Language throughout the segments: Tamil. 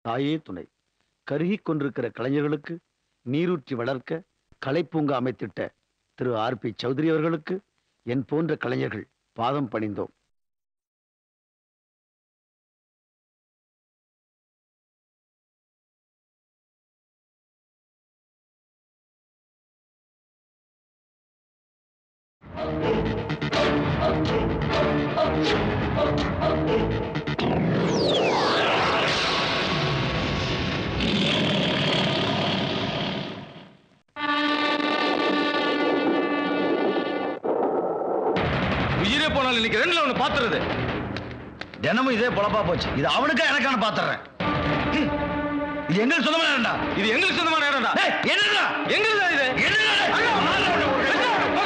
தாயே துணை கருகிக் கொண்டிருக்கிற கலைஞர்களுக்கு நீரூற்றி வளர்க்க கலைப்பூங்கா அமைத்திட்ட திரு ஆர் பி சௌத்ரி அவர்களுக்கு என் போன்ற கலைஞர்கள் பாதம் பணிந்தோம் உயிரே போனாலும் இன்னைக்கு ரெண்டுல ஒண்ணு பாத்துறது தினமும் இதே பொழப்பா போச்சு இது அவனுக்கா எனக்கான பாத்துறேன் இது எங்களுக்கு சொந்தமான இடம்டா இது எங்களுக்கு சொந்தமான இடம்டா டேய், என்னடா எங்களுதா இது என்னடா டேய்?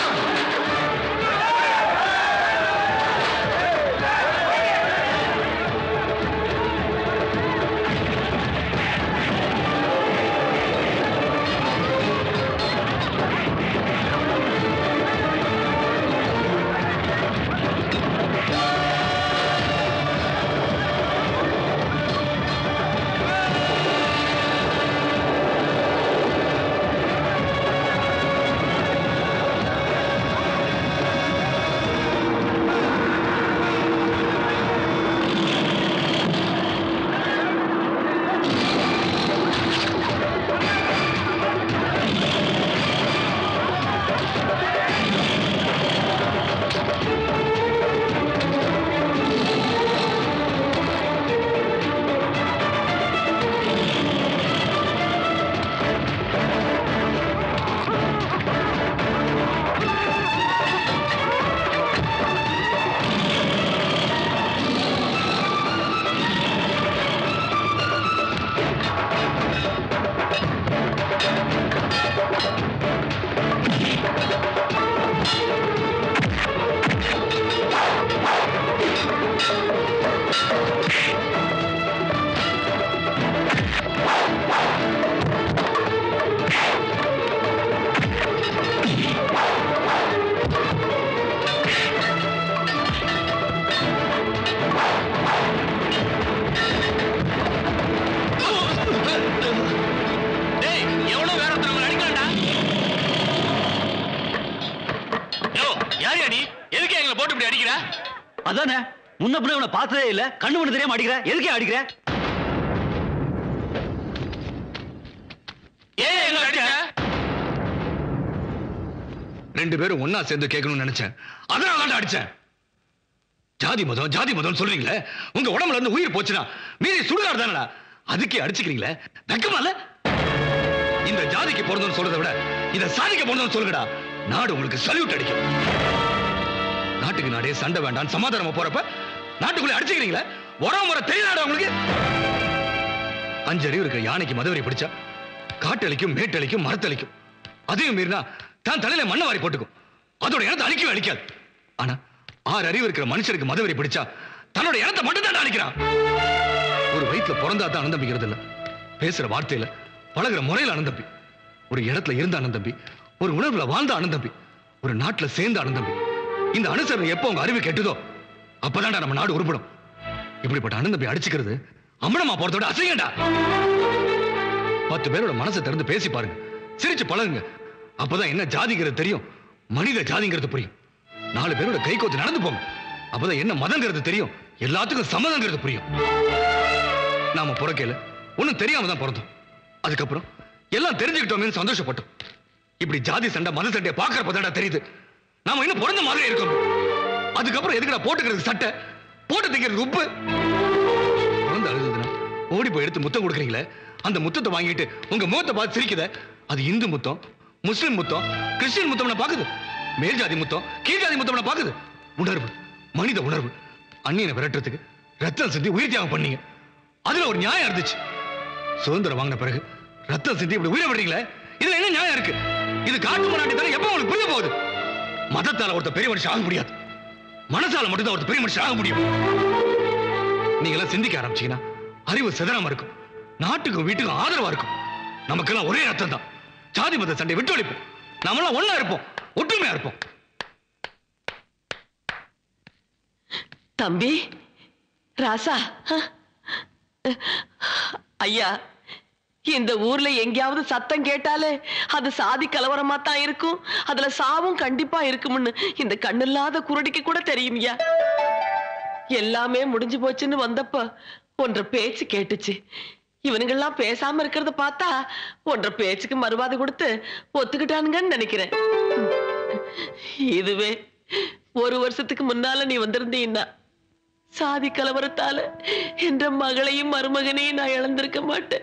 டேய் எவ்வளவு வேற ஒருத்தர் அடிக்கலாம்டா யோ யார் நீ எதுக்கு எங்களை போட்டு இப்படி அடிக்கிற அதானே முன்ன பின்ன இவனை பார்த்ததே இல்ல கண்ணு மண்ணு தெரியாம அடிக்கிற எதுக்கே அடிக்கிற ஏன் எங்களை அடிச்ச ரெண்டு பேரும் ஒன்னா சேர்ந்து கேட்கணும்னு நினைச்சேன் அதனால தான் அடிச்சேன் ஜாதி மதம் ஜாதி மதம் சொல்றீங்களே உங்க உடம்புல இருந்து உயிர் போச்சுன்னா மீதி சுடுகாடு தானடா அதுக்கே அடிச்சுக்கிறீங்களே வெக்கமா இல்ல இந்த ஜாதிக்கு பிறந்தவன் சொல்றதை விட இந்த சாதிக்கு பிறந்தவன் சொல்லுங்கடா நாடு உங்களுக்கு சல்யூட் அடிக்கும் நாட்டுக்கு நாடே சண்டை வேண்டாம் சமாதானமா போறப்ப நாட்டுக்குள்ள அடிச்சுக்கிறீங்களே உறவு முறை தெரியாடா உங்களுக்கு அஞ்சு அறிவு இருக்க யானைக்கு மதவரி பிடிச்சா காட்டளிக்கும் மேட்டளிக்கும் மரத்தளிக்கும் அதையும் மீறினா தான் தலையில மண்ணை வாரி போட்டுக்கும் அதோட இனத்தை அழிக்கவே அழிக்காது ஆனா ஆறு அறிவு இருக்கிற மனுஷனுக்கு மதவெறி பிடிச்சா தன்னோட இனத்தை மட்டும் தான் அழிக்கிறான் ஒரு வயிற்றுல பிறந்தா தான் அனந்தம்பிக்கிறது இல்ல பேசுற வார்த்தையில பழகுற முறையில அனந்தம்பி ஒரு இடத்துல இருந்த அனந்தம்பி ஒரு உணர்வுல வாழ்ந்த அனந்தம்பி ஒரு நாட்டுல சேர்ந்த அனந்தம்பி இந்த அனுசரணை எப்போ உங்க அறிவு கெட்டுதோ அப்பதான்டா நம்ம நாடு உருப்படும் இப்படிப்பட்ட அனந்தம்பி அடிச்சுக்கிறது அம்மனமா போறதோட அசையண்டா பத்து பேரோட மனசை திறந்து பேசி பாருங்க சிரிச்சு பழகுங்க அப்பதான் என்ன ஜாதிங்கிறது தெரியும் மனித ஜாதிங்கிறது புரியும் நாலு பேரோட கை கோத்து நடந்து போங்க அப்பதான் என்ன மதங்கிறது தெரியும் எல்லாத்துக்கும் சம்மதங்கிறது புரியும் நாம பிறக்கையில ஒண்ணும் தெரியாம தான் பிறந்தோம் அதுக்கப்புறம் எல்லாம் தெரிஞ்சுக்கிட்டோமேன்னு சந்தோஷப்பட்டோம் இப்படி ஜாதி சண்டை மத சண்டையை பாக்குறப்ப தான்டா தெரியுது நாம இன்னும் பிறந்த மாதிரி இருக்கோம் அதுக்கப்புறம் எதுக்குடா போட்டுக்கிறது சட்டை போட்டு தைக்கிறது உப்பு குழந்தை அழுதுதுன்னா ஓடி போய் எடுத்து முத்தம் கொடுக்குறீங்களே அந்த முத்தத்தை வாங்கிட்டு உங்க முகத்தை பார்த்து சிரிக்குத அது இந்து முத்தம் முஸ்லிம் முத்தம் கிறிஸ்டியன் முத்தம் பாக்குது மேல் ஜாதி முத்தம் கீழ் ஜாதி முத்தம் பாக்குது உணர்வு மனித உணர்வு அந்நியனை விரட்டுறதுக்கு ரத்தம் சிந்தி உயிர் தியாகம் பண்ணீங்க அதுல ஒரு நியாயம் இருந்துச்சு சுதந்திரம் வாங்கின பிறகு ரத்தம் சிந்தி இப்படி உயிரை விடுறீங்களே இதுல என்ன நியாயம் இருக்கு இது காட்டு மராட்டி தானே எப்ப உங்களுக்கு புரிய போகுது மதத்தால ஒருத்தர் பெரிய மனுஷன் ஆக முடியாது மனசால மட்டும்தான் ஒருத்தர் பெரிய மனுஷன் ஆக முடியும் நீங்க எல்லாம் சிந்திக்க ஆரம்பிச்சீங்கன்னா அறிவு சிதறாம இருக்கும் நாட்டுக்கும் வீட்டுக்கும் ஆதரவா இருக்கும் நமக்கெல்லாம் ஒரே ரத்தம் தான் ஜாதி மத சண்டை விட்டு ஒழிப்போம் நாமெல்லாம் ஒண்ணா இருப்போம் ஒற்றுமையா இருப்போம் தம்பி ராசா ஐயா இந்த ஊர்ல எங்கேயாவது சத்தம் கேட்டாலே அது சாதி கலவரமா தான் இருக்கும் அதுல சாவும் கண்டிப்பா இருக்கும்னு இந்த கண்ணில்லாத குருடிக்கு கூட தெரியும்யா எல்லாமே முடிஞ்சு போச்சுன்னு வந்தப்ப ஒன்ற பேச்சு கேட்டுச்சு இவனுங்கெல்லாம் பேசாம இருக்கிறத பார்த்தா ஒன்ற பேச்சுக்கு மறுவாதை கொடுத்து ஒத்துக்கிட்டானுங்கன்னு நினைக்கிறேன் இதுவே ஒரு வருஷத்துக்கு முன்னால நீ வந்திருந்தீன்னா சாதி கலவரத்தால என்ற மகளையும் மருமகனையும் நான் இழந்திருக்க மாட்டேன்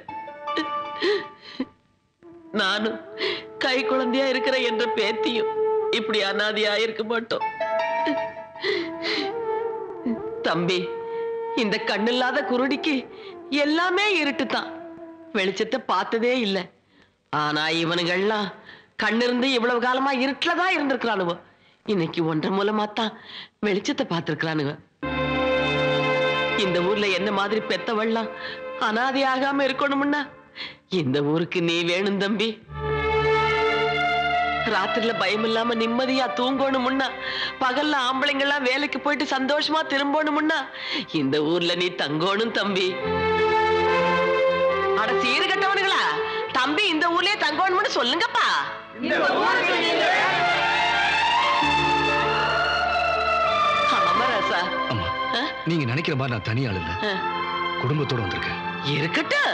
நானும் கை குழந்தையா இருக்கிற என்ற பேத்தியும் இப்படி அனாதையா இருக்க மாட்டோம் தம்பி இந்த கண்ணில்லாத குருடிக்கு எல்லாமே இருட்டுதான் வெளிச்சத்தை பார்த்ததே இல்ல ஆனா இவனுங்கள்லாம் கண்ணிருந்து இவ்வளவு காலமா இருட்டுல தான் இருந்திருக்கிறானுவோ இன்னைக்கு ஒன்றரை மூலமா தான் வெளிச்சத்தை பார்த்திருக்கிறானுங்க இந்த ஊர்ல என்ன மாதிரி பெத்தவள்லாம் அனாதை ஆகாம இருக்கணும்னா இந்த ஊருக்கு நீ வேணும் தம்பி ராத்திரில பயம் இல்லாம நிம்மதியா தூங்கணும்னா பகல்ல ஆம்பளைங்க எல்லாம் வேலைக்கு போயிட்டு சந்தோஷமா திரும்பணும்னா இந்த ஊர்ல நீ தங்கணும் தம்பி அட சீரு கட்டவனுங்களா தம்பி இந்த ஊர்லயே தங்கணும்னு சொல்லுங்கப்பா ஆமா ராசா அம்மா ஆ? நீங்க நினைக்கிற மாதிரி நான் தனி ஆள் இல்ல ஆ. குடும்பத்தோட வந்திருக்கேன் இருக்கட்டும்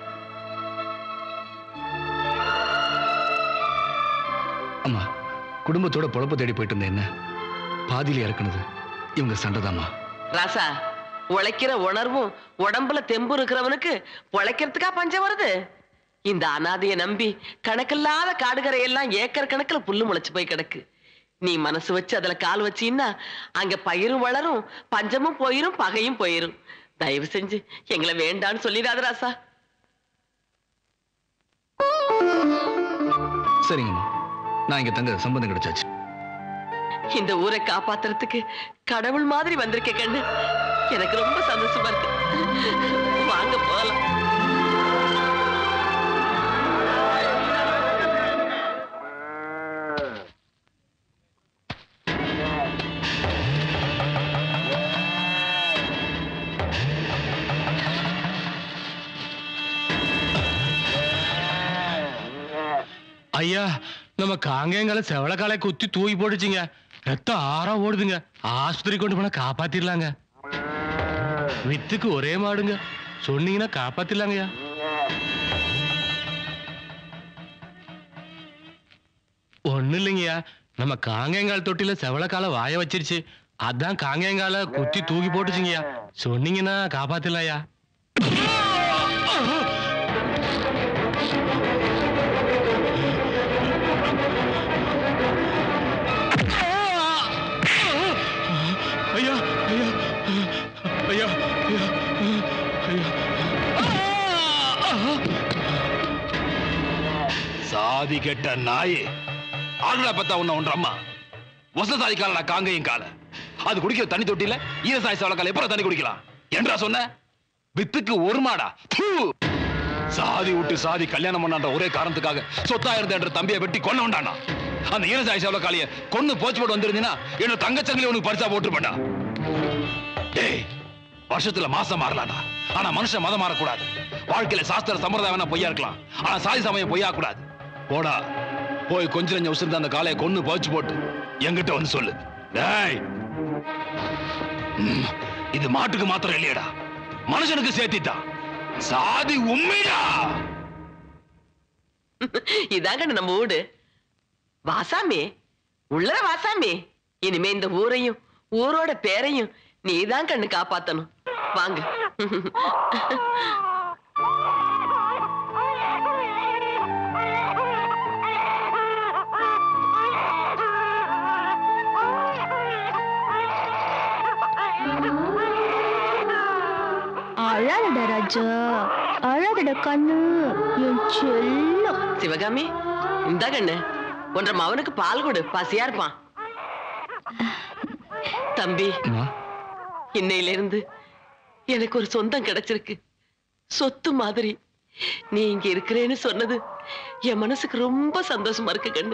அம்மா குடும்பத்தோட பொழப்பு தேடி போயிட்டு இருந்தேன் என்ன பாதியில இறக்குனது இவங்க சண்டைதாம்மா ராசா உழைக்கிற உணர்வும் உடம்புல தெம்பு இருக்கிறவனுக்கு உழைக்கிறதுக்கா பஞ்சம் வருது இந்த அனாதைய நம்பி கணக்கில்லாத காடுகரை எல்லாம் ஏக்கர் கணக்குல புல்லு முளைச்சு போய் கிடக்கு நீ மனசு வச்சு அதுல கால் வச்சீன்னா அங்க பயிரும் வளரும் பஞ்சமும் போயிரும் பகையும் போயிரும் தயவு செஞ்சு எங்களை வேண்டான்னு சொல்லிடாத ராசா சரிங்கம்மா நான் இங்க தங்க சம்பந்தம் கிடைச்சாச்சு இந்த ஊரை காப்பாத்துறதுக்கு கடவுள் மாதிரி வந்திருக்க கண்ணு எனக்கு ரொம்ப சந்தோஷமா இருக்கு வாங்க போகலாம் ஐயா நம்ம காங்கேயங்கால செவளக்காலை குத்தி தூக்கி போட்டுச்சுங்க ரத்தம் ஆறா ஓடுதுங்க ஆஸ்பத்திரி கொண்டு போனா காப்பாத்திரலாங்க வித்துக்கு ஒரே மாடுங்க சொன்னீங்கன்னா காப்பாத்திரலாங்கய்யா ஒண்ணு இல்லைங்கய்யா நம்ம காங்கேயங்கால் தொட்டில செவளக்கால வாய வச்சிருச்சு அதான் காங்கேயங்கால குத்தி தூக்கி போட்டுச்சுங்கய்யா சொன்னீங்கன்னா காப்பாத்திரலாம்யா ஐயா ஐயா ஐயா ஐயா ஐயா சாதி கெட்ட நாயே ஆடுடா பத்தா உன்ன ஒன்ற அம்மா வச சாதி காலடா காங்கையும் கால அது குடிக்கிற தண்ணி தொட்டில ஈரசாய் சவளக்கால எப்பறம் தண்ணி குடிக்கலாம் என்றா சொன்ன வித்துக்கு ஒரு மாடா தூ! சாதி விட்டு சாதி கல்யாணம் பண்ணான்ற ஒரே காரணத்துக்காக சொத்தா இருந்த என்ற தம்பியை வெட்டி கொல்ல உண்டானா அந்த ஈரசாய் சவளக்காலிய கொன்னு போச்சு போட்டு வந்திருந்தீங்கன்னா என்ன தங்கச்சங்கிலி உனக்கு பரிசா போட்டுருப்பேன்டா டேய் வருஷத்துல மாசம் மாறலாம்டா ஆனா மனுஷன் மதம் மாறக்கூடாது வாழ்க்கையில சாஸ்திர சம்பிரதாயம் வேணா பொய்யா இருக்கலாம் ஆனா சாதி சமயம் பொய்யா கூடாது போடா போய் கொஞ்சம் நெஞ்சம் உசிர்ந்த அந்த காலையை கொன்னு போச்சு போட்டு என்கிட்ட வந்து சொல்லு டேய் ம், இது மாட்டுக்கு மாத்திரம் இல்லையடா மனுஷனுக்கு சேர்த்திட்டான் சாதி உண்மைடா இதாங்க நம்ம ஊடு வாசாமி உள்ளர வாசாமி இனிமே இந்த ஊரையும் ஊரோட பேரையும் நீதான் கண்ணு காப்பாத்தணும் வாங்க அழாதடா ராஜா அழாதடா கண்ணு என் செல்லம் சிவகாமி இந்த கண்ணு ஒன்றரை மவனுக்கு பால் கொடு பசியா இருப்பான் தம்பி அம்மா இன்னையில இருந்து எனக்கு ஒரு சொந்தம் கிடைச்சிருக்கு சொத்து மாதிரி நீ இங்க இருக்கிறேன்னு சொன்னது என் மனசுக்கு ரொம்ப சந்தோஷமா இருக்கு கண்ணு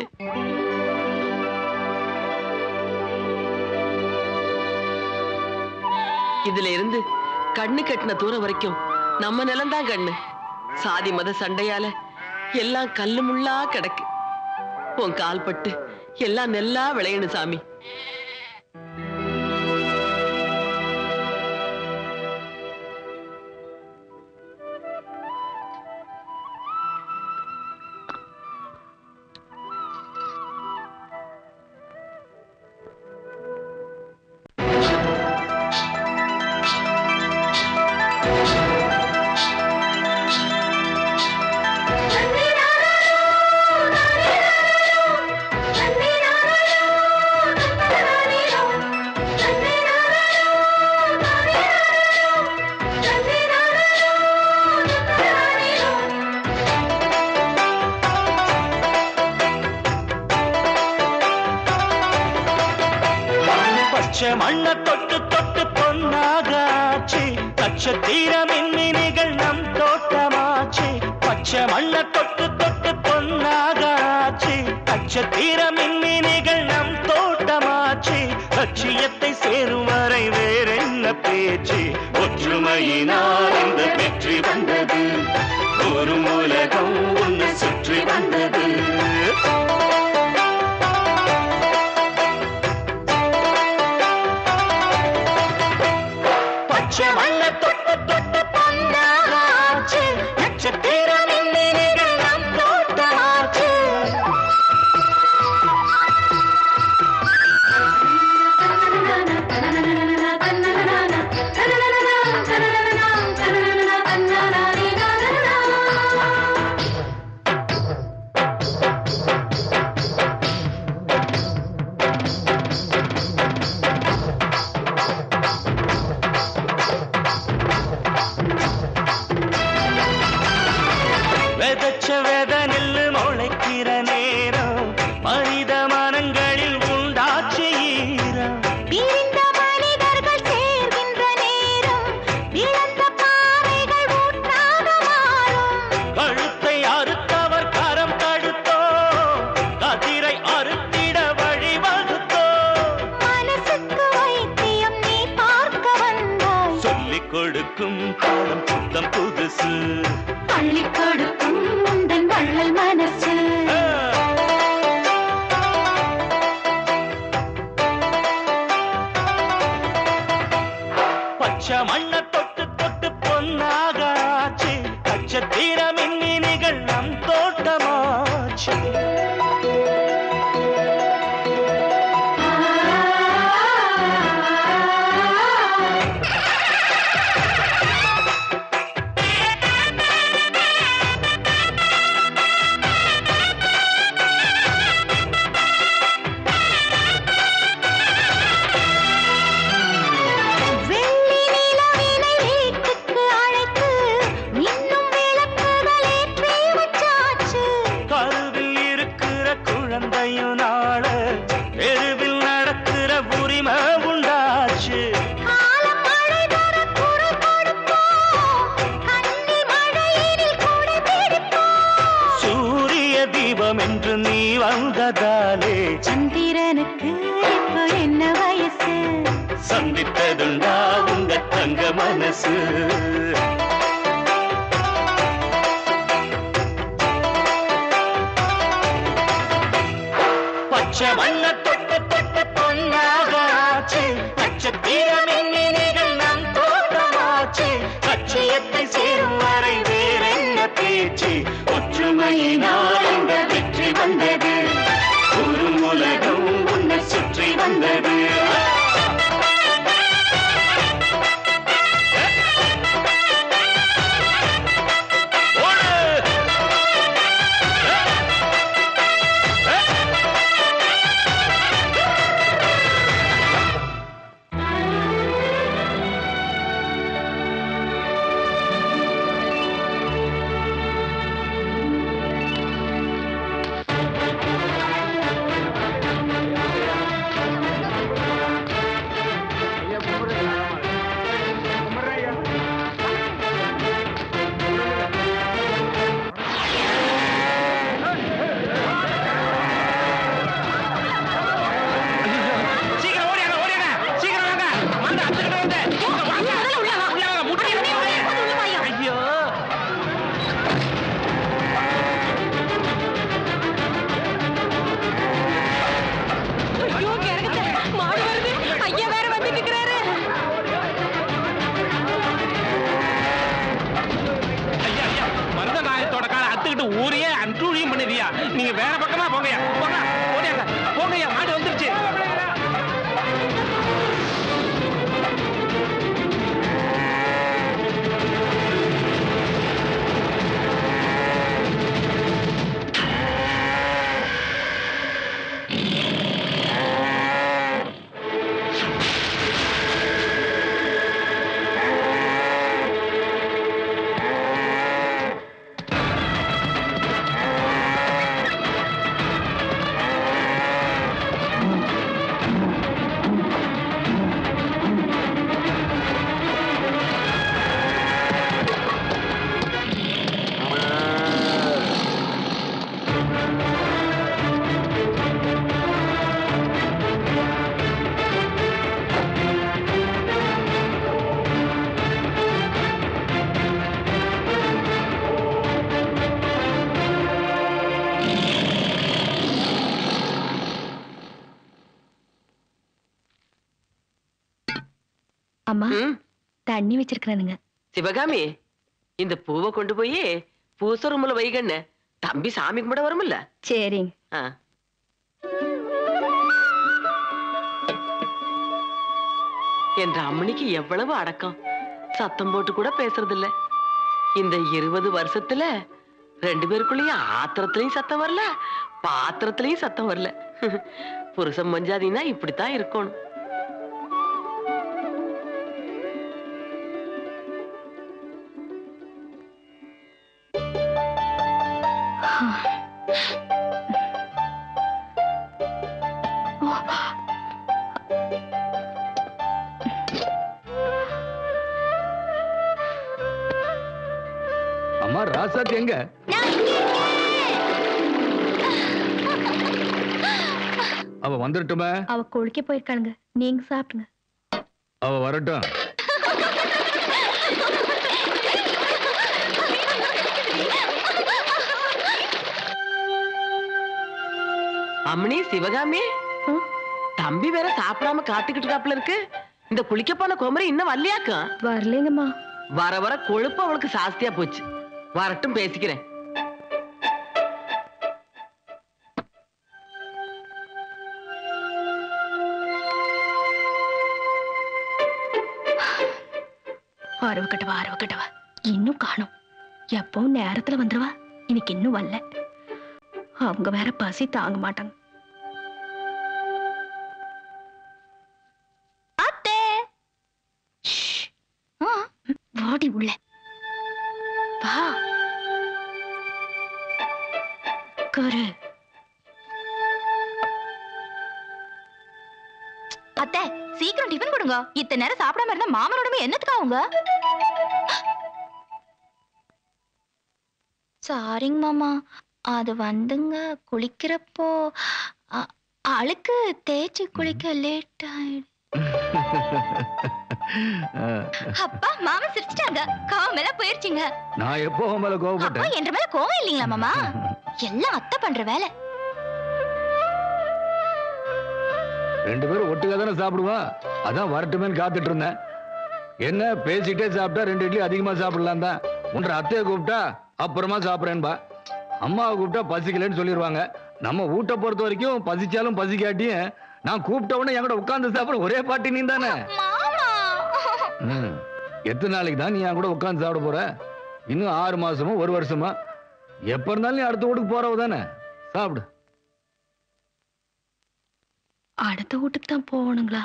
இதுல இருந்து கண்ணு கட்டின தூரம் வரைக்கும் நம்ம நிலம்தான் கண்ணு சாதி மத சண்டையால எல்லாம் கல்லு முள்ளா கிடக்கு உன் கால் பட்டு எல்லாம் நெல்லா விளையணும் சாமி பச்சை மண்ண தொட்டு தொட்டு பொன்னாகாச்சு நட்சத்திர மின்மினிகள் நம் தோட்டமாச்சு பச்சை மண்ண தொட்டு தொட்டு பொன்னாகாச்சு நட்சத்திர மின்மினிகள் நம் தோட்டமாச்சு லட்சியத்தை சேரும் வரை வேறென்ன பேச்சு ஒற்றுமையினால் இந்த வெற்றி வந்தது ஒரு உலகம் உன்னை சுற்றி வந்தது பச்சை மண்ண தொட்டு தொட்டு பொன்னாச்சு நட்சத்திர மின்மினிகள் நம் தோட்டமாச்சு விதைச்ச வித நெல்லு முளைக்கிற நேரம் மனித மனங்களில் உண்டாச்சு ஈரம் பிரிந்த மனிதர்கள் சேர்கின்ற நேரம் இழந்த பாறைகள் ஊற்றாக மாறும் கழுத்தை அறுத்தவர் கரம் தடுத்தோ கதிரை அறுத்திட வழிவகுத்தோ மனசுக்கு வைத்தியம் நீ பார்க்க வந்தாய் சொல்லிக் கொடுக்கும் பாடம் புத்தம் புதுசு அள்ளி கொடுக்கும் முந்தன் வள்ளல் மனசு ஆ. பச்சை மண்ண தொட்டு தொட்டு பொன்னாகாச்சு நட்சத்திர மின்மினிகள் நம் தோட்டமாச்சு வெள்ளி நிலவினை வீட்டுக்கு அழைத்து இன்னும் விளக்குகள் ஏற்றி வச்சாச்சு கருவில் இருக்கிற குழந்தையும் நாள தெருவில் நடக்கிற உரிமை உண்டாச்சு காலம் மழை தர குரல் கொடுப்போம் கண்ணில் மழையினில் கூட பிடிப்போம் சூரிய தீபம் என்று நீ வந்ததாலே சந்திரனுக்கு இப்போ என்ன வயசு சந்தித்ததுண்டா உங்க தங்க மனசு பச்சை மண்ண தொட்டு தொட்டு பொன்னாகாச்சு நட்சத்திர மின்மினிகள் நம் தோட்டமாச்சு லட்சியத்தை சேரும் வரை வேறென்ன பேச்சு ஒற்றுமையினால் இந்த வெற்றி வந்தது ஒரு உலகம் உன்னை சுற்றி வந்தது ஓடு! சீக்கிரம் ஓடியாங்க ஓடியாங்க சீக்கிரம் வாங்க வந்து அத்துக்கிட்ட வந்து வாங்க உள்ள வாங்க முட்டி ஐயோ போங்கய்யா போங்க ஓடியாங்க போங்கய்யா மாடு வந்துருச்சு அம்மா ம், தண்ணி வச்சிருக்கிறேனுங்க சிவகாமி இந்த பூவை கொண்டு போய் பூச ரூம்ல வைகண்ண தம்பி சாமி கும்பிட வரும்ல சரிங்க ஆ. என்ற அம்மனிக்கு எவ்வளவு அடக்கம் சத்தம் போட்டு கூட பேசுறது இல்ல இந்த இருபது வருஷத்துல ரெண்டு பேருக்குள்ளேயும் ஆத்திரத்திலயும் சத்தம் வரல பாத்திரத்திலயும் சத்தம் வரல புருஷன் மஞ்சாதின்னா இப்படித்தான் இருக்கணும் அம்மா ராசாத்தி எங்க அவ வந்துடட்டுமே அவ குளிக்க போயிருக்காளுங்க நீங்க சாப்பிடுங்க அவ வரட்டும் அம்மனி சிவகாமி ம்? தம்பி வேற சாப்பிடாம காத்துக்கிட்டு இருக்காப்புல இருக்கு இந்த குளிக்க போன குமரி இன்னும் வரலையாக்கும் வரலைங்கம்மா வர வர கொழுப்பு அவளுக்கு சாஸ்தியா போச்சு வரட்டும் பேசிக்கிறேன் அரவு கட்டவா அரவு கட்டவா இன்னும் காணும் எப்பவும் நேரத்துல வந்துருவா இன்னைக்கு இன்னும் வரல அவங்க வேற பசி தாங்க மாட்டாங்க அத்தே வாடி உள்ள வா கரு அத்தை சீக்கிரம் டிஃபன் கொடுங்க இத்தனை நேரம் சாப்பிடாம இருந்தா மாமனோடமே என்னத்துக்கு அவங்க சாரிங்க மாமா அது வந்துங்க குளிக்கிறப்போ அ- அழுக்கு தேய்ச்சி குளிக்க லேட் ஆயிடு அப்பா மாமா சிரிச்சிட்டாங்க கோவம் மேல போயிருச்சுங்க நான் எப்போ உன் மேல அப்பா கோவப்பட்டேன் என்ற மேல கோவம் இல்லைங்களா மாமா எல்லாம் அத்தை பண்ற வேலை ரெண்டு பேரும் ஒட்டுக்கா தானே சாப்பிடுவா அதான் வரட்டுமேன்னு காத்துட்டு இருந்தேன் என்ன பேசிட்டே சாப்பிட்டா ரெண்டு இட்லி அதிகமா சாப்பிடலாம் தான் ஒன்றரை அத்தையை கூப்பிட்டா அப்புறமா சாப்பிட்றேன்பா அம்மாவை கூப்பிட்டா பசிக்கலைன்னு சொல்லிடுவாங்க நம்ம வீட்டை பொறுத்த வரைக்கும் பசிச்சாலும் பசிக்காட்டியும் நான் கூப்பிட்ட உடனே என் கூட உட்கார்ந்து சாப்பிட ஒரே பாட்டி நீ தானே மாமா ம். எத்தனை நாளைக்கு தான் நீ என் கூட உட்கார்ந்து சாப்பிட போற இன்னும் ஆறு மாசமா ஒரு வருஷமா எப்ப இருந்தாலும் நீ அடுத்த வீட்டுக்கு போறவ தானே சாப்பிடு அடுத்த வீட்டுக்கு தான் போகணுங்களா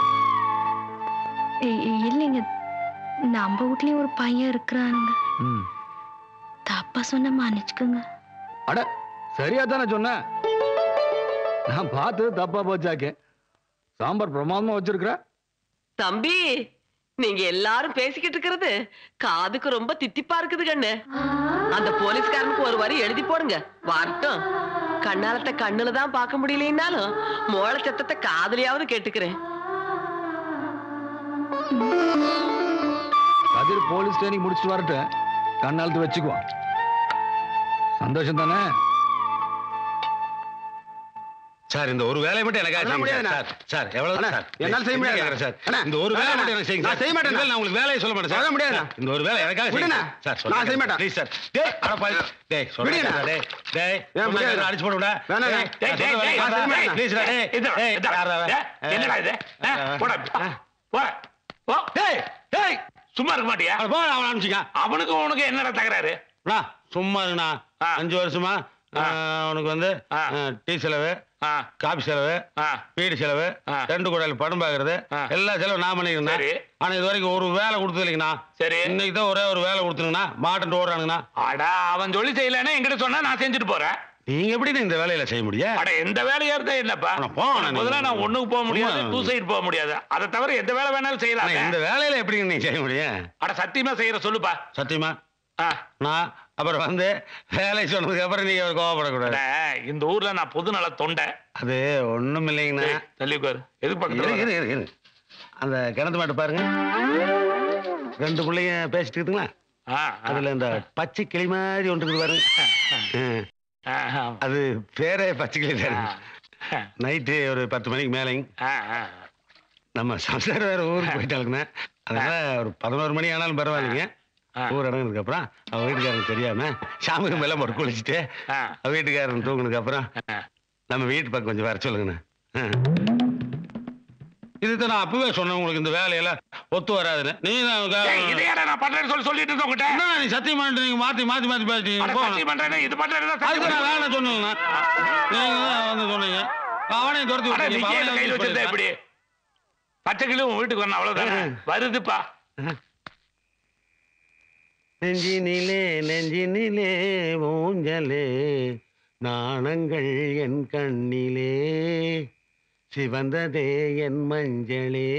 இ- இ- இல்லைங்க நம்ம வீட்லயும் ஒரு பையன் இருக்கிறானுங்க ம். தப்பா சொன்ன மன்னிச்சுக்குங்க அட சரியா தானே சொன்னேன் நான் பார்த்தது தப்பா போச்சாக்கே சாம்பார் பிரமாதமா வச்சிருக்கிற தம்பி நீங்க எல்லாரும் பேசிக்கிட்டு இருக்கிறது காதுக்கு ரொம்ப தித்திப்பா இருக்குது கண்ணு அந்த போலீஸ்காரனுக்கு ஒரு வரி எழுதி போடுங்க வரட்டும் கண்ணாலத்தை கண்ணுல தான் பார்க்க முடியலைன்னாலும் மோள சத்தத்தை காதுலயாவது கேட்டுக்கிறேன் கதிர் போலீஸ் ட்ரைனிங் முடிச்சுட்டு வரட்டும் கண்ணாலத்து வச்சுக்குவான் சந்தோஷம் தானே சார் இந்த ஒரு வேலையை மட்டும் எனக்காக அதெல்லாம் செய்யுங்க முடியாதுண்ணா. சார் சார் எவ்வளவு அண்ணா, சார் என்னால செய்ய என்ன முடியாது. கேக்குறேன் சார் அண்ணா, இந்த ஒரு வேலை அண்ணா, மட்டும் எனக்கு செய்யுங்க நான் சார். செய்ய மாட்டேன். இனிமேல் நான் உங்களுக்கு வேலையை சொல்ல மாட்டேன் சார் அதெல்லாம் முடியாதுண்ணா. சார், இந்த ஒரு வேலை எனக்காக செய்யுங்க விடுண்ணா. சார் நான் செய்ய மாட்டேன். ப்ளீஸ் சார் டேய் அட பாவி டேய் சொல்லுங்க விடுண்ணா. டேய் டேய் ஏன் சொன்னா முடியாது? கேக்குறேன், அடிச்சு போடுடா வேணாம், டேய், வேணாம். டேய், நான் டேய், சொல்ல டேய், மாட்டேன். டேய், ப்ளீஸ் டா, டேய் இந்த டேய், இந்த யாரா அவன்? ஏ, என்னடா இது ஆ, ஆ. போடா ஆ. போ போ டேய் டேய் சும்மா இருக்க மாட்டியா அட போ அவன் அனுப்பிச்சிங்க அவனுக்கு உனக்கு என்னடா தகராறு அண்ணா, சும்மா இருங்கண்ணா ஆ. அஞ்சு வருஷமா ஆ. ஆ, உனக்கு வந்து ஆ. ஆ, டீ செலவு ஆ காபி செலவு ஆ வீடு செலவு ஆ. ரெண்டு குடையில் படம் பார்க்கறது ஆ. எல்லா செலவும் நான் பண்ணிருந்தேன் சரி. ஆனா இது வரைக்கும் ஒரு வேலை கொடுத்தது இல்லைங்கண்ணா சரி. இன்னைக்கு தான் ஒரே ஒரு வேலை கொடுத்துருங்கண்ணா மாட்டன் ஓடுறானுங்கண்ணா அடா அவன் சொல்லி செய்யலன்னா என்கிட்ட சொன்னா நான் செஞ்சுட்டு போறேன் நீங்க எப்படி இந்த வேலையில செய்ய முடியும் அட எந்த வேலையா இருந்தா என்னப்பா அட, போங்க, உனக்கு பதிலா நான் நீங்க. ஒண்ணுக்கு போக முடியாது சும்மா. டூ சைடு போக முடியாது அதை தவிர எந்த வேலை வேணாலும் ஆனா செய்யலாம் இந்த வேலையில எப்படி நீங்க செய்ய முடியும் அட சத்தியமா செய்யற சொல்லுப்பா சத்தியமா ஆ. நான் அப்புறம் வந்து வேலை சொன்னதுக்கு அப்புறம் நீங்க கோவப்படக்கூடாது அட, இந்த ஊர்ல நான் பொது நல தொண்டை அது ஒண்ணும் இல்லைங்கண்ணா ஏய், தள்ளி உட்காரு எதுக்கு இரு, பக்கத்துல இரு, வர? இரு, இரு. அந்த கிணத்து மாட்டு பாருங்க ரெண்டு பிள்ளைங்க பேசிட்டு இருக்குங்களா ஆ, ஆ. அதுல இந்த பச்சை கிளி மாதிரி ஒன்று இருக்குது பாருங்க ம். ஆ, ஆ. அது பேரே பச்சை கிளி ஆ. தானே நைட்டு ஒரு பத்து மணிக்கு மேலேங்க ஆ, ஆ. நம்ம சம்சாரம் வேற ஊருக்கு போயிட்டாளுங்கண்ணா அதனால ஒரு பதினோரு மணி ஆனாலும் பரவாயில்லைங்க ஆ. ஊர் இடங்குனதுக்கு அப்புறம் அவ வீட்டுக்காரங்க தெரியாம சாமிக்கு மேல போட்டு குளிச்சுட்டு ஆ. அவ வீட்டுக்காரன் தூங்குனதுக்கு அப்புறம் ஆ. நம்ம வீட்டு பக்கம் கொஞ்சம் வர சொல்லுங்கண்ணா ஆ. இதுதான் நான் அப்பவே சொன்னேன் உங்களுக்கு இந்த வேலையெல்லாம் ஒத்து வராதுன்னு நீ ஏய், இதை ஏன்டா நான் பண்றேன்னு சொல்லி சொல்லிட்டு இருந்தேன் உங்ககிட்ட என்ன நீ சத்தியம் பண்ணிட்டு நீங்க மாத்தி மாத்தி மாத்தி அட, பேசிட்டீங்க சத்தியம் பண்றேனே, இது பண்றேன்னு தான் அதுக்கு சத்தியம் நான் வேணாம் சொன்னேங்கண்ணா நீங்க தான் வந்து சொன்னீங்க அவனையும் துரத்தி அட, விட்டீங்க. நீ ஏன் அவனையும் கையில use வச்சிருந்த பண்ணிட்டேன். இப்படி பச்சை கிளி உன் வீட்டுக்கு வரணும் அவ்வளவுதானே வருதுப்பா நெஞ்சினிலே நெஞ்சினிலே ஊஞ்சலே நாணங்கள் என் கண்ணிலே சிவந்ததே என் மஞ்சளே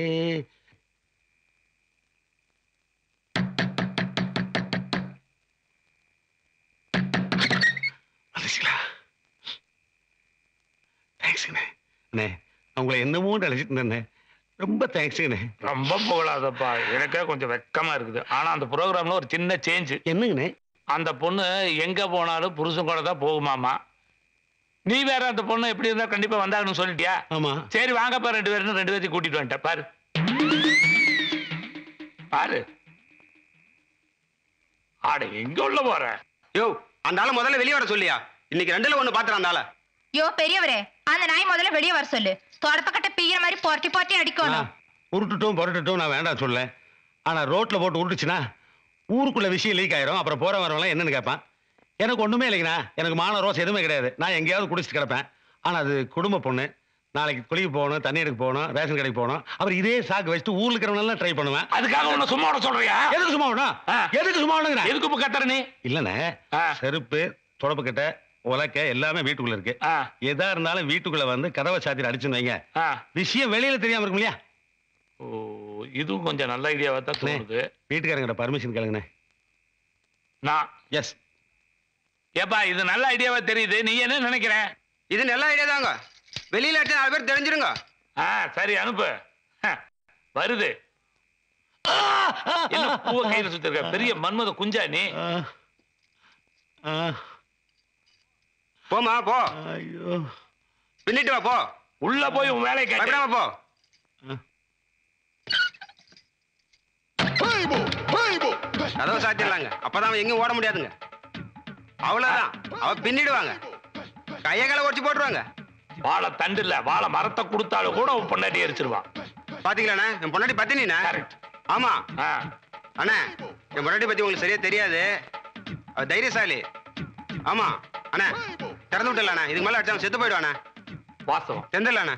வந்துச்சுங்களா தேங்க்ஸுங்கண்ணே அண்ணே உங்களை என்னமோ நினைச்சிட்டு இருந்தேண்ணே ரொம்ப தேங்க்ஸுங்கண்ணே ரொம்ப புகழாதப்பா எனக்கே கொஞ்சம் வெக்கமா இருக்குது ஆனா அந்த ப்ரோக்ராம்ல ஒரு சின்ன சேஞ்ச் என்னங்கண்ணே அந்த பொண்ணு எங்க போனாலும் புருஷன் கூட தான் போகுமாமா நீ வேற அந்த பொண்ணு எப்படி இருந்தா கண்டிப்பா வந்தாகணும்னு சொல்லிட்டியா ஆமா சரி வாங்கப்பா ரெண்டு பேரும் ரெண்டு பேர்த்தையும் கூட்டிட்டு வந்துட்டேன் பாரு பாரு ஆட எங்க உள்ள போற யோ அந்த ஆளை முதல்ல வெளியே வர சொல்லியா இன்னைக்கு ரெண்டுல ஒண்ணு பாத்துறான் அந்த ஆளை யோ பெரியவரே அந்த நாய் முதல்ல வெளியே வர சொல்லு தொடப்பக்கட்ட பீகிற மாதிரி பொரட்டி பொரட்டி அடிக்கணும் உருட்டுட்டும் புரட்டுட்டும் நான் வேண்டாம் சொல்ல ஆனா ரோட்ல போட்டு உருட்டுச்சுன்னா ஊருக்குள்ள விஷயம் லீக் ஆயிரும் அப்புறம் போற வரவங்களாம் என்னன்னு கேட்பான் எனக்கு ஒண்ணுமே இல்லைங்கண்ணா எனக்கு மான ரோஸ் எதுவுமே கிடையாது நான் எங்கேயாவது குடிச்சிட்டு கிடப்பேன் ஆனா அது குடும்ப பொண்ணு நாளைக்கு குளிக்க போகணும் தண்ணி எடுக்க போகணும் ரேஷன் கடைக்கு போகணும் அப்புறம் இதே சாக்கு வச்சுட்டு ஊர்ல இருக்கிறவங்க ட்ரை பண்ணுவேன் அதுக்காக உன்னை சும்மா விட சொல்றியா எதுக்கு சும்மா விடணும் ஆ. எதுக்கு சும்மா விடுங்க எதுக்கு இப்ப கத்துற நீ இல்லண்ணே ஆ. செருப்பு தொடப்புக்கிட்ட உலக்க எல்லாமே வீட்டுக்குள்ள இருக்கு ஆ, எதா இருந்தாலும் வீட்டுக்குள்ள வந்து கதவை சாத்திட்டு அடிச்சுன்னு வைங்க ஆ. விஷயம் வெளியில தெரியாம இருக்கும் இல்லையா ஓ இதுவும் கொஞ்சம் நல்ல ஐடியாவா தான் தோணுது வீட்டுக்காரங்கிட்ட பர்மிஷன் கேளுங்கண்ணே நான் எஸ் ஏப்பா இது நல்ல ஐடியாவா தெரியுது நீ என்ன நினைக்கிற இது நல்ல ஐடியா தாங்க வெளியில எடுத்து நாலு பேர் தெரிஞ்சிருங்க ஆ சரி அனுப்பு ஹ, வருது என்ன பூவை கையில சுத்திருக்க பெரிய மன்மத குஞ்சா நீ போமா போ ஐயோ பின்னிட்டு வா போ உள்ள போய் உன் வேலையை கேட்டு பயப்படாம போ கதவை சாத்திடலாங்க அப்பதான் அவன் எங்கேயும் ஓட முடியாதுங்க அவ்வளவுதான் அவ பின்னிடுவாங்க கைய கால உடச்சு போட்டுருவாங்க வாழை தண்டு இல்ல வாழை மரத்தை கொடுத்தாலும் கூட உன் பொண்டாட்டி எரிச்சிருவான் பாத்தீங்களாண்ணே என் பொண்டாட்டி பத்தினா Correct. ஆமா ஆ, அண்ணா என் பொண்டாட்டி பத்தி உங்களுக்கு சரியா தெரியாது அவ தைரியசாலி ஆமா அண்ணா திறந்து விட்டுலாண்ணா இதுக்கு மேல அடிச்சா அவன் செத்து போயிடுவாண்ணா வாஸ்தவம் செந்துடலாண்ணா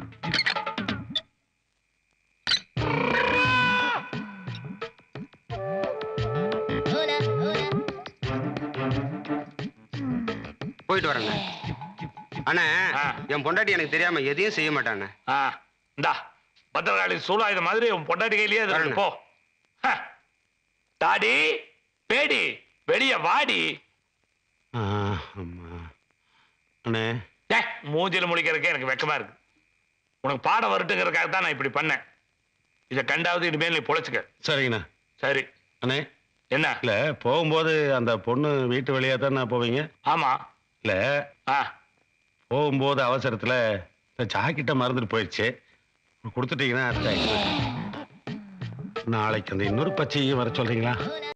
போயிட்டு வரேண்ணே அண்ணா ஆ. என் பொண்டாட்டி எனக்கு தெரியாம எதையும் செய்ய மாட்டாண்ணே ஆ இந்தா பத்திரகாளி சூழாயுத மாதிரி உன் பொண்டாட்டி கையிலேயே அது இருக்கு. வரேன். போ ஹ. தாடி பேடி வெளிய வாடி ஆ, ஆமா அண்ணே ஏ மூஞ்சில முழிக்கிறதுக்கே எனக்கு வெக்கமா இருக்கு உனக்கு பாட வரட்டுங்கிறதுக்காக தான் நான் இப்படி பண்ணேன் இதை கண்டாவது இனிமேல் நீ பொழைச்சுக்க சரிங்கண்ணா சரி அண்ணே என்ன இல்ல போகும்போது அந்த பொண்ணு வீட்டு வழியா தானே போவீங்க ஆமா இல்ல ஆ போகும்போது அவசரத்துல இந்த ஜாக்கெட்டை மறந்துட்டு போயிடுச்சு கொடுத்துட்டீங்கன்னா thanks. நாளைக்கு அந்த இன்னொரு பச்சையும் வர சொல்றீங்களா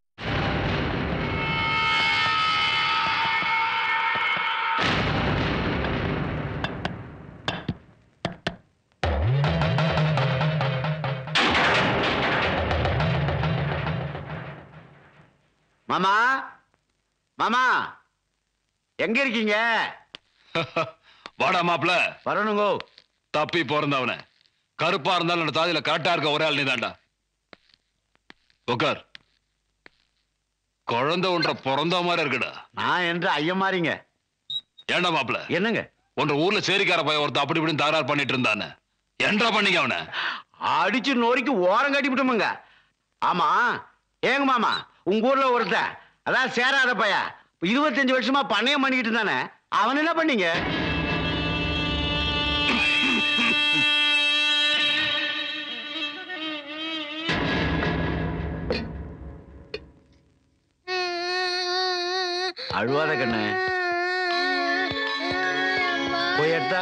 மாமா மாமா எங்க இருக்கீங்க வாடா மாப்ள வரணுங்கோ தப்பி பிறந்தவன கருப்பா இருந்தாலும் அந்த தாதியில கரெக்டா இருக்க ஒரே ஆள் நீதான்டா உட்கார் குழந்தை ஒன்ற பிறந்த மாதிரி இருக்குடா நான் என்று ஐயமாறிங்க ஏன்டா மாப்ள என்னங்க உன்ற ஊர்ல சேரிக்கார பையன் ஒருத்தன் அப்படி இப்படின்னு தகராறு பண்ணிட்டு இருந்தானே என்றா பண்ணீங்க அவனை அடிச்சு நொறுக்கி ஓரம் கட்டி விட்டோமுங்க ஆமா ஏங்க மாமா உங்க ஊர்ல ஒருத்தன் அதான் சேராத பைய இருபத்தஞ்சு வருஷமா பண்ணையம் பண்ணிக்கிட்டு இருந்தானே அவன் என்ன பண்ணீங்க அழுவாத கண்ணு போய் எடுத்தா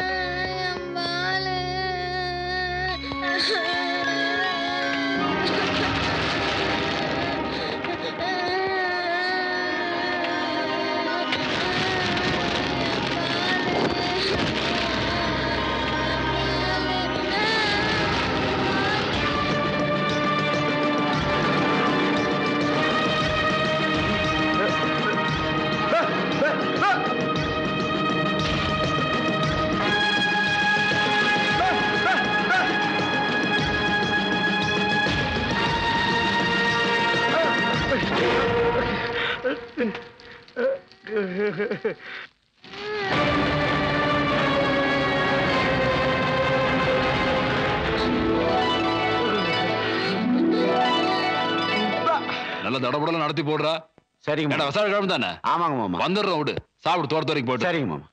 நல்ல தடபடல நடத்தி போடுறா சரிங்க ஏடா விசார கிழமை தானே ஆமாங்க மாமா வந்துடுறோம் விடு சாப்பிடு தோட்டத்து வரைக்கும் போயிட்டு சரிங்க மாமா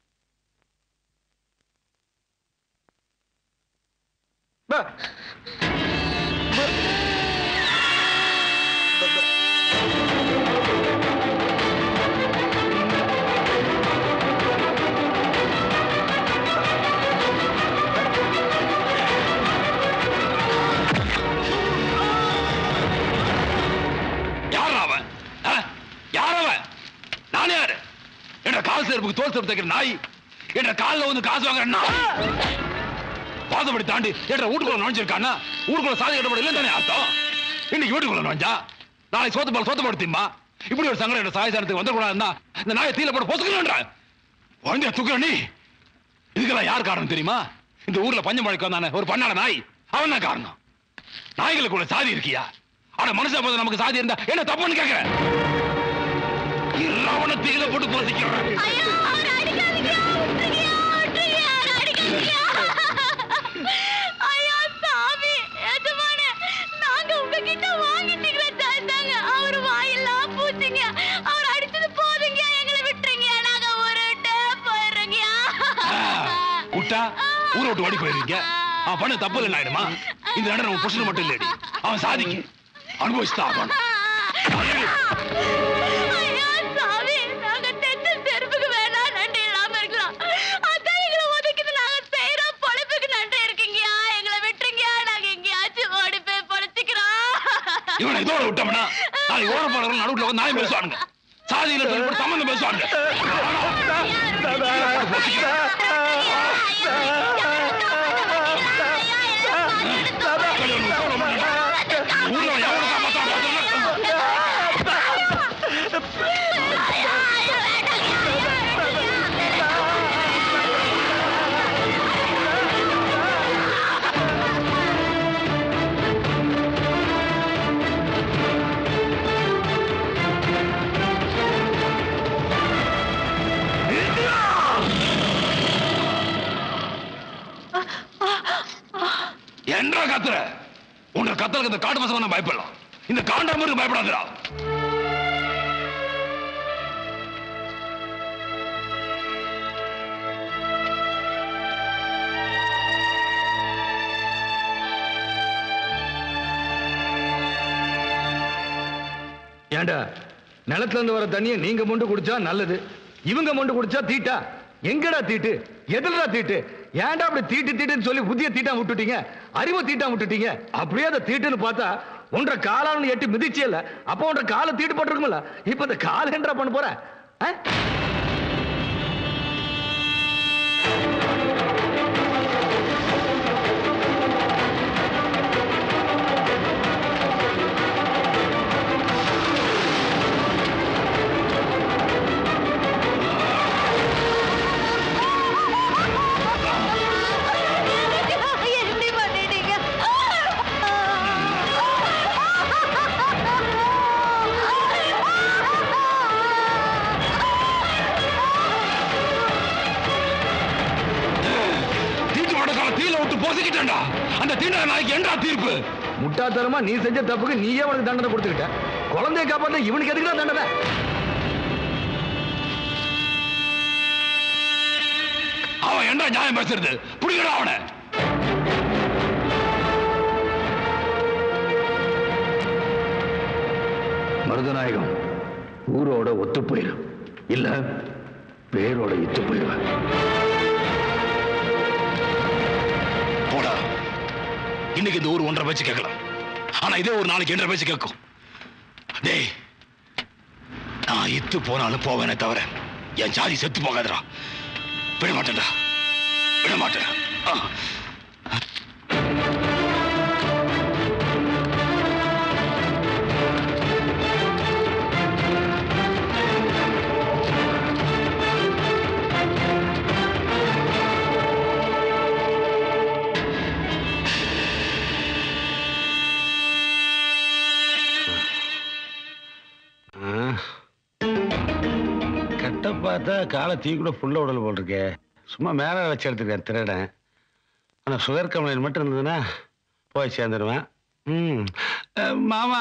யார் அவன் ஆ? யார் அவன் நான் யாரு என்ற கால் செருப்புக்கு தோல் செருப்பு தைக்கிற நாய் என்ற கால்ல வந்து காசு வாங்குற நாய் பாதப்படி தாண்டி என்ற வீட்டுக்குள்ள நுழைஞ்சிருக்கானா ஊருக்குள்ள சாதி இடப்பட இல்லைன்னு தானே அர்த்தம் இன்னைக்கு வீட்டுக்குள்ள நுழைஞ்சா நாளைக்கு சோத்து பால் சோத்து படுத்திமா இப்படி ஒரு சங்கடம் என்ற சாய சாரத்துக்கு வந்துடக்கூடாதுன்னா இந்த நாயை தீல போட பொசுக்கணுன்ற குழந்தைய தூக்குற நீ இதுக்கெல்லாம் யார் காரணம் தெரியுமா இந்த ஊர்ல பஞ்சம் மழைக்கு வந்தானே ஒரு பண்ணாட நாய் அவன் தான் காரணம் நாய்களுக்குள்ள சாதி இருக்கியா ஆனா மனுஷன் போது நமக்கு சாதி இருந்தா என்ன தப்புன்னு கேக்குறேன் அவனை தீல போட்டு போசிக்கிறேன் ஐயா சாமி எஜமானே நாங்க உங்ககிட்ட வாங்கிட்டீங்களே தாத்தாங்க அவர் வாயெல்லாம் பூச்சிங்க அவர் அடிச்சது போதுங்க எங்களை விட்டுருங்க நாங்க ஊருட்டு போயிடுறோங்க விட்டா ஊரை விட்டு ஓடி போயிருவீங்க அவன் பண்ண தப்பு இல்லை ஆயிடுமா இந்த நட நம்ம புருஷன் மட்டும் இல்லடி அவன் சாதிக்கு அனுபவிச்சுதான் ஆகணும் ஐயா சாமி நாங்க தெத்து செருப்புக்கு வேணா நன்றி இல்லாம இருக்கலாம் அதான் எங்களை ஒதுக்கிட்டு நாங்க செய்யற பொழப்புக்கு நன்றி இருக்கீங்கயா எங்களை விட்டுருங்க நாங்க எங்கேயாச்சும் ஓடி போய் பொழைச்சிக்கிறோம் இவனை இதோட விட்டோம்னா நாளைக்கு ஓர போறவங்க நடுவுல வந்து நாயம் பேசுவானுங்க சாதியில சொல்லி போட்டு சம்பந்தம் பேசுவாங்க ஊர்ல எவ்வளவு காப்பாத்தான் என்றா கத்துற உன்னை கத்தலுக்கு இந்த காட்டு பசங்க நான் பயப்படலாம் இந்த காண்டாமருக்கு பயப்படாதடா ஏண்டா நிலத்துல இருந்து வர தண்ணியை நீங்க மொண்டு குடிச்சா நல்லது இவங்க மொண்டு குடிச்சா தீட்டா எங்கடா தீட்டு எதுலடா தீட்டு ஏன்டா அப்படி தீட்டு தீட்டுன்னு சொல்லி புதிய தீட்டா விட்டுட்டீங்க அறிவு தீட்டா விட்டுட்டீங்க அப்படியே அந்த தீட்டுன்னு பார்த்தா ஒன்றரை காலான்னு எட்டி மிதிச்சே இல்ல அப்போ ஒன்றரை காலை தீட்டு போட்டிருக்கும்ல இப்ப இந்த காலை என்னடா பண்ண போற ஆ? எப்படி பண்ணிட்டீங்க தீட்டு வடக்கால தீல விட்டு பொசுக்கிட்டேன்டா அந்த தீண்ட நாய்க்கு என்றா தீர்ப்பு முட்டாத்தனமா நீ செஞ்ச தப்புக்கு நீயே உனக்கு தண்டனை கொடுத்துக்கிட்ட குழந்தைய காப்பாத்த இவனுக்கு எதுக்குடா தண்டனை அவன் என்றா நியாயம் பேசுறது புடிக்கடா அவனை மருதநாயகம் ஊரோட ஒத்து போயிடும் இல்ல பேரோட இத்து போயிடுவேன் போடா இன்னைக்கு இந்த ஊர் ஒன்றரை பேச்சு கேட்கலாம் ஆனா இதே ஒரு நாளைக்கு என்ற பேச்சு கேட்கும் டேய் நான் இத்து போனாலும் போவேனே தவிர என் ஜாதி செத்து போகாதடா விட மாட்டேன்டா விட மாட்டேன் ஆ. ஆ. கட்ட பார்த்தா காலை தீ கூட புள்ள உடல் போல் இருக்கே சும்மா மேலே வச்சு எடுத்துருக்கேன் திருடன் ஆனால் சுகர் கம்ப்ளைண்ட் மட்டும் இருந்ததுன்னா போய் சேர்ந்துடுவேன் ம் அஹ், மாமா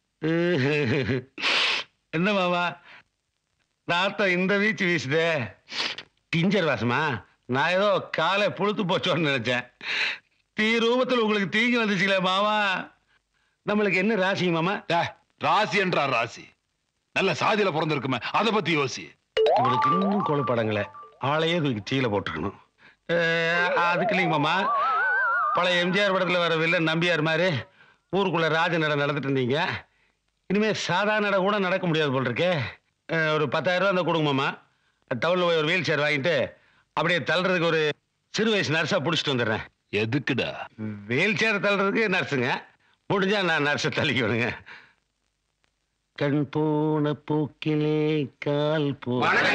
என்ன மாமா நாத்தம் இந்த வீச்சு வீசுதே டிஞ்சர் வாசமா நான் ஏதோ காலை புழுத்து போச்சோன்னு நினைச்சேன் தீ ரூபத்தில் உங்களுக்கு தீங்கி வந்துச்சுங்களே மாமா நம்மளுக்கு என்ன ராசிங்க மாமா டேய், ராசி என்றா ராசி நல்ல சாதியில பிறந்திருக்குமே அதை பத்தி யோசி இவளுக்கு இன்னும் கொழுப்படங்களே ஆளையே தூக்கி தீயில போட்டுக்கணும் அஹ், அதுக்கு இல்லைங்க மாமா பழைய எம்ஜிஆர் படத்துல வர வில்லன் நம்பியார் மாதிரி ஊருக்குள்ள ராஜ நட நடந்துட்டு இருந்தீங்க இனிமே சாதாரண நட கூட நடக்க முடியாது போல் இருக்கே அஹ், ஒரு பத்தாயிரம் ரூபா அந்த கொடுங்க மாமா டவுன்ல போய் ஒரு வீல் சேர் வாங்கிட்டு அப்படியே தள்ளுறதுக்கு ஒரு சிறு வயசு நர்ஸா பிடிச்சிட்டு வந்துடுறேன் எதுக்குடா வீல் சேர் தள்ளுறதுக்கு நர்ஸுங்க முடிஞ்சா நான் நர்ஸை தள்ளிக்குவேனுங்க கண் போன போக்கிலே கால் போ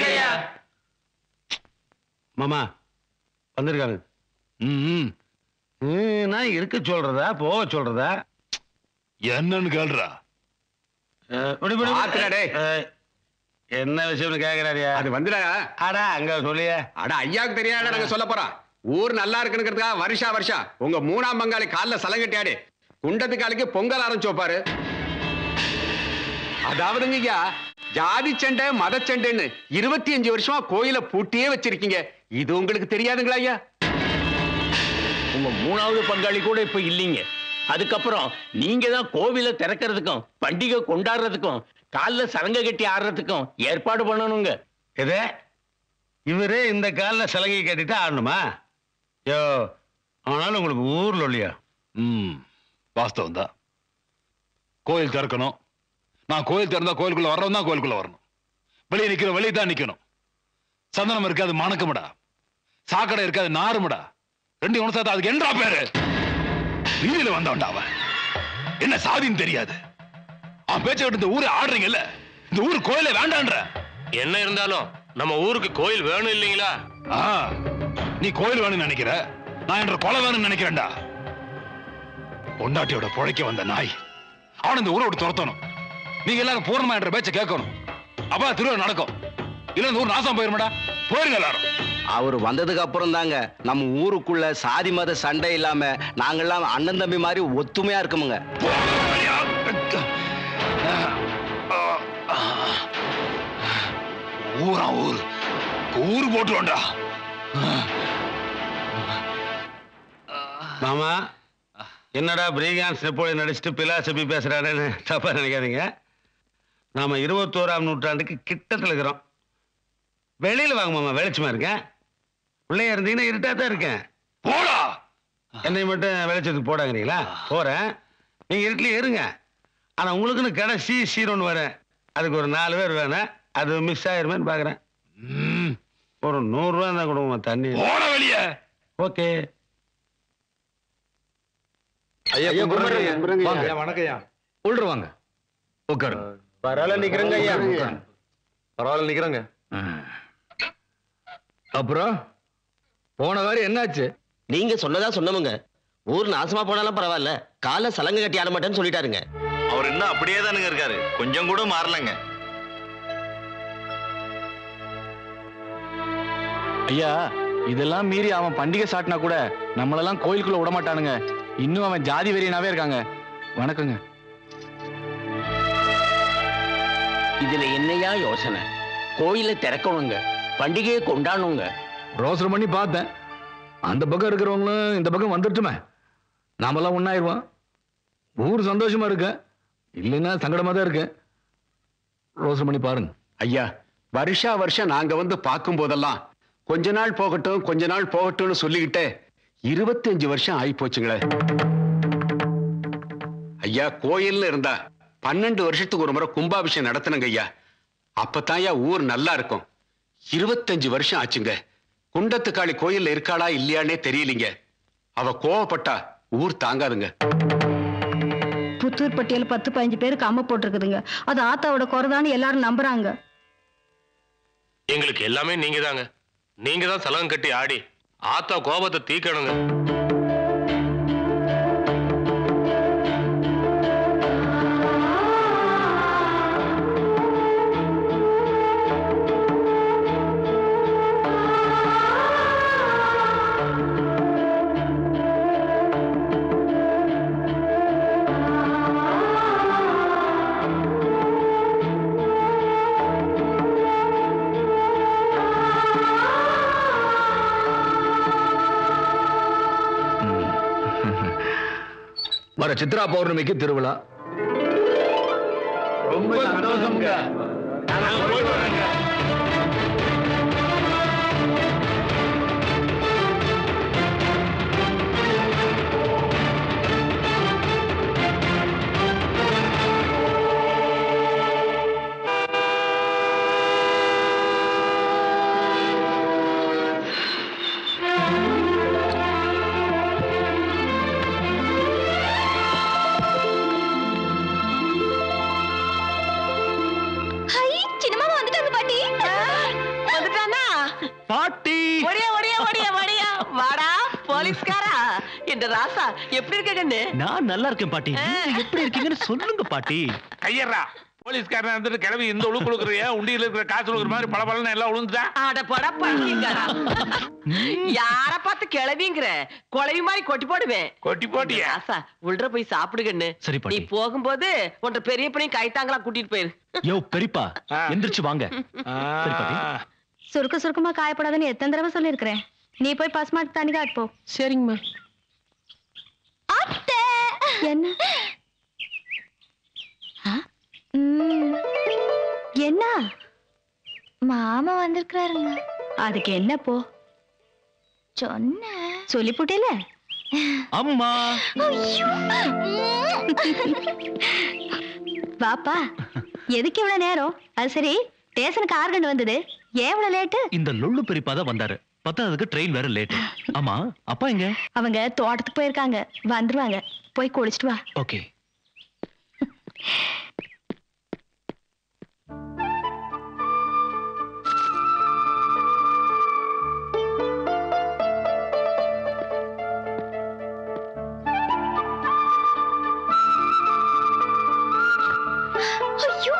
மாமா வந்திருக்காங்க ம் ம், நான் இருக்க சொல்றதா போக சொல்றதா என்னன்னு கேள்றா அஹ், விடு, விடு, விடு. ஆத்துடா டேய். அஹ், என்ன விஷயம்னு கேக்குறாரியா அது வந்துடா அடா அங்க சொல்லியே அட ஐயாவுக்கு தெரியாத நாங்க சொல்ல போறோம் ஊர் நல்லா இருக்குங்கிறதுக்காக வருஷா வருஷம் உங்க மூணாம் பங்காளி கால்ல சலங்கட்டியாடு குண்டத்து காலுக்கு பொங்கல் ஆரம்பிச்சு வைப்பாரு அதாவதுங்க ஐயா ஜாதி சண்டை மத சண்டைன்னு இருபத்தி அஞ்சு வருஷமா கோயில பூட்டியே வச்சிருக்கீங்க இது உங்களுக்கு தெரியாதுங்களா ஐயா உங்க மூணாவது பங்காளி கூட இப்ப இல்லைங்க அதுக்கப்புறம் நீங்க தான் கோவிலை திறக்கிறதுக்கும் பண்டிகை கொண்டாடுறதுக்கும் கால்ல சலங்கை கட்டி ஆடுறதுக்கும் ஏற்பாடு பண்ணணுங்க எது இவரே இந்த காலில் சலங்கை கட்டிட்டு ஆடணுமா யோ ஆனாலும் உங்களுக்கு ஊர்ல இல்லையா ம் வாஸ்தவம் தான் கோயில் திறக்கணும் நான் கோயில் திறந்தா கோயிலுக்குள்ள வர்றவன் தான் கோயிலுக்குள்ள வரணும் வெளியே நிக்கிற வெளியே தான் நிக்கணும் சந்தனம் இருக்காது மணக்குமடா சாக்கடை இருக்காது நாருமடா ரெண்டு உணசாத்த அதுக்கு என்றா பேரு வீதியில வந்தவன்டா அவன் என்ன சாதின்னு தெரியாது அவன் பேச்ச விட்டு இந்த ஊரை ஆடுறீங்கல்ல இந்த ஊர் கோயிலே வேண்டான்ற என்ன இருந்தாலும் நம்ம ஊருக்கு கோயில் வேணும் இல்லைங்களா ஆ, நீ கோயில் வேணும்னு நினைக்கிற நான் என்ற கொலை வேணும்னு நினைக்கிறேன்டா பொண்டாட்டியோட புழைக்க வந்த நாய் அவன் இந்த ஊரை விட்டு துரத்தணும் நீங்க எல்லாரும் பூர்ணமா என்ற பேச்ச கேட்கணும் அப்ப திருவிழா நடக்கும் இல்ல இந்த ஊர் நாசம் போயிருமாடா போயிருங்க எல்லாரும் அவர் வந்ததுக்கு அப்புறம் தாங்க நம்ம ஊருக்குள்ள சாதி மத சண்டை இல்லாம நாங்கெல்லாம் அண்ணன் தம்பி மாதிரி ஒத்துமையா இருக்கமுங்க ஊரா ஊர் ஊர் போட்டுருவோம்டா மாமா என்னடா பிரீகான்ஸ் நெப்போலியன் நடிச்சுட்டு பிலாசபி பேசுறாருன்னு தப்பா நினைக்காதீங்க நாம இருபத்தோராம் நூற்றாண்டுக்கு கிட்டத்துல இருக்கிறோம் வெளியில வாங்க மாமா வெளிச்சமா இருக்கேன் உள்ளே இருந்தீங்கன்னா இருட்டா தான் இருக்கேன் போடா என்னை மட்டும் வெளிச்சத்துக்கு போடாங்கிறீங்களா போறேன் நீங்க இருட்டிலே இருங்க ஆனா உங்களுக்குன்னு கடைசி சீரோன்னு வரேன் அதுக்கு ஒரு நாலு பேர் வேணும் அது மிஸ் ஆயிருமேன்னு பாக்குறேன் ஒரு நூறு ரூபா தான் கொடுங்க தண்ணி போட வெளியே ஓகே ஐயா கும்பிடுறேங்க ஐயா வணக்கம்யா உள்ள வாங்க உட்காரு பரவாயில்ல நிக்கிறேங்க ஐயா பரவாயில்ல நிக்கிறேங்க அப்புறம் போன வாரம் என்னாச்சு நீங்க சொன்னதா சொன்னவங்க ஊர் நாசமா போனாலும் பரவாயில்ல காலை சலங்க கட்டி ஆட மாட்டேன்னு சொல்லிட்டாருங்க அவர் இன்னும் அப்படியே தானுங்க இருக்காரு கொஞ்சம் கூட மாறலங்க ஐயா இதெல்லாம் மீறி அவன் பண்டிகை சாட்டினா கூட நம்மளெல்லாம் கோயிலுக்குள்ள விட மாட்டானுங்க இன்னும் அவன் ஜாதி வெறியனாவே இருக்காங்க வணக்கங்க இதுல என்னையா யோசனை கோயிலை திறக்கணுங்க பண்டிகையை கொண்டாடணுங்க ரோசனை பண்ணி பார்த்தேன் அந்த பக்கம் இருக்கிறவங்களும் இந்த பக்கம் வந்துட்டுமே நாமெல்லாம் ஒன்னாயிருவோம் ஊர் சந்தோஷமா இருக்கு இல்லைன்னா சங்கடமா தான் இருக்கு ரோசனை பண்ணி பாருங்க ஐயா வருஷா வருஷம் நாங்க வந்து பார்க்கும் போதெல்லாம் கொஞ்ச நாள் போகட்டும் கொஞ்ச நாள் போகட்டும்னு சொல்லிக்கிட்டே இருபத்தஞ்சு வருஷம் ஆகி போச்சுங்களே ஐயா கோயில்னு இருந்தா பன்னெண்டு வருஷத்துக்கு ஒரு முறை கும்பாபிஷேகம் நடத்தணுங்க ஐயா அப்பதான் ஐயா ஊர் நல்லா இருக்கும் இருபத்தஞ்சு வருஷம் ஆச்சுங்க குண்டத்துக்காளி கோயில்ல இருக்காளா இல்லையானே தெரியலீங்க அவ கோவப்பட்டா ஊர் தாங்காதுங்க புத்தூர் பட்டியல பத்து பதினஞ்சு பேருக்கு அம்மை போட்டிருக்குதுங்க அது ஆத்தாவோட குறைதான்னு எல்லாரும் நம்புறாங்க எங்களுக்கு எல்லாமே நீங்க தாங்க நீங்க தான் சலகம் கட்டி ஆடி ஆத்தா கோபத்தை தீக்கணுங்க வர சித்ரா பௌர்ணமிக்கு திருவிழா ரொம்ப சந்தோஷம்ங்க ஹை சின்னமாமா வந்துட்டாங்க பாட்டி வந்துட்டானா பாட்டி ஒடியா ஒடியா ஒடியா ஒடியா வாடா போலீஸ்காரா என்ற ராசா எப்படி இருக்க கண்ணு நான் நல்லா இருக்கேன் பாட்டி நீங்க எப்படி இருக்கீங்கன்னு சொல்லுங்க பாட்டி கையறா போலீஸ்காரன் வந்துட்டு கிளம்பி இந்த உழுக்கு கொடுக்குறிய உண்டியில் இருக்கிற காசு கொடுக்குற மாதிரி பல பலன்னு எல்லாம் உளுந்துட்டா அட போடா பையன்காரா யார பார்த்து கிளவிங்கிற குழவி மாதிரி கொட்டி போடுவேன் கொட்டி போட்டியா ராசா உள்ள போய் சாப்பிடு கண்ணு சரி, பாட்டி. நீ போகும்போது உன்ட பெரிய பையன் கைத்தாங்களா கூட்டிட்டு போயிரு யோ பெரியப்பா எந்திரிச்சு வாங்க சரி பாட்டி சுருக்க சுருக்கமா காயப்படாதுன்னு எத்தனை தடவை சொல்லியிருக்கிறேன் நீ போய் பசுமாட்டு தண்ணி காட்டு போ சரிங்கம்மா அத்தை என்ன ஆ? ம். என்ன மாமா வந்திருக்கிறாருங்க அதுக்கு என்ன போ சொன்னேன் சொல்லி போட்டேல அம்மா ஐயோ. வாப்பா எதுக்கு இவ்வளவு நேரம் அது சரி ஸ்டேஷனுக்கு ஆர்கண்ட் வந்தது ஏன் இவ்வளவு லேட்டு இந்த லொள்ளு பெரியப்பா தான் வந்தாரு பத்தாவதுக்கு ட்ரெயின் வேற லேட் ஆமா அப்பா எங்க அவங்க தோட்டத்துக்கு போயிருக்காங்க வந்துருவாங்க போய் குளிச்சிட்டு வா ஓகே ஐயோ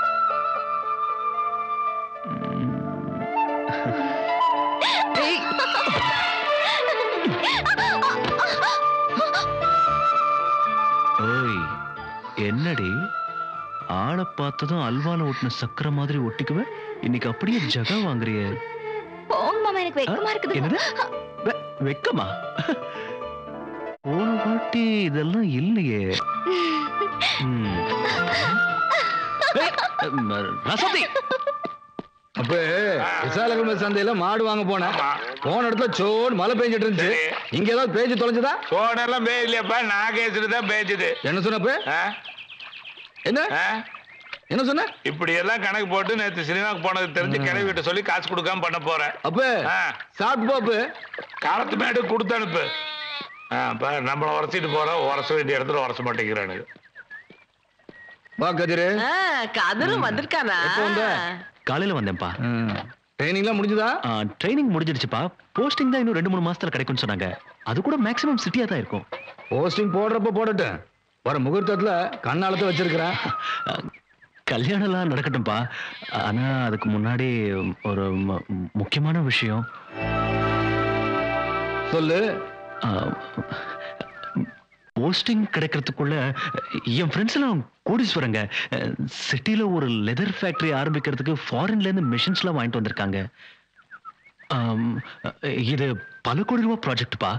ஓய் என்னடி ஆளை பார்த்ததும் அல்வால ஒட்டின சக்கரை மாதிரி ஒட்டிக்குவ இன்னைக்கு அப்படியே ஜகா வாங்குறியே போங்க மாமா எனக்கு வெக்கமா என்னது இருக்குது வெ- வெக்கமா போன வாட்டி இதெல்லாம் இல்லையே ம். ஏய், ம், ரசதி அப்ப விசாலகிழமை சந்தையில மாடு வாங்க போனேன் போன இடத்துல சோடு மழை பெஞ்சிட்டு இருந்துச்சு இங்க ஏதாவது பேஞ்சு தொலைஞ்சதா சோடெல்லாம் பேயலையாப்பா நான் கேசுட்டு தான் பேச்சுது என்ன சொன்னப்ப என்ன என்ன சொன்ன இப்படி எல்லாம் கணக்கு போட்டு நேத்து சினிமாக்கு போனது தெரிஞ்சு கிளவி விட்டு சொல்லி காசு கொடுக்காம பண்ண போறேன் அப்ப சாப்பிட்டு பாப்பு காலத்து மேடு கொடுத்து அனுப்பு ஆ, பாரு, நம்மள உரசிட்டு போறோம் உரச வேண்டிய இடத்துல உரச மாட்டேங்கிறானுங்க வா கதிரு ஆ, கதிரும் வந்திருக்கானா எப்போ வந்த? காலையில வந்தேன்ப்பா ட்ரைனிங்லாம் முடிஞ்சதா ட்ரைனிங் முடிஞ்சிடுச்சுப்பா போஸ்டிங் தான் இன்னும் ரெண்டு மூணு மாசத்துல கிடைக்கும்னு சொன்னாங்க அது கூட மேக்ஸிமம் சிட்டியா தான் இருக்கும் போஸ்டிங் போடுறப்ப போடட்டும் வர முகூர்த்தத்துல கண்ணாலத்தை வச்சிருக்கிறேன் கல்யாணம்லாம் நடக்கட்டும்பா ஆனா அதுக்கு முன்னாடி ஒரு மு- முக்கியமான விஷயம் சொல்லு போஸ்டிங் கிடைக்கிறதுக்குள்ள என் ஃப்ரெண்ட்ஸ் எல்லாம் கோடீஸ்வரங்க சிட்டில ஒரு லெதர் ஃபேக்டரி ஆரம்பிக்கிறதுக்கு ஃபாரின்ல இருந்து மிஷின்ஸ்லாம் வாங்கிட்டு வந்திருக்காங்க ஆம், இது பல கோடி ரூபாய் ப்ராஜெக்ட்பா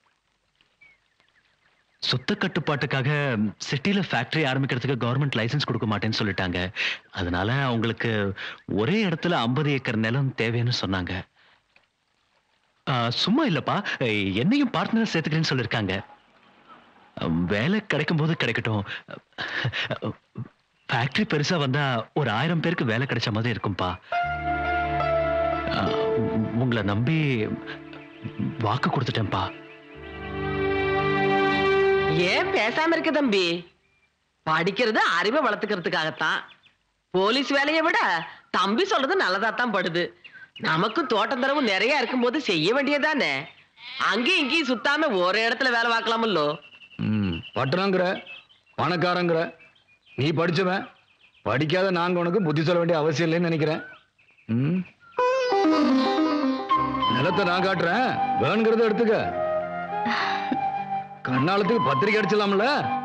சுத்த கட்டுப்பாட்டுக்காக சிட்டில ஃபேக்டரி ஆரம்பிக்கிறதுக்கு கவர்மெண்ட் லைசென்ஸ் கொடுக்க மாட்டேன்னு சொல்லிட்டாங்க அதனால அவங்களுக்கு ஒரே இடத்துல 50 ஏக்கர் நிலம் தேவைன்னு சொன்னாங்க ஆ, சும்மா இல்லப்பா என்னையும் பார்ட்னர் சேர்த்துக்கிறேன்னு சொல்லியிருக்காங்க வேலை கிடைக்கும் போது கிடைக்கட்டும் ஃபேக்டரி பெருசா வந்தா ஒரு ஆயிரம் பேருக்கு வேலை கிடைச்ச மாதிரி இருக்கும்பா ஆ, உங்களை நம்பி வாக்கு கொடுத்துட்டேன்ப்பா ஏன் பேசாம இருக்க தம்பி படிக்கிறது அறிவை வளர்த்துக்கிறதுக்காகத்தான் போலீஸ் வேலையை விட தம்பி சொல்றது நல்லதா தான் படுது நமக்கும் தோட்டம் தரவு நிறைய இருக்கும்போது செய்ய வேண்டியதானே அங்கேயும் இங்கேயும் சுத்தாம ஒரு இடத்துல வேலை பார்க்கலாமல்லோ ம் பட்டணங்கிற பணக்காரங்கிற நீ படிச்சவன் படிக்காத நாங்க உனக்கு புத்தி சொல்ல வேண்டிய அவசியம் இல்லைன்னு நினைக்கிறேன் ம் நிலத்தை நான் காட்டுறேன் வேணுங்கிறத எடுத்துக்க கண்ணாலத்துக்கு பத்திரிக்கை அடிச்சிடலாம்ல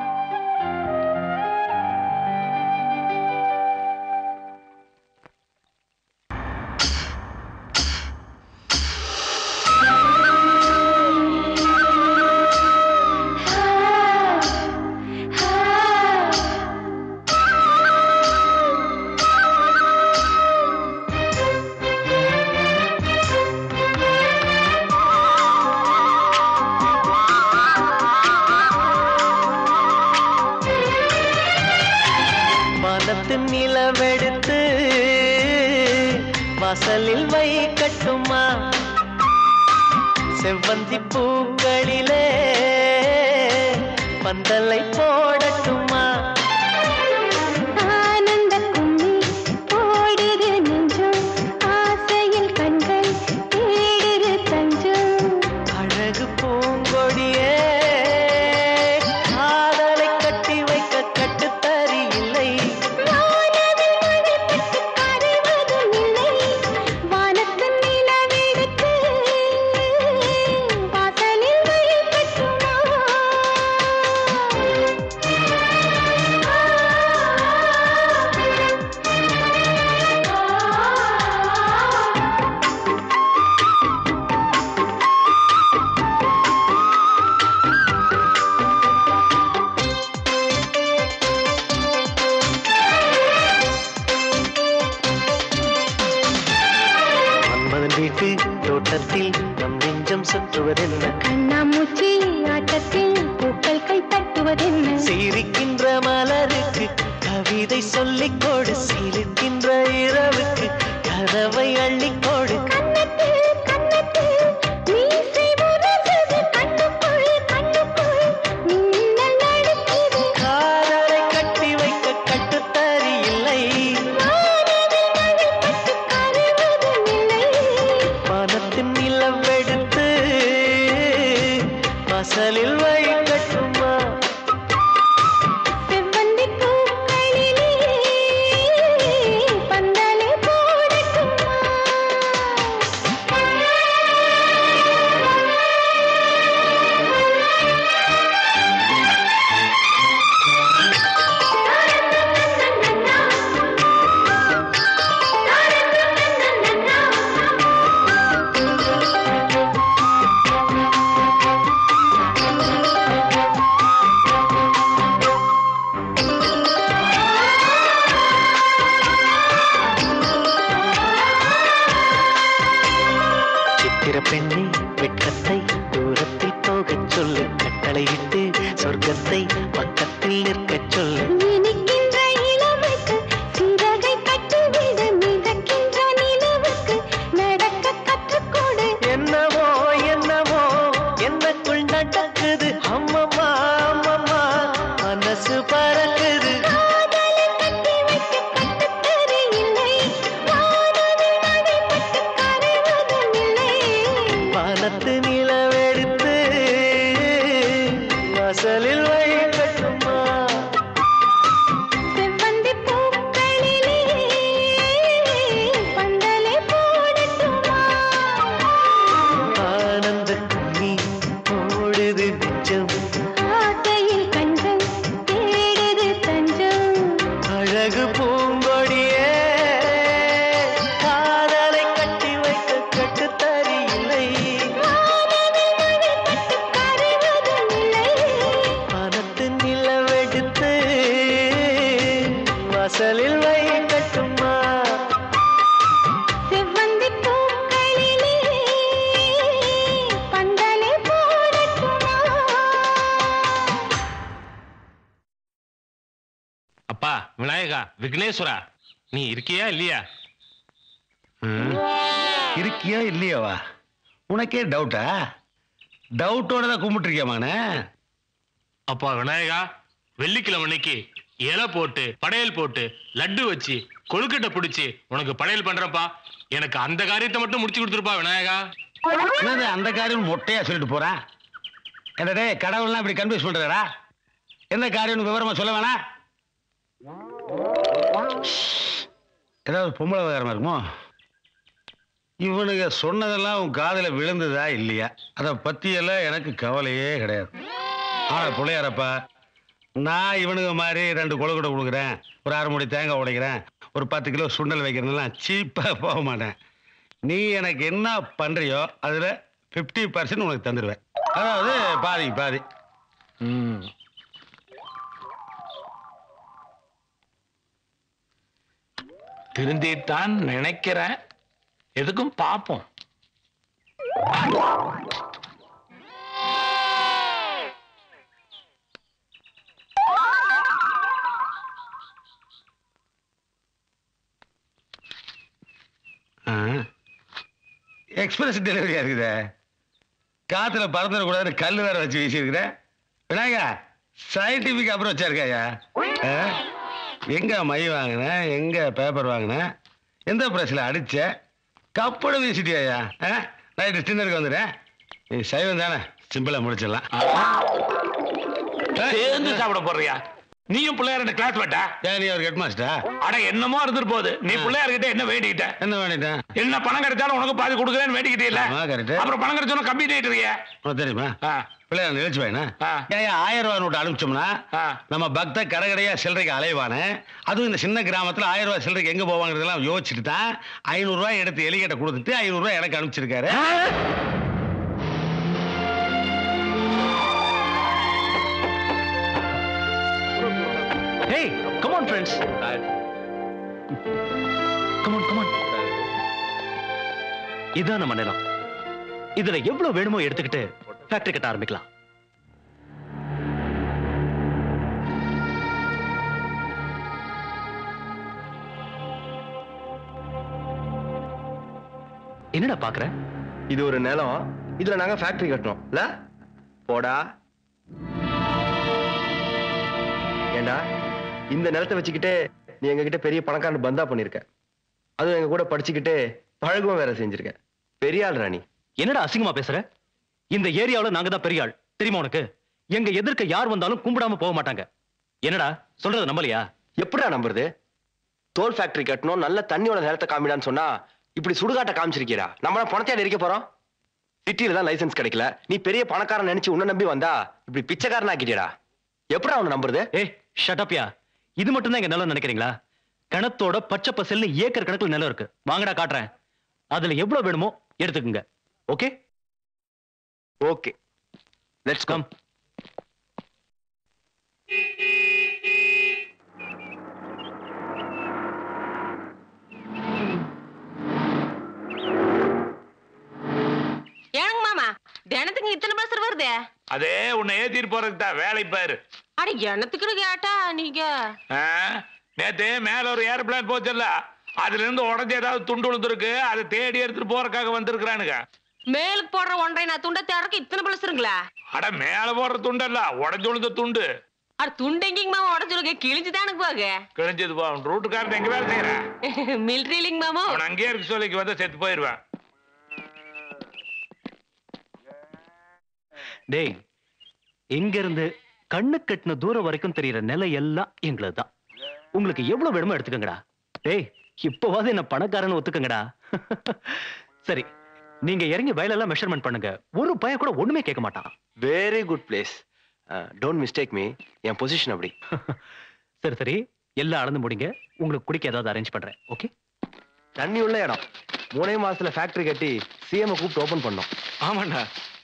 வானத்து நிலவெடுத்து வாசலில் வை கட்டுமா செவ்வந்தி பூக்களிலே பந்தலை போடட்டுமா ஆனந்த கும்மி போடுது நெஞ்சம் ஆசையில் கண்கள் தேடுது தஞ்சம் அழகு பூங்கொடியே காதலை கட்டி வைக்க கட்டுத்தறி இல்லை வானவில் மழைப்பட்டு கரைவதும் இல்லை வானத்து நிலவெடுத்து வாசலில் வை கட்டுமா மன்மதன் வீட்டு தோட்டத்தில் நம் நெஞ்சம் சுற்றுவதென்ன கண்ணாமூச்சி ஆட்டத்தில் பூக்கள் கை தட்டுவதென்ன சிரிக்கின்ற மலருக்கு கவிதை சொல்லிக் கொடு சிரிக்கின்ற இரவுக்கு கனவை அள்ளிக் கொடு மீசை முரசுது கண்ணுக்குள் கண்ணுக்குள் மின்னல் நடுக்குது காதலை கட்டி வைக்க கட்டுத்தறி இல்லை வானவில் மழைப்பட்டு கரைவதும் இல்லை மனத்தின் நிலவெடுத்து வாசலில் வை கட்டுமா செவ்வந்தி பூக்களிலே சொல்லு இனிக்கின்ற இளமைக்கு சிறகை கட்டிவிடு மிதக்கின்ற நிலவுக்கு நடக்க கற்றுக்கொடு என்னவோ என்னவோ என்னக்குள் நடக்குது அம்மம்மா அம்மம்மா மனசு பறக்குது காதலை கட்டி வைக்க கட்டுத்தறி இல்லை வானவில் நடைபெற்று கரைவதும் இல்லை வானத்து நிலவெடுத்து வாசலில் வைக்கட்டுமா செவ்வந்தி பூக்களிலே பந்தலை போடட்டுமா ஆனந்த கண்ணி ஓடுது நெஞ்சம் ஆசையில் கஞ்சம் தேடுது தஞ்சம் அழகு பூங்கொடியே காதலை கட்டி வைக்க கட்டுத்தறி இல்லை வானவில் நடைபெற்று கரைவதும் இல்லை வானத்து நிலவெடுத்து வாசலில் வைக்கட்டுமா செவ்வந்தி பூக்களிலே பந்தலை போடட்டுமா அப்பா விநாயகா விக்னேஸ்வரா நீ இருக்கியா இல்லையா இருக்கியா இல்லையாவா உனக்கே டவுட்டா டவுட்டோட தான் கும்பிட்டுருக்கியமான அப்பா விநாயகா வெள்ளிக்கிழமை அன்னைக்கு இலை போட்டு படையல் போட்டு லட்டு வச்சு கொழுக்கட்டை பிடிச்சி உனக்கு படையல் பண்றப்பா எனக்கு அந்த காரியத்தை மட்டும் முடிச்சு கொடுத்துருப்பா விநாயகா என்னது அந்த காரியம் மொட்டையா சொல்லிட்டு போறேன் என்ன டேய் கடவுள்லாம் இப்படி கன்ஃபியூஸ் பண்றாரா எந்த காரியம் விவரமா சொல்ல வேணாம் ஏதாவது பொம்பளை விவகாரமா இருக்குமோ இவனுங்க சொன்னதெல்லாம் உன் காதுல விழுந்ததா இல்லையா அதை பத்தியெல்லாம் எனக்கு கவலையே கிடையாது ஆனா பிள்ளையாரப்பா நான் இவனுங்க மாதிரி ரெண்டு கொழுக்கட்டை கொடுக்குறேன் ஒரு அரை மூடி தேங்காய் உடைக்கிறேன் ஒரு பத்து கிலோ சுண்டல் வைக்கிறதுலாம் சீப்பாக போக மாட்டேன் நீ எனக்கு என்ன பண்றியோ அதுல 50% பர்சன்ட் உனக்கு தந்துடுவேன் அதாவது பாதி பாதி ம் திருந்திட்டான் நினைக்கிறேன் எதுக்கும் பார்ப்போம் எக்ஸ்பிரஸ் டெலிவரியா இருக்குதே காத்துல பறந்துடக்கூடாதுன்னு கல் வேற வச்சு வீசியிருக்கிற விநாயகா சயின்டிபிக் அப்ரோச் இருக்காயா ஆ? எங்க மை வாங்கினேன் எங்க பேப்பர் வாங்கினேன் எந்த பிரஸ்ல அடிச்ச கப்போட வீசிட்டியாயா நைட்டு டின்னருக்கு வந்துடுறேன் நீ சைவம் தானே சிம்பிளா முடிச்சிடலாம் சேர்ந்து சாப்பிட போறியா நீயும் பிள்ளையார் கிளாஸ் வேட்டா ஏன் நீ ஒரு ஹெட் மாஸ்டரா அட என்னமோ இருந்துட்டு போகுது நீ பிள்ளையார்கிட்ட என்ன வேண்டிக்கிட்ட என்ன வேண்டிட்டேன் என்ன பணம் கிடைச்சாலும் உனக்கு பாதி கொடுக்குறேன்னு வேண்டிக்கிட்டே இல்ல ஆமா, correct. அப்புறம் பணம் கிடைச்சோன்னா கம்பி இருக்கிய உனக்கு தெரியுமா பிள்ளையார் நிகழ்ச்சி வாயினா ஏன் ஆயிரம் ரூபாய் நோட்டு அனுப்பிச்சோம்னா நம்ம பக்த கடைகடையா சில்லறைக்கு அலைவானே அதுவும் இந்த சின்ன கிராமத்துல ஆயிரம் ரூபாய் சில்லறைக்கு எங்க போவாங்கிறதெல்லாம் யோசிச்சுட்டு தான் ஐநூறு ரூபாய் எடுத்து எலிகிட்ட கொடுத்துட்டு ஐநூறு ரூபாய் எனக்கு அனுப்பிச்சிருக்காரு Hey, come on, friends. Come on, come on. இதான் நம்ம நிலம் இதுல எவ்வளவு வேணுமோ எடுத்துக்கிட்டு ஃபேக்டரி கட்ட ஆரம்பிக்கலாம் என்னடா பாக்குற இது ஒரு நிலம் இதுல நாங்க ஃபேக்டரி கட்டணும் இல்ல போடா ஏண்டா இந்த நிலத்தை வச்சுக்கிட்டே நீ எங்ககிட்ட பெரிய பணக்காரன் பந்தா பண்ணிருக்க அதுவும் எங்க கூட படிச்சுக்கிட்டு பழகவும் வேற செஞ்சிருக்க பெரிய ஆள் ராணி என்னடா அசிங்கமா பேசுற இந்த ஏரியாவுல நாங்க தான் பெரிய ஆள் தெரியுமா உனக்கு எங்க எதிர்க்க யார் வந்தாலும் கும்பிடாம போக மாட்டாங்க என்னடா சொல்றது நம்பலையா எப்படிடா நம்புறது தோல் ஃபேக்டரி கட்டணும் நல்ல தண்ணியோட நிலத்தை காமிடான்னு சொன்னா இப்படி சுடுகாட்டை காமிச்சிருக்கீரா நம்மள பணத்தையா நெரிக்க போறோம் சிட்டியில தான் லைசென்ஸ் கிடைக்கல நீ பெரிய பணக்காரன் நினைச்சு உன்னை நம்பி வந்தா இப்படி பிச்சைக்காரன் ஆக்கிட்டியடா எப்படா அவனை நம்புறது ஏய் ஷட்டப்யா இது மட்டும் தான் எங்க நிலம் நினைக்கிறீங்களா கணத்தோட பச்சை பசல்னு ஏக்கர் கணக்குல நிலம் இருக்கு வாங்கடா காட்டுறேன் அதுல எவ்வளவு வேணுமோ எடுத்துக்கங்க ஓகே ஓகே லெட்ஸ் கம் ஏனுங்க மாமா தினத்துக்கு இத்தனை பஸ் வருதே அதே உன்னை ஏத்திட்டு போறதுக்கு தான் வேலை பாரு அட என்னத்துக்குன்னு கேட்டா நீங்க ஆ? நேத்து மேல ஒரு ஏர்பிளேன் போச்சுல்ல அதுல இருந்து உடஞ்சு ஏதாவது துண்டு விழுந்திருக்கு அதை தேடி எடுத்துட்டு போறதுக்காக வந்திருக்கிறானுங்க மேலுக்கு போடுற ஒன்றை நான் துண்டை தேடுறக்கு இத்தனை பிளசுருங்களா அட மேல போடுற துண்டல்ல உடஞ்சு விழுந்த துண்டு அட துண்டு எங்கேங்க மாமா உடஞ்சுருங்க கிழிஞ்சு தானுங்க போக கிழிஞ்சது போ ரூட்டுக்காரன் எங்க வேலை செய்யறேன் மிலிட்ரிலிங்க மாமா அவன் அங்கேயே இருக்க சொல்லிக்கு வந்து செத்து போயிருவேன் டேய் இங்க இருந்து கண்ணு கட்டின தூரம் வரைக்கும் தெரியற நிலை எல்லாம் எங்களுது தான் உங்களுக்கு எவ்வளவு வேணுமோ எடுத்துக்கங்கடா டேய் இப்போவாது என்ன பணக்காரன்னு ஒத்துக்கங்கடா சரி நீங்க இறங்கி வயலெல்லாம் மெஷர்மெண்ட் பண்ணுங்க ஒரு பையன் கூட ஒண்ணுமே கேட்க மாட்டான் very good place don't mistake me என் பொசிஷன் அப்படி சரி சரி எல்லாம் அளந்து முடிங்க உங்களுக்கு குடிக்க ஏதாவது அரேஞ்ச் பண்றேன் ஓகே தண்ணி உள்ள இடம் மூணே மாசத்துல ஃபேக்டரி கட்டி சிஎம் கூப்பிட்டு ஓபன் பண்ணோம் ஆமாண்டா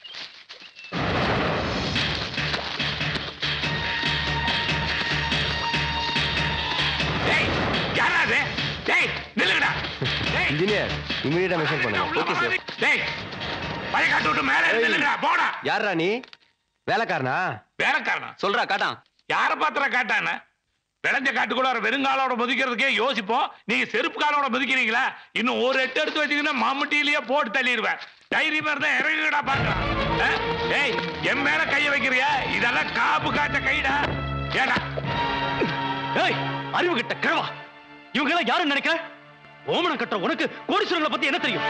யாராது டேய் நில்லுங்கடா இன்ஜினியர் இமிடியேட்டா மெஷர் பண்ணுங்க ஓகே சார் டேய் பழைய காட்டு விட்டு மேல இருந்து நில்லுங்கடா போடா யாரா நீ வேலைக்காரனா வேலைக்காரனா சொல்றா காட்டான் யார பாத்திர காட்டான விளைஞ்ச காட்டுக்குள்ள வெறுங்காலோட முதிக்கிறதுக்கே யோசிப்போம் நீங்க செருப்பு காலோட முதிக்கிறீங்களா இன்னும் ஒரு எட்டு எடுத்து வச்சீங்கன்னா மம்முட்டிலேயே போட்டு தள்ளிடுவேன் தைரியமா இருந்தா இறங்குடா பாக்கலாம் ஏய் என் மேல கைய வைக்கிறியா இதெல்லாம் காப்பு காய்ச்ச கைடா ஏடா ஏய் அறிவு கிட்ட கிழவா இவங்க எல்லாம் யாருன்னு நினைக்கிற ஓமனம் கட்டுற உனக்கு கோடீஸ்வரங்களை பத்தி என்ன தெரியும்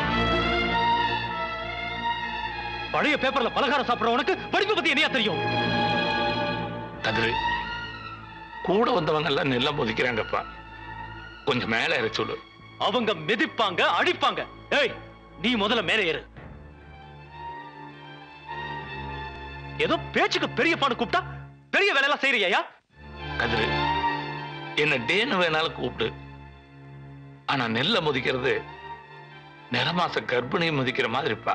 பழைய பேப்பர்ல பலகாரம் சாப்பிடுற உனக்கு படிப்பு பத்தி என்னையா தெரியும் கதிரு கூட வந்தவங்க எல்லாம் நெல்ல முதிக்கிறாங்கப்பா கொஞ்சம் மேல இற சொல்லு அவங்க மிதிப்பாங்க அடிப்பாங்க ஏய் நீ முதல்ல மேலே ஏறு ஏதோ பேச்சுக்கு பெரிய பாடு கூப்பிட்டா பெரிய வேலையெல்லாம் செய்யறியா கதிரு என்ன டேன்னு வேணாலும் கூப்பிடு ஆனா நெல்ல முதிக்கிறது நிறமாச கர்ப்பிணியை முதிக்கிற மாதிரிப்பா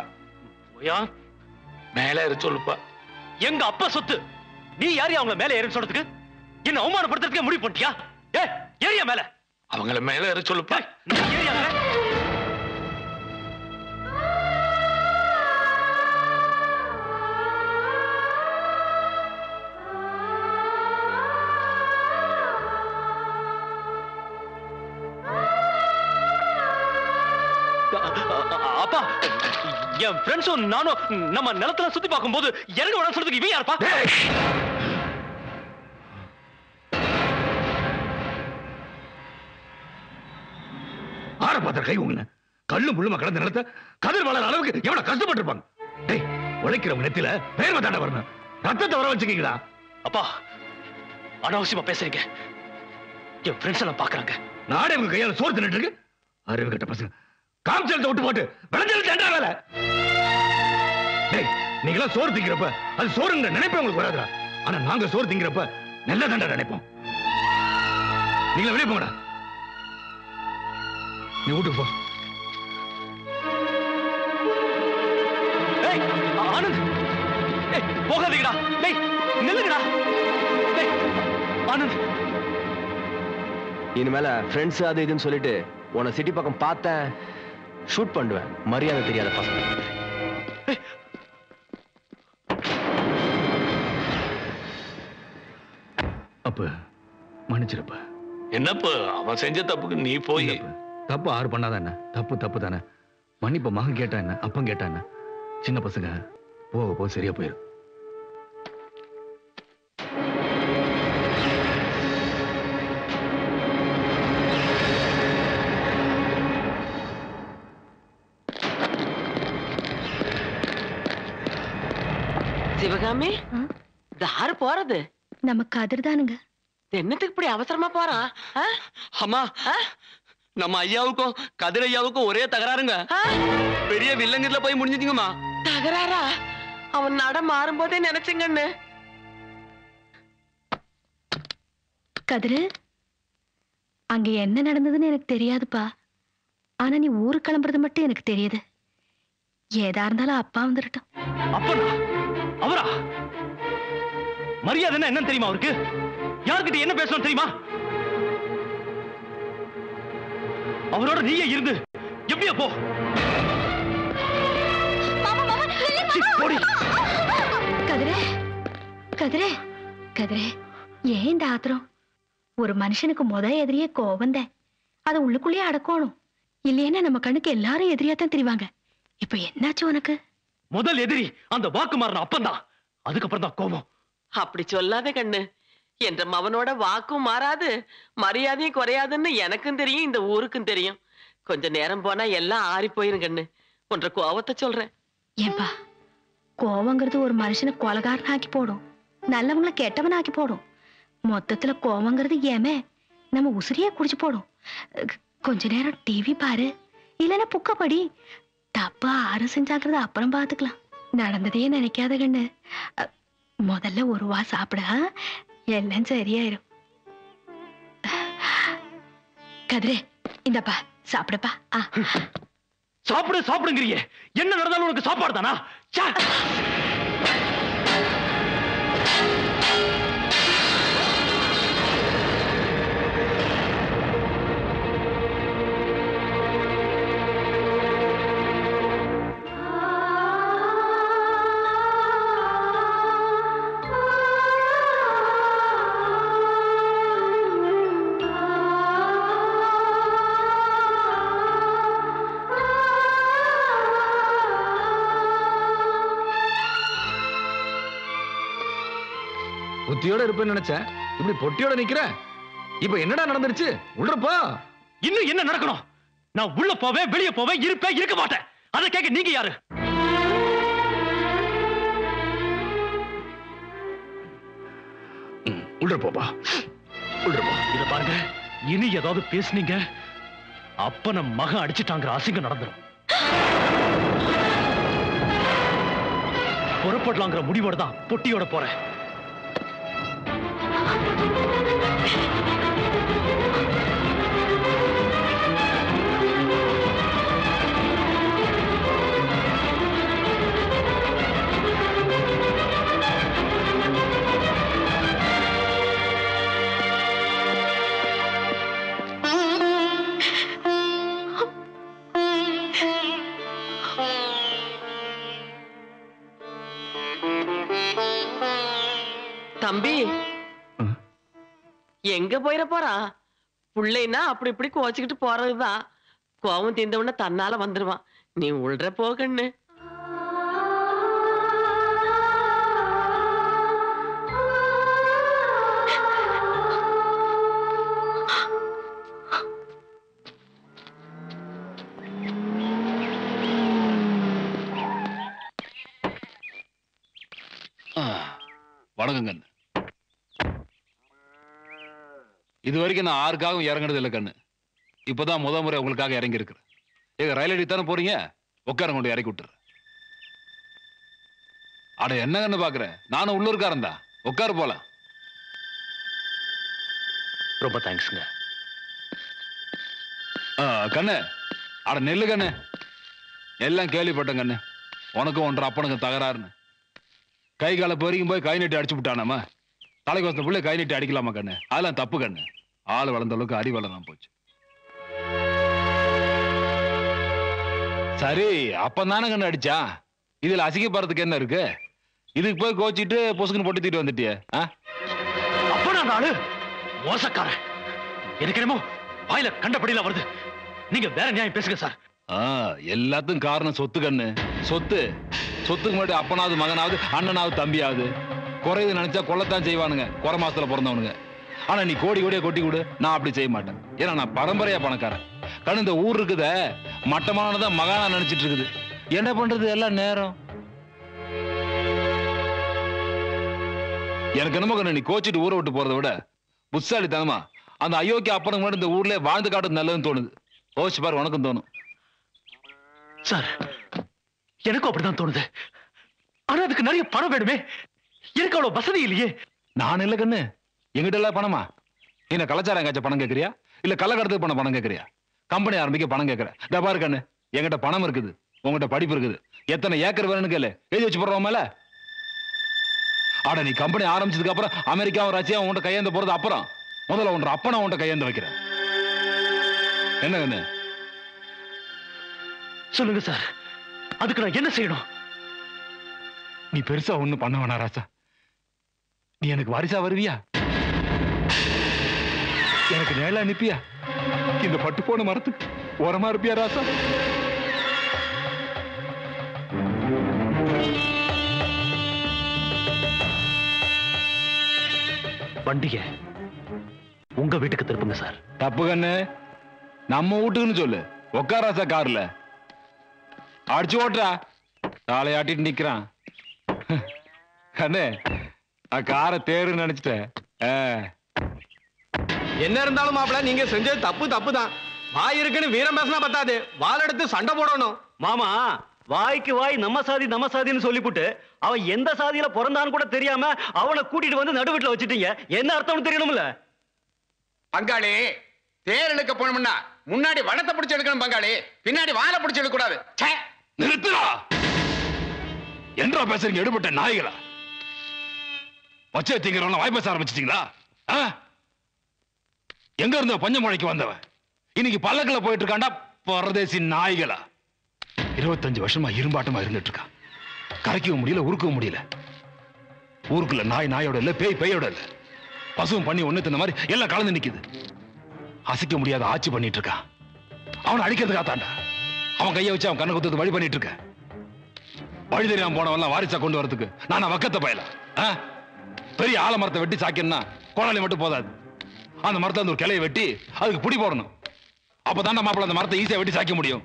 மேல இரு சொல்லுப்பா எங்க அப்பா சொத்து நீ யாரையா அவங்கள மேலே ஏறுன்னு சொல்றதுக்கு என்ன அவமானப்படுத்துறதுக்கே முடிவு பண்ணிட்டியா ஏ ஏரியா மேல அவங்கள மேல இரு சொல்லுப்பா ஏரியா மேல அப்பா என் ஃப்ரெண்ட்ஸும் நானும் நம்ம நிலத்துல சுத்தி பார்க்கும்போது இறங்க விட சொல்றதுக்கு இவன் யாருப்பா ஆற பாத்திர கை உங்க கல்லு முள்ளுமா கடந்த நிலத்தை கதிர் வளர அளவுக்கு எவ்வளவு கஷ்டப்பட்டு இருப்பாங்க டேய் உழைக்கிறவங்க நெத்தில வேர்வை தாண்ட வரணும் ரத்தத்தை வர வச்சுக்கீங்களா அப்பா அனாவசியமா பேசுறீங்க என் ஃப்ரெண்ட்ஸ் எல்லாம் பாக்குறாங்க நாடே உங்க கையால சோறு தின்னுட்டு இருக்கு அறிவு கட்ட பசங்க காமிச்சலத்தை விட்டு போட்டு விளைஞ்சல் தண்டா வேலை டேய் நீங்களா சோறு திங்கிறப்ப அது சோறுங்கிற நினைப்பே உங்களுக்கு வராதுடா ஆனா நாங்க சோறு திங்கிறப்ப நல்ல தண்டா நினைப்போம் நீங்களா வெளியே போங்கடா நீ வீட்டுக்கு போ ஏய் ஆனந்த் ஏய் போகாதீங்கடா டேய் நில்லுங்கடா டேய் ஆனந்த் இனிமேல ஃப்ரெண்ட்ஸ் அது இதுன்னு சொல்லிட்டு உன்னை சிட்டி பக்கம் பார்த்தேன் ஷூட் பண்ணுவேன் மரியாதை தெரியாத பசங்க அப்ப மன்னிச்சிருப்ப என்னப்பா அவன் செஞ்ச தப்புக்கு நீ போய் தப்பு ஆறு பண்ணாதான் என்ன தப்பு தப்பு தானே மன்னிப்பு மகன் கேட்டா என்ன அப்பன் கேட்டா என்ன சின்ன பசங்க போக போக சரியா போயிடும் சிவகாமி தாரு போறது நம்ம கதிர் தானுங்க என்னத்துக்கு இப்படி அவசரமா போறான் ஆ? அம்மா நம்ம ஐயாவுக்கும் கதிர் ஐயாவுக்கும் ஒரே தகராறுங்க பெரிய வில்லங்கத்துல போய் முடிஞ்சுதுங்கம்மா தகராறா அவன் நட மாறும்போதே நினைச்சுங்கன்னு கதிரு அங்க என்ன நடந்ததுன்னு எனக்கு தெரியாதுப்பா ஆனா நீ ஊருக்கு கிளம்புறது மட்டும் எனக்கு தெரியுது ஏதா இருந்தாலும் அப்பா வந்துடட்டும் அப்பனா அவரா மரியாதைன்னா என்னன்னு தெரியுமா அவருக்கு யார்கிட்ட என்ன பேசணும் தெரியுமா அவரோட நீயே இருந்து எப்படியா போ கதிரே கதிரே கதிரே ஏன் இந்த ஆத்திரம் ஒரு மனுஷனுக்கு முத எதிரியே கோவந்தேன் அதை உள்ளுக்குள்ளேயே அடக்கணும் இல்லைன்னா நம்ம கண்ணுக்கு எல்லாரும் எதிரியா தான் தெரிவாங்க இப்ப என்னாச்சு உனக்கு முதல் எதிரி அந்த வாக்கு மாறின அப்பந்தான் அதுக்கப்புறம் தான் கோபம் அப்படி சொல்லாத கண்ணு என்ற மவனோட வாக்கும் மாறாது மரியாதையும் குறையாதுன்னு எனக்கும் தெரியும் இந்த ஊருக்கும் தெரியும் கொஞ்ச நேரம் போனா எல்லாம் ஆறி போயிரும் கண்ணு ஒன்ற கோவத்தை சொல்றேன் ஏன்பா கோவங்கிறது ஒரு மனுஷனை கொலகாரன் ஆக்கி போடும் நல்லவங்கள கெட்டவன் ஆக்கி போடும் மொத்தத்துல கோவங்கிறது ஏமே நம்ம உசிரியே குடிச்சு போடும் அஹ் கொஞ்ச நேரம் டிவி பாரு இல்லைன்னா புக்க படி தப்பா ஆறு செஞ்சாங்கிறத அப்புறம் பாத்துக்கலாம் நடந்ததே நினைக்காத கண்ணு அஹ் முதல்ல ஒரு வா சாப்பிட ஆ? எல்லாம் சரியாயிரும் கதிரே இந்தப்பா சாப்பிடுப்பா ஆ சாப்பிடு சாப்பிடுங்கிறியே என்ன நடந்தாலும் உனக்கு சாப்பாடு தானா ச்சே! புத்தியோட இருப்பேன்னு நினைச்சேன் இப்படி பொட்டியோட நிக்கிற இப்ப என்னடா நடந்துருச்சு உள்ளப்பா இன்னும் என்ன நடக்கணும் நான் உள்ள போவேன் வெளிய போவேன் இருப்பேன் இருக்க மாட்டேன் அதை கேட்க நீங்க யாரு உள்ள போப்பா உள்ள போ இத பாருங்க இனி ஏதாவது பேசுனீங்க அப்ப நம்ம மகன் அடிச்சிட்டாங்கிற அசிங்கம் நடந்துரும் புறப்படலாங்கிற முடிவோட தான் பொட்டியோட போறேன் தம்பி எங்க போயிட போறான் புள்ளைனா அப்படி இப்படி கோச்சுக்கிட்டு போறதுதான் கோவம் தீர்ந்தவன தன்னால வந்துருவான் நீ உள்ற போகண்ணு வணக்கம் கண்ணு இது வரைக்கும் நான் ஆருக்காகவும் இறங்குனது இல்லை கண்ணு இப்பதான் முத முறை உங்களுக்காக இறங்கி இருக்கிறேன் ஏங்க ரயில் அடி தானே போறீங்க உட்கார கொண்டு இறக்கி விட்டுறேன் அட என்ன கண்ணு பாக்குறேன் நானும் உள்ளூர்காரன் தான் உட்காரு போலாம் ரொம்ப தேங்க்ஸ்ங்க ஆ, கண்ணு அட நெல்லு கண்ணு எல்லாம் கேள்விப்பட்டேன் கண்ணு உனக்கும் ஒன்றரை அப்பனுக்கு தகராறுன்னு கை காலை பொறிக்கும் போய் கை நீட்டி அடிச்சு விட்டானாமா தலைக்கு வந்த பிள்ளை கை நீட்டி அடிக்கலாமா கண்ணு அதெல்லாம் தப்பு கண்ணு ஆள் வளர்ந்த அளவுக்கு அடி வளராம போச்சு சரி அப்பந்தானே கண்ணு அடிச்சா இதுல அசிங்கப்படுறதுக்கு என்ன இருக்கு இதுக்கு போய் கோச்சிட்டு பொசுக்குன்னு போட்டு தீட்டு வந்துட்டியே ஆ அப்பனா நாளு மோசக்காரன் எனக்கு என்னமோ வாயில கண்டபடியில வருது நீங்க வேற நியாயம் பேசுங்க சார் ஆ எல்லாத்துக்கும் காரணம் சொத்து கண்ணு சொத்து சொத்துக்கு முன்னாடி அப்பனாவது மகனாவது அண்ணனாவது தம்பியாவது குறையுது நினைச்சா கொல்லத்தான் செய்வானுங்க குறை மாசத்துல பிறந்தவனுங்க ஆனா நீ கோடி கோடியா கொட்டி கொடு நான் அப்படி செய்ய மாட்டேன் ஏன்னா நான் பரம்பரையா பணக்காரன் கண்ணு இந்த ஊர் இருக்குதே மட்டமானதா மகானா நினைச்சிட்டு இருக்குது என்ன பண்றது எல்லாம் நேரம் எனக்கு என்னமோ கண்ணு நீ கோச்சிட்டு ஊரை விட்டு போறதை விட புத்தாலித்தனமா அந்த அயோக்கிய அப்பனுக்கு முன்னாடி இந்த ஊர்ல வாழ்ந்து காட்டுறது நல்லதுன்னு தோணுது யோசிச்சு பாரு உனக்கும் தோணும் சார் எனக்கும் அப்படிதான் தோணுது ஆனா அதுக்கு நிறைய பணம் வேணுமே எனக்கு அவ்வளவு வசதி இல்லையே நான் இல்ல கண்ணு எங்கிட்ட எல்லாம் பணமா என்ன கலாச்சாரம் எங்காச்சும் பணம் கேட்கறியா இல்ல கள்ளக்கடத்துக்கு பண்ண பணம் கேட்கறியா கம்பெனி ஆரம்பிக்க பணம் கேட்கற இந்த பாரு கண்ணு என்கிட்ட பணம் இருக்குது உங்ககிட்ட படிப்பு இருக்குது எத்தனை ஏக்கர் வேணும்னு கேளு எழுதி வச்சு போடுறோம் மேல ஆட நீ கம்பெனி ஆரம்பிச்சதுக்கு அப்புறம் அமெரிக்காவும் ரஷ்யாவும் உன்கிட்ட கையேந்த போறது அப்புறம் முதல்ல உன்ற அப்பனை உன்கிட்ட கையேந்த வைக்கிறேன் என்ன கண்ணு சொல்லுங்க சார் அதுக்கு நான் என்ன செய்யணும் நீ பெருசா ஒண்ணும் பண்ண வேணாம் ராசா நீ எனக்கு வாரிசா வருவியா எனக்கு நேரம் அனுப்பியா இந்த பட்டு போன மரத்துக்கு உரமா இருப்பியா ராசா வண்டிய உங்க வீட்டுக்கு திருப்புங்க சார் தப்பு கண்ணு நம்ம வீட்டுக்குன்னு சொல்லு உக்காராசா கார்ல அடிச்சு ஓட்டுறா தாளையாட்டிட்டு நிக்கிறான் கண்ணு நான் காரை தேருன்னு நினைச்சிட்டேன் ஆ. என்ன இருந்தாலும் மாப்பிள நீங்க செஞ்சது தப்பு தப்பு தான் வாய் இருக்குன்னு வீரம் பேசினா பத்தாது வாள் எடுத்து சண்டை போடணும் மாமா வாய்க்கு வாய் நம்ம சாதி நம்ம சாதின்னு சொல்லிப்புட்டு அவன் எந்த சாதியில பிறந்தான்னு கூட தெரியாம அவனை கூட்டிட்டு வந்து நடுவீட்டுல வச்சுட்டீங்க என்ன அர்த்தம்னு தெரியணும்ல பங்காளி தேர் இழுக்க போனோம்னா முன்னாடி வடத்தை பிடிச்சு எடுக்கணும் பங்காளி பின்னாடி வாழை பிடிச்சு எடுக்க கூடாது ச்சே. நிறுத்துடா என்றா பேசுறீங்க எடுபட்ட நாய்களா பச்சை திங்கிறவன வாய் பேச ஆரம்பிச்சிட்டீங்களா ஆ? எங்க இருந்த பஞ்சமழைக்கு வந்தவன் இன்னைக்கு பல்லக்கில் போயிட்டு இருக்காண்டா பரதேசி நாய்களா இருபத்தஞ்சு வருஷமா இரும்பாட்டமா இருந்துட்டு இருக்கான் கரைக்கவும் முடியல உருக்கவும் முடியல ஊருக்குள்ள நாய் நாயோட இல்ல பேய் பேயோட இல்ல பசுவும் பண்ணி ஒண்ணு தின்ன மாதிரி எல்லாம் கலந்து நிக்குது அசைக்க முடியாத ஆட்சி பண்ணிட்டு இருக்கான் அவனை அடிக்கிறதுக்காக தாண்டா அவன் கையை வச்சு அவன் கண்ணை குத்துறது வழி பண்ணிட்டு இருக்க வழி தெரியாம போனவன்லாம் வாரிசா கொண்டு வரதுக்கு நான் வக்கத்தை பயல ஆ? பெரிய ஆலமரத்தை வெட்டி சாக்கினா கோடாலி மட்டும் போதாது அந்த மரத்தை அந்த ஒரு கிளையை வெட்டி அதுக்கு புடி போடணும் அப்பதான் மாப்பிள்ள அந்த மரத்தை ஈஸியா வெட்டி சாய்க்க முடியும்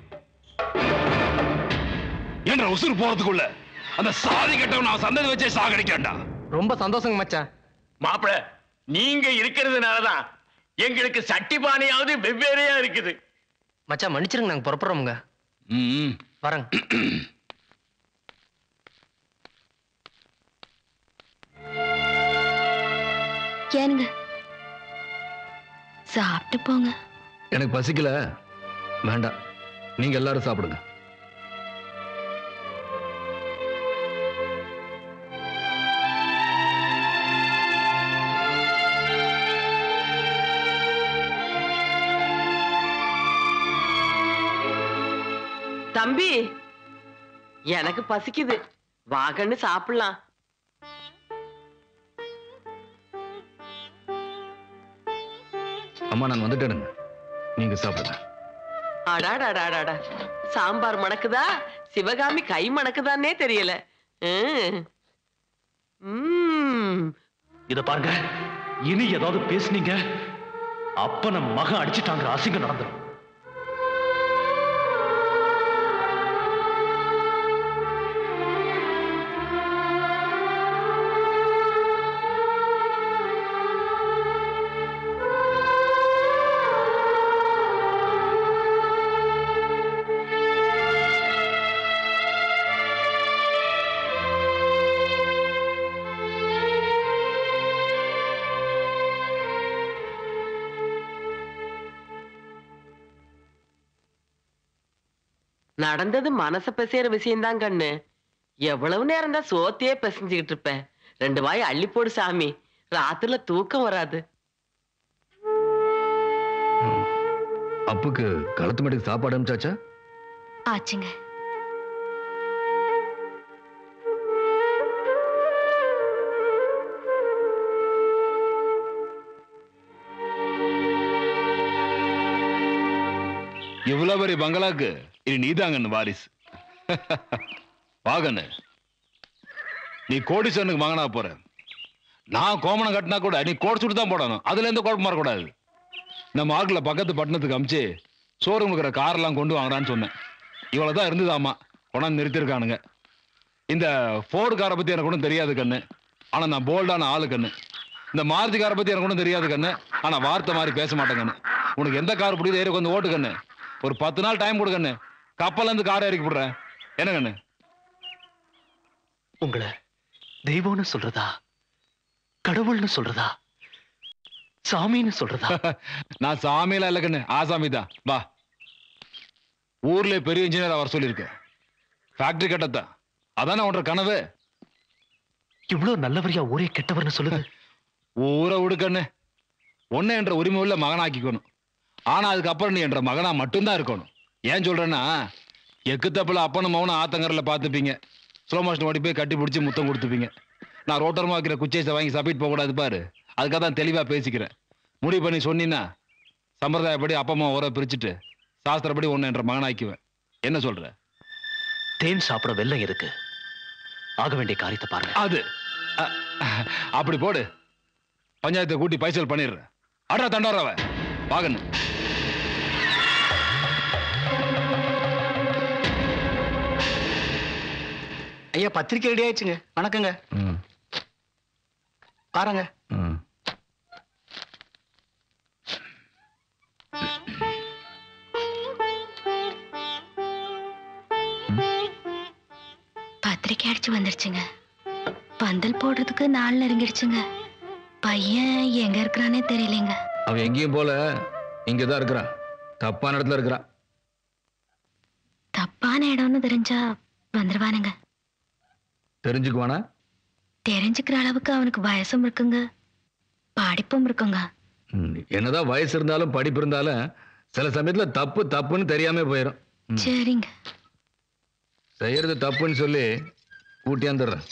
என்ற உசுறு போறதுக்குள்ள அந்த சாதி கெட்டவன் அவன் சந்ததி வச்சே சாகடிக்கண்டா ரொம்ப சந்தோஷங்க மச்சான் மாப்பிள நீங்க இருக்கிறதுனாலதான் எங்களுக்கு சட்டி பானையாவது வெவ்வேறையா இருக்குது மச்சான் மன்னிச்சிருங்க நாங்க புறப்படுறோமுங்க வரேங்க ஏனுங்க சாப்பிட்டு போங்க எனக்கு பசிக்கல வேண்டாம் நீங்க எல்லாரும் சாப்பிடுங்க தம்பி எனக்கு பசிக்குது வாகன்னு சாப்பிடலாம் அம்மா நான் வந்துட்டேனுங்க நீங்க சாப்பிடுங்க அடாடாடாடாடா சாம்பார் மணக்குதா சிவகாமி கை மணக்குதான்னே தெரியல ம். ம். இத பாருங்க இனி ஏதாவது பேசுனீங்க அப்ப நம்ம மகன் அடிச்சிட்டாங்கிற அசிங்கம் நடந்துரும் நடந்தது மனச பெசையற விஷயம்தான் கண்ணு எவ்வளவு நேரம் தான் சோத்தையே பிசைஞ்சுக்கிட்டு இருப்பேன் ரெண்டு வாய் அள்ளி போடு சாமி ராத்திரில தூக்கம் வராது அப்புக்கு களத்து மாட்டுக்கு சாப்பாடு அனுப்பிச்சாச்சா ஆச்சுங்க இவ்வளவு பெரிய பங்களாக்கு இனி நீதாங்கன்னு வாரிசு வாகன்னு நீ கோடீஸ்வரனுக்கு மகனா போற நான் கோமணம் கட்டினா கூட நீ கோட் சுட்டு தான் போடணும் அதுல எந்த குழப்பம் வரக்கூடாது நம்ம ஆட்களை பக்கத்து பட்டணத்துக்கு அமிச்சு சோறு இருக்கிற காரெல்லாம் கொண்டு வாங்கடான்னு சொன்னேன் இவ்வளவு தான் இருந்ததாமா கொண்டாந்து நிறுத்திருக்கானுங்க இந்த ஃபோர்டு காரை பத்தி எனக்கு ஒன்றும் தெரியாது கண்ணு ஆனா நான் போல்டான ஆளு கண்ணு இந்த மாருதி காரை பத்தி எனக்கு ஒன்றும் தெரியாது கண்ணு ஆனா வார்த்தை மாதிரி பேச மாட்டேன் கண்ணு உனக்கு எந்த கார் பிடிக்குது ஏறி கொஞ்சம் ஓட்டு கண்ணு ஒரு பத்து நாள் டைம் கொடு கண்ணு கப்பல்ல இருந்து காரை இறக்கி விடுறேன் என்ன கண்ணு உங்களை தெய்வம்னு சொல்றதா கடவுள்னு சொல்றதா சாமின்னு சொல்றதா நான் சாமியெல்லாம் இல்ல கண்ணு ஆசாமி தான் வா ஊர்ல பெரிய இன்ஜினியர் வர சொல்லியிருக்கேன் ஃபேக்டரி கட்டத்தான் அதானே உன்ற கனவு இவ்வளவு நல்லவரியா ஊரே கெட்டவர்னு சொல்லுது ஊரை விடு கண்ணு உன்னை என்ற உரிமை உள்ள மகனாக்கிக்கணும் ஆனா அதுக்கப்புறம் நீ என்ற மகனா மட்டும்தான் இருக்கணும் ஏன் சொல்றேன்னா எக்கு தப்பில் அப்பனும் மௌனம் ஆத்தங்கரில் பார்த்துப்பீங்க ஸ்லோ மோஷன் ஓடி போய் கட்டி பிடிச்சி முத்தம் கொடுத்துப்பீங்க நான் ரோட்டரமாக வைக்கிற குச்சேஸை வாங்கி சப்பிட்டு போகக்கூடாது பாரு அதுக்காக தான் தெளிவாக பேசிக்கிறேன் முடிவு பண்ணி சொன்னீன்னா சம்பிரதாயப்படி அப்பா அம்மா உர பிரிச்சுட்டு சாஸ்திரப்படி ஒன்று என்ற மகனாக்குவேன் என்ன சொல்ற தேன் சாப்பிட வெள்ளம் இருக்கு ஆக வேண்டிய காரியத்தை பாருங்க அது அ, அப்படி போடு பஞ்சாயத்தை கூட்டி பைசல் பண்ணிடுறேன் அடா தண்டாரவ பாகணும் ஐயா பத்திரிக்கை ரெடி ஆயிடுச்சுங்க வணக்கங்க பாருங்க பத்திரிக்கை அடிச்சு வந்துருச்சுங்க பந்தல் போடுறதுக்கு நாள் நெருங்கிடுச்சுங்க பையன் எங்க இருக்கிறானே தெரியலைங்க அவன் எங்கேயும் போல இங்க தான் இருக்கிறான் தப்பான இடத்துல இருக்கிறான் தப்பான இடம்னு தெரிஞ்சா வந்துருவானுங்க தெரிஞ்சுக்குவானா தெரிஞ்சுக்கிற அளவுக்கு அவனுக்கு வயசும் இருக்குங்க படிப்பும் இருக்குங்க ம், என்னதான் வயசு இருந்தாலும் படிப்பு இருந்தாலும் சில சமயத்துல தப்பு தப்புன்னு தெரியாம போயிடும் சரிங்க செய்யறது தப்புன்னு சொல்லி கூட்டியாந்துடுறேன்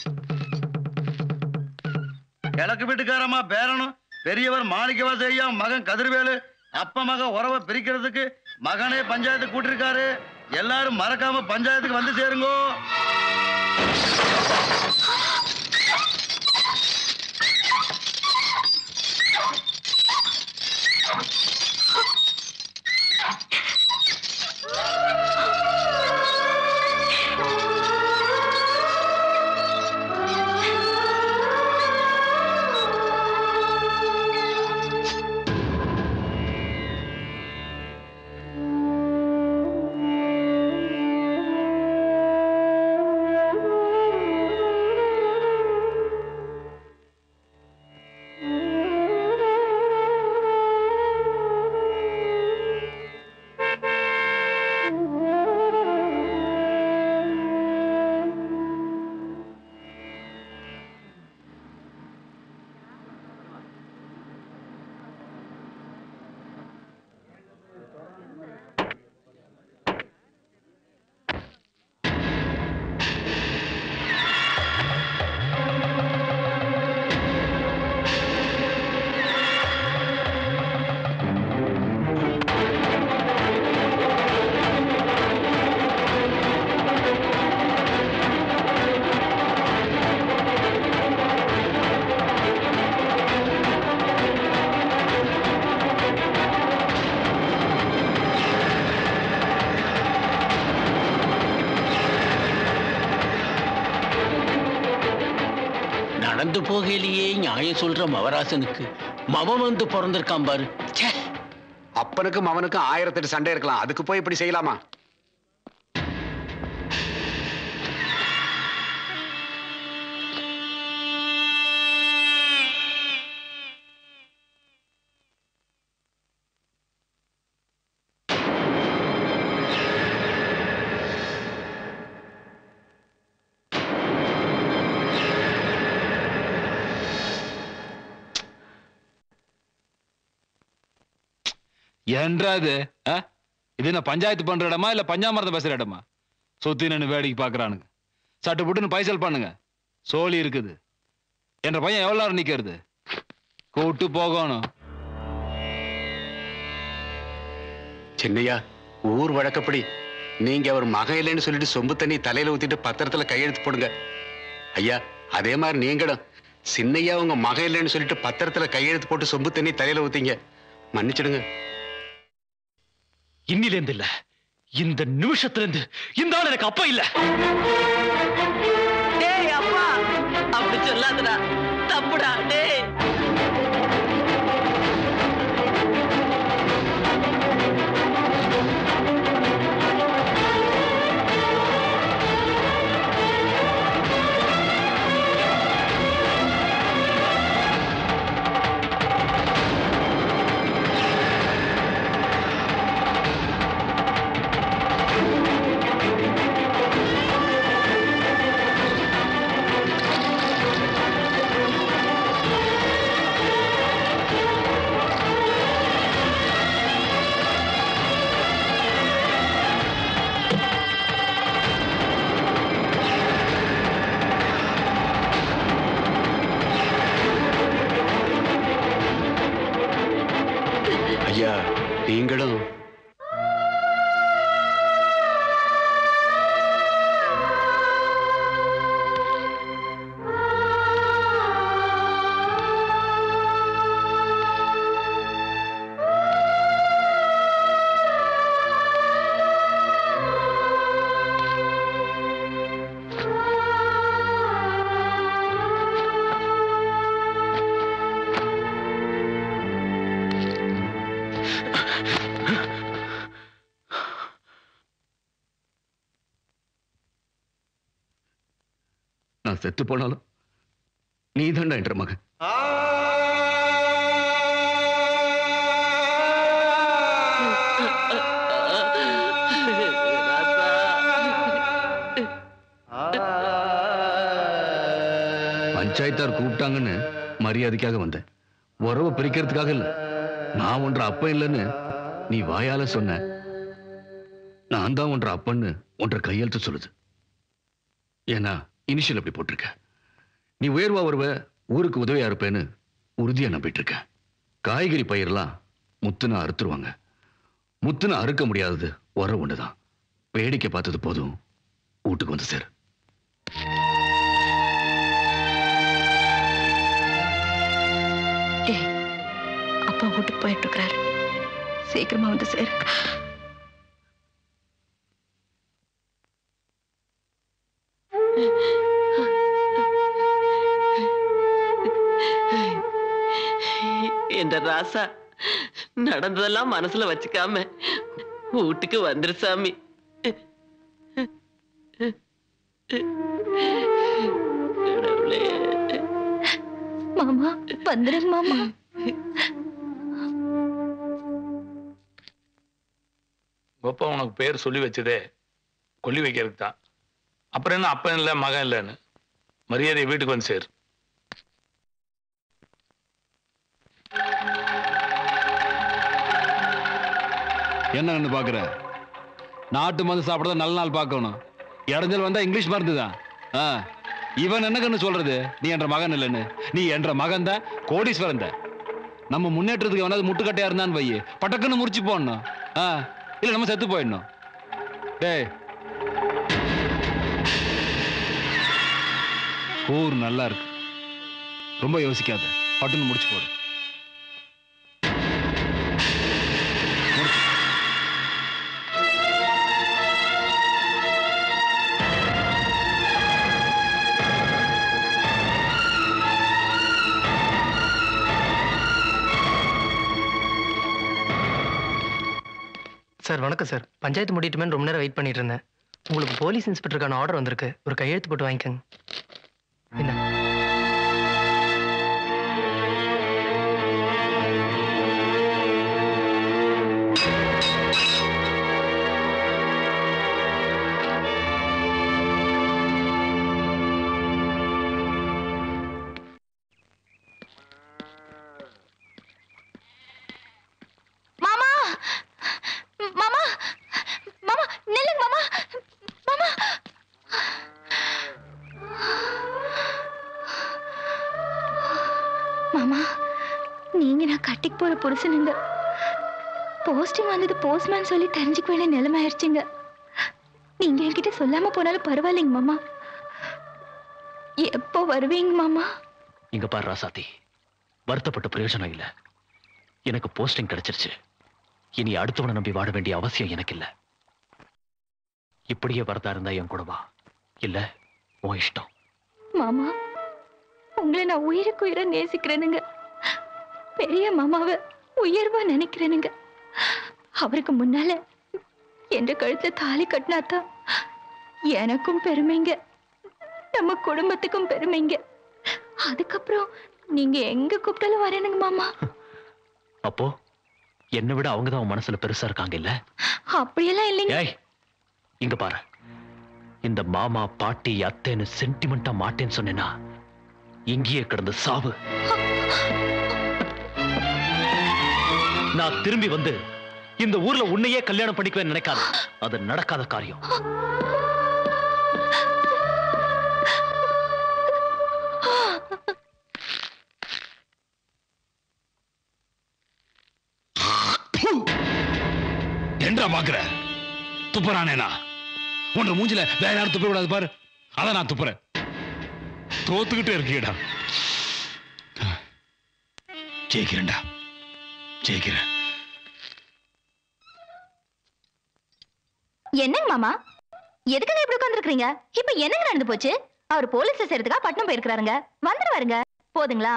கிழக்கு வீட்டுக்காரம்மா பேரனும் பெரியவர் மாணிக்கவாச ஐயா மகன் கதிர்வேலு அப்ப மக உறவை பிரிக்கிறதுக்கு மகனே பஞ்சாயத்து கூட்டிருக்காரு எல்லாரும் மறக்காம பஞ்சாயத்துக்கு வந்து சேருங்கோ நடந்து போகையிலேயே நியாயம் சொல்ற மவராசனுக்கு மவன் வந்து பிறந்திருக்கான் பாரு ச்சே அப்பனுக்கும் அவனுக்கும் ஆயிரத்தெட்டு சண்டை இருக்கலாம் அதுக்கு போய் இப்படி செய்யலாமா ஏன்றா இது ஆ? இது என்ன பஞ்சாயத்து பண்ற இடமா இல்ல பஞ்சாமிரதம் பேசுற இடமா சுத்தி நின்னு வேடிக்கை பாக்குறானுங்க சட்டு புட்டுன்னு பைசல் பண்ணுங்க சோழி இருக்குது என்ற பையன் எவ்வளவு நேரம் நிக்கிறது கூட்டு போகணும் சின்னையா ஊர் வழக்கப்படி நீங்க அவர் மகன் இல்லைன்னு சொல்லிட்டு சொம்பு தண்ணி தலையில ஊத்திட்டு பத்திரத்துல கையெழுத்து போடுங்க ஐயா அதே மாதிரி நீங்களும் சின்னையா உங்க மகன் இல்லைன்னு சொல்லிட்டு பத்திரத்துல கையெழுத்து போட்டு சொம்பு தண்ணி தலையில ஊத்திங்க மன்னிச்சிடுங்க இன்னிலேந்து இல்ல இந்த நிமிஷத்துல இருந்து இந்த ஆள் எனக்கு அப்பா இல்ல டேய் அப்பா அப்படி சொல்லாதடா தப்புடா டேய் ஆ ஐயா நீங்களும் நான் செத்து போனாலும் நீ தாண்டா என்ற மகன் பஞ்சாயத்தார் கூப்பிட்டாங்கன்னு மரியாதைக்காக வந்தேன் உறவை பிரிக்கிறதுக்காக இல்ல நான் ஒன்ற அப்பன் இல்லைன்னு நீ வாயால சொன்ன நான் தான் ஒன்ற அப்பன்னு ஒன்ற கையெழுத்து சொல்லுது ஏன்னா இனிஷியல் அப்படி போட்டிருக்க நீ உயர்வா வருவ ஊருக்கு உதவியா இருப்பேன்னு உறுதியா நம்பிட்டு இருக்க காய்கறி பயிரெல்லாம் முத்துன அறுத்துருவாங்க முத்துன அறுக்க முடியாதது உர ஒண்ணுதான் வேடிக்கை பார்த்தது போதும் வீட்டுக்கு வந்து சேரு டேய் அப்பா வீட்டுக்கு போயிட்டு இருக்கிறாரு சீக்கிரமா வந்து சேரு என்ற ராசா நடந்ததெல்லாம் மனசுல வச்சுக்காம வீட்டுக்கு வந்துரு சாமி கடவுளே. மாமா வந்துடுங்க மாமா அப்பா உனக்கு பேர் சொல்லி வச்சதே கொல்லி வைக்கிறதுக்கு தான் அப்புறம் என்ன அப்பன் இல்லை மகன் இல்லைன்னு மரியாதை வீட்டுக்கு வந்து சேரு என்ன பாக்குற நாட்டு மருந்து சாப்பிட நல்ல நாள் பார்க்கணும் இடைஞ்சல் வந்தா இங்கிலீஷ் மருந்து தான் ஆ, இவன் என்ன கண்ணு சொல்றது நீ என்ற மகன் இல்லைன்னு நீ என்ற மகன் தான் கோடீஸ்வரன் தான் நம்ம முன்னேற்றத்துக்கு எவனாவது முட்டுக்கட்டையா இருந்தான்னு வையே பட்டக்குன்னு முறிச்சு போடணும் ஆ, இல்ல நம்ம செத்து போயிடணும் டேய் ஊர் நல்லா இருக்கு ரொம்ப யோசிக்காத பட்டுன்னு முடிச்சு போடு சார் வணக்கம் சார் பஞ்சாயத்து முடிட்டுமே ரொம்ப நேரம் வெயிட் பண்ணிட்டு இருந்தேன் உங்களுக்கு போலீஸ் இன்ஸ்பெக்டருக்கான ஆர்டர் வந்திருக்கு ஒரு கையெழுத்து போட்டு வாங்கிக்கோங்க என்ன மாமா மாமா மாமா நில்லுங்க மாமா மாமா மாமா நீங்க நான் கட்டிக்கு போற புருஷனுங்க போஸ்டிங் வந்தது போஸ்ட்மேன் சொல்லி தெரிஞ்சுக்க வேண்டிய நிலைமை ஆயிடுச்சுங்க நீங்க என்கிட்ட சொல்லாம போனாலும் பரவாயில்லைங்க மாமா எப்போ வருவீங்க மாமா இங்க பாரு ராசாத்தி வருத்தப்பட்ட பிரயோஜனம் இல்ல எனக்கு போஸ்டிங் கிடைச்சிருச்சு இனி அடுத்தவனை நம்பி வாழ வேண்டிய அவசியம் எனக்கு இல்ல இப்படியே வரதா இருந்தா என் கூட வா இல்ல உன் இஷ்டம் மாமா உங்களை நான் உயிருக்கு உயிரை நேசிக்கிறேனுங்க பெரிய மாமாவை உயர்வா நினைக்கிறேனுங்க அவருக்கு முன்னால என்ற கழுத்துல தாலி கட்டினாதான் எனக்கும் பெருமைங்க நம்ம குடும்பத்துக்கும் பெருமைங்க அதுக்கப்புறம் நீங்க எங்க கூப்பிட்டாலும் வரேனுங்க மாமா அப்போ என்னை விட அவங்க தான் உன் மனசுல பெருசா இருக்காங்க இல்ல அப்படியெல்லாம் இல்லைங்க ஏய் இங்க பாரு இந்த மாமா பாட்டி அத்தைன்னு சென்டிமெண்டா மாட்டேன்னு சொன்னேன்னா இங்கேயே கிடந்து சாவு நான் திரும்பி வந்து இந்த ஊர்ல உன்னையே கல்யாணம் பண்ணிக்குவேன் நினைக்காத அது நடக்காத காரியம் என்றா பாக்குற துப்புறானேனா உன்ற மூஞ்சில வேற யாரும் துப்ப கூடாது பாரு அதான் நான் துப்புறேன் தோத்துக்கிட்டே இருக்கீடா ஜெயிக்கிறேன்டா ஜெயிக்கிறேன் என்னங்க மாமா எதுக்குங்க இப்படி உட்காந்துருக்கீங்க இப்ப என்னங்க நடந்து போச்சு அவர் போலீஸ் சேர்த்துக்கா பட்னம் போயிருக்கிறாருங்க வந்துருவாருங்க போதுங்களா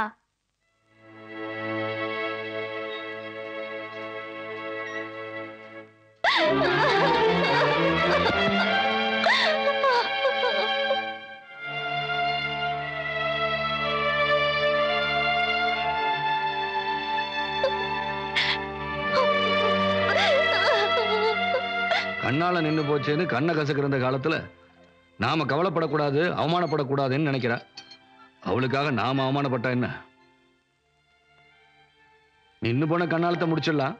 கண்ணால நின்னு போச்சேன்னு கண்ணை கசக்கிற இந்த காலத்துல நாம கவலைப்படக்கூடாது அவமானப்படக்கூடாதுன்னு நினைக்கிறா அவளுக்காக நாம அவமானப்பட்டா என்ன நின்னு போன கண்ணாலத்தை முடிச்சிடலாம்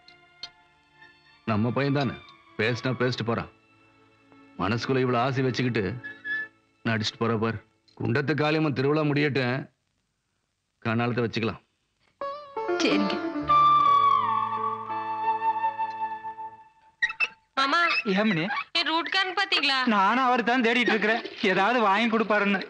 நம்ம பையன் தானே பேசினா பேசிட்டு போறான் மனசுக்குள்ள இவ்வளவு ஆசை வச்சுக்கிட்டு நடிச்சிட்டு போற பார் குண்டத்து காளியம்மன் திருவிழா முடியட்டும் கண்ணாலத்தை வச்சுக்கலாம் சரிங்க மாமா ஏமனி என் ரூட்காரன் பாத்தீங்களா நானும் அவர் தான் தேடிட்டு இருக்கிறேன் ஏதாவது வாங்கி கொடுப்பாருன்னு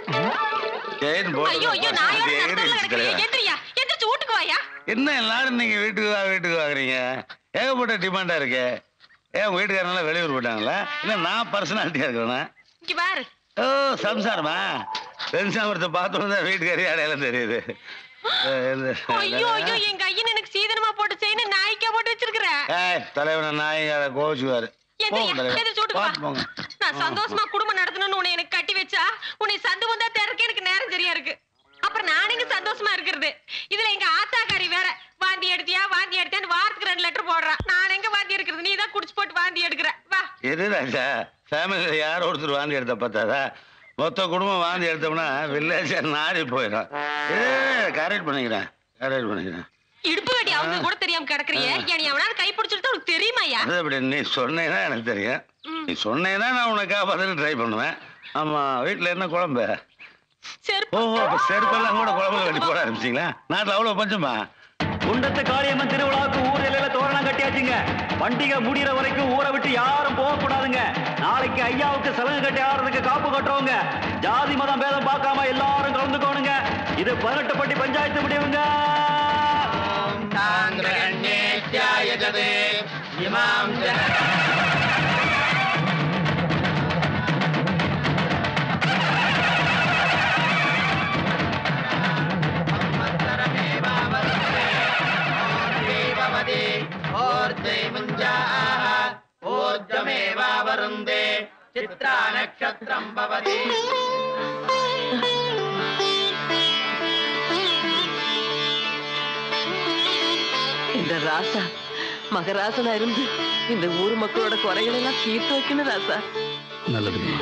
ஐயோ ஐயோ நான் யாரும் நடத்தல கிடக்குறேன் எந்திரியா எந்திரிச்சு வீட்டுக்கு வாயா என்ன எல்லாரும் நீங்க வீட்டுக்கு வா வீட்டுக்கு வாங்குறீங்க ஏகப்பட்ட டிமாண்டா இருக்கு ஏன் வீட்டுக்காரனால வெளியூர் போயிட்டாங்களா இல்ல நான் பர்சனாலிட்டியா இருக்கிறேன்னா இங்க பாரு ஓ சம்சாரமா பெருசாமரத்தை பார்த்தோன்னு தான் வீட்டுக்காரி அடையாளம் தெரியுது அஹ் இது- ஐயோ ஐயோ எங்க ஐயன் எனக்கு சீதனமா போட்டு செய்யணும் நாய்க்கா போட்டு வச்சிருக்கிற ஏய், தலைவனை நாயங்க கோச்சுவாரு போங்க தலைவர். எந்திரிச்சு வீட்டுக்கு வா பார்த்து போங்க நான் சந்தோஷமா குடும்பம் நடத்தணும்னு உன்னை எனக்கு கட்டி வச்சா உன்னை சந்து வந்தா திறக்க எனக்கு நேரம் சரியா இருக்கு அப்புறம் நான் எங்க சந்தோஷமா இருக்கிறது இதுல எங்க ஆத்தாக்காரி வேற வாந்தி எடுத்தியா வாந்தி எடுத்தியான்னு வாரத்துக்கு ரெண்டு லெட்டர் போடுறா நான் எங்க வாந்தி எடுக்கிறது நீ தான் குடிச்சு போட்டு வாந்தி எடுக்கிற வா எது ராஜா ஃபேமிலியில் யாரோ ஒருத்தர் வாந்தி எடுத்த பார்த்தாதா மொத்த குடும்பம் வாந்தி எடுத்தோம்னா வில்லேஜ் நாடி போயிடும் ஏ கரெக்ட் பண்ணிக்கிறேன் கரெக்ட் பண்ணிக்கிறேன் இடுப்பு வெட்டி அவங்க கூட தெரியாம கிடக்குறிய என்னை அவனால கை பிடிச்சிட்டு உனக்கு தெரியுமாயா அது அப்படி நீ சொன்னேன்னா எனக்கு தெரியும் நீ சொன்னேன்னா நான் உன்னை காப்பாற்ற ட்ரை பண்ணுவேன் ஆமா வீட்டில் என்ன குழம்பு ஓஹோ அப்ப செருப்பெல்லாம் கூட குழம்புல வெட்டி போட ஆரம்பிச்சிங்களா நாட்டில் அவ்வளோ பஞ்சமா குண்டத்து காளியம்மன் திருவிழாவுக்கு ஊர் எல்லையில தோரணம் கட்டியாச்சுங்க பண்டிகை முடிகிற வரைக்கும் ஊரை விட்டு யாரும் போக கூடாதுங்க நாளைக்கு ஐயாவுக்கு சலங்கு கட்டி ஆடுறதுக்கு காப்பு கட்டுறவங்க ஜாதி மதம் பேதம் பார்க்காம எல்லாரும் கலந்துக்கோணுங்க இது பதினெட்டு பட்டி பஞ்சாயத்து முடிவுங்க ऊर्जमेवावरुन्धे चित्रा नक्षत्रम् भवति இந்த ராசா மகராசனா இருந்து இந்த ஊர் மக்களோட குறைகள் எல்லாம் தீர்த்து வைக்கணும் ராசா நல்லதுமா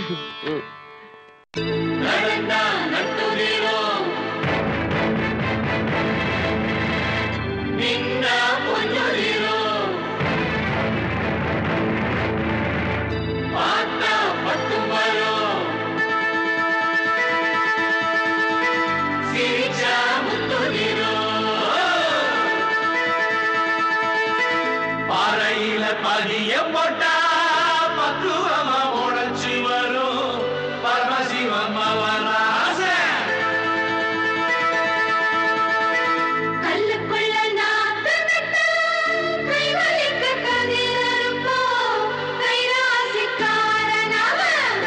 பாறையில பதிய போட்டா பக்குவமா உழைச்சி வரும் பரமசிவம் அவராச கல்லுக்குள்ள நாத்து நட்டு கைவலிக்க கதிரறுப்போ கைராசிக்காரன் அவன்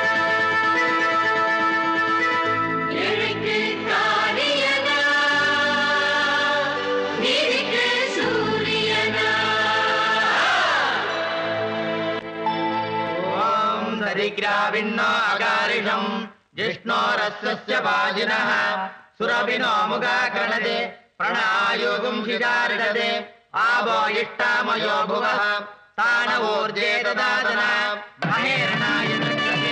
ஏழைக்கு காரியனா நீதிக்கு சூரியனா ஓம் தரிக்ராவிண்ணோ அகாரிஷம் ஜிஷ்ணோரஸ்ய வாஜினः சுரபினோ முகாகணதே பிரணாயோகும் ஹிதாரிடதே ஆபோ இஷ்டாமயோ புவः தான ஊர்ஜே ததாதன மகேரணாய நட்சகே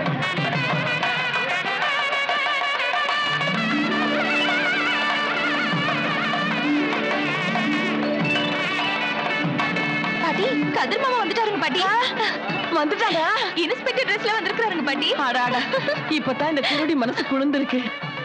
ஆ கதிர் மாமா வந்துட்டாருங்க பாட்டி வந்துட்டாரா இன்ஸ்பெக்டர் ட்ரெஸ்ல வந்திருக்காருங்க பாட்டி ஆடாடா இப்பதான் இந்த குருடி மனசு குளிர்ந்திருக்கு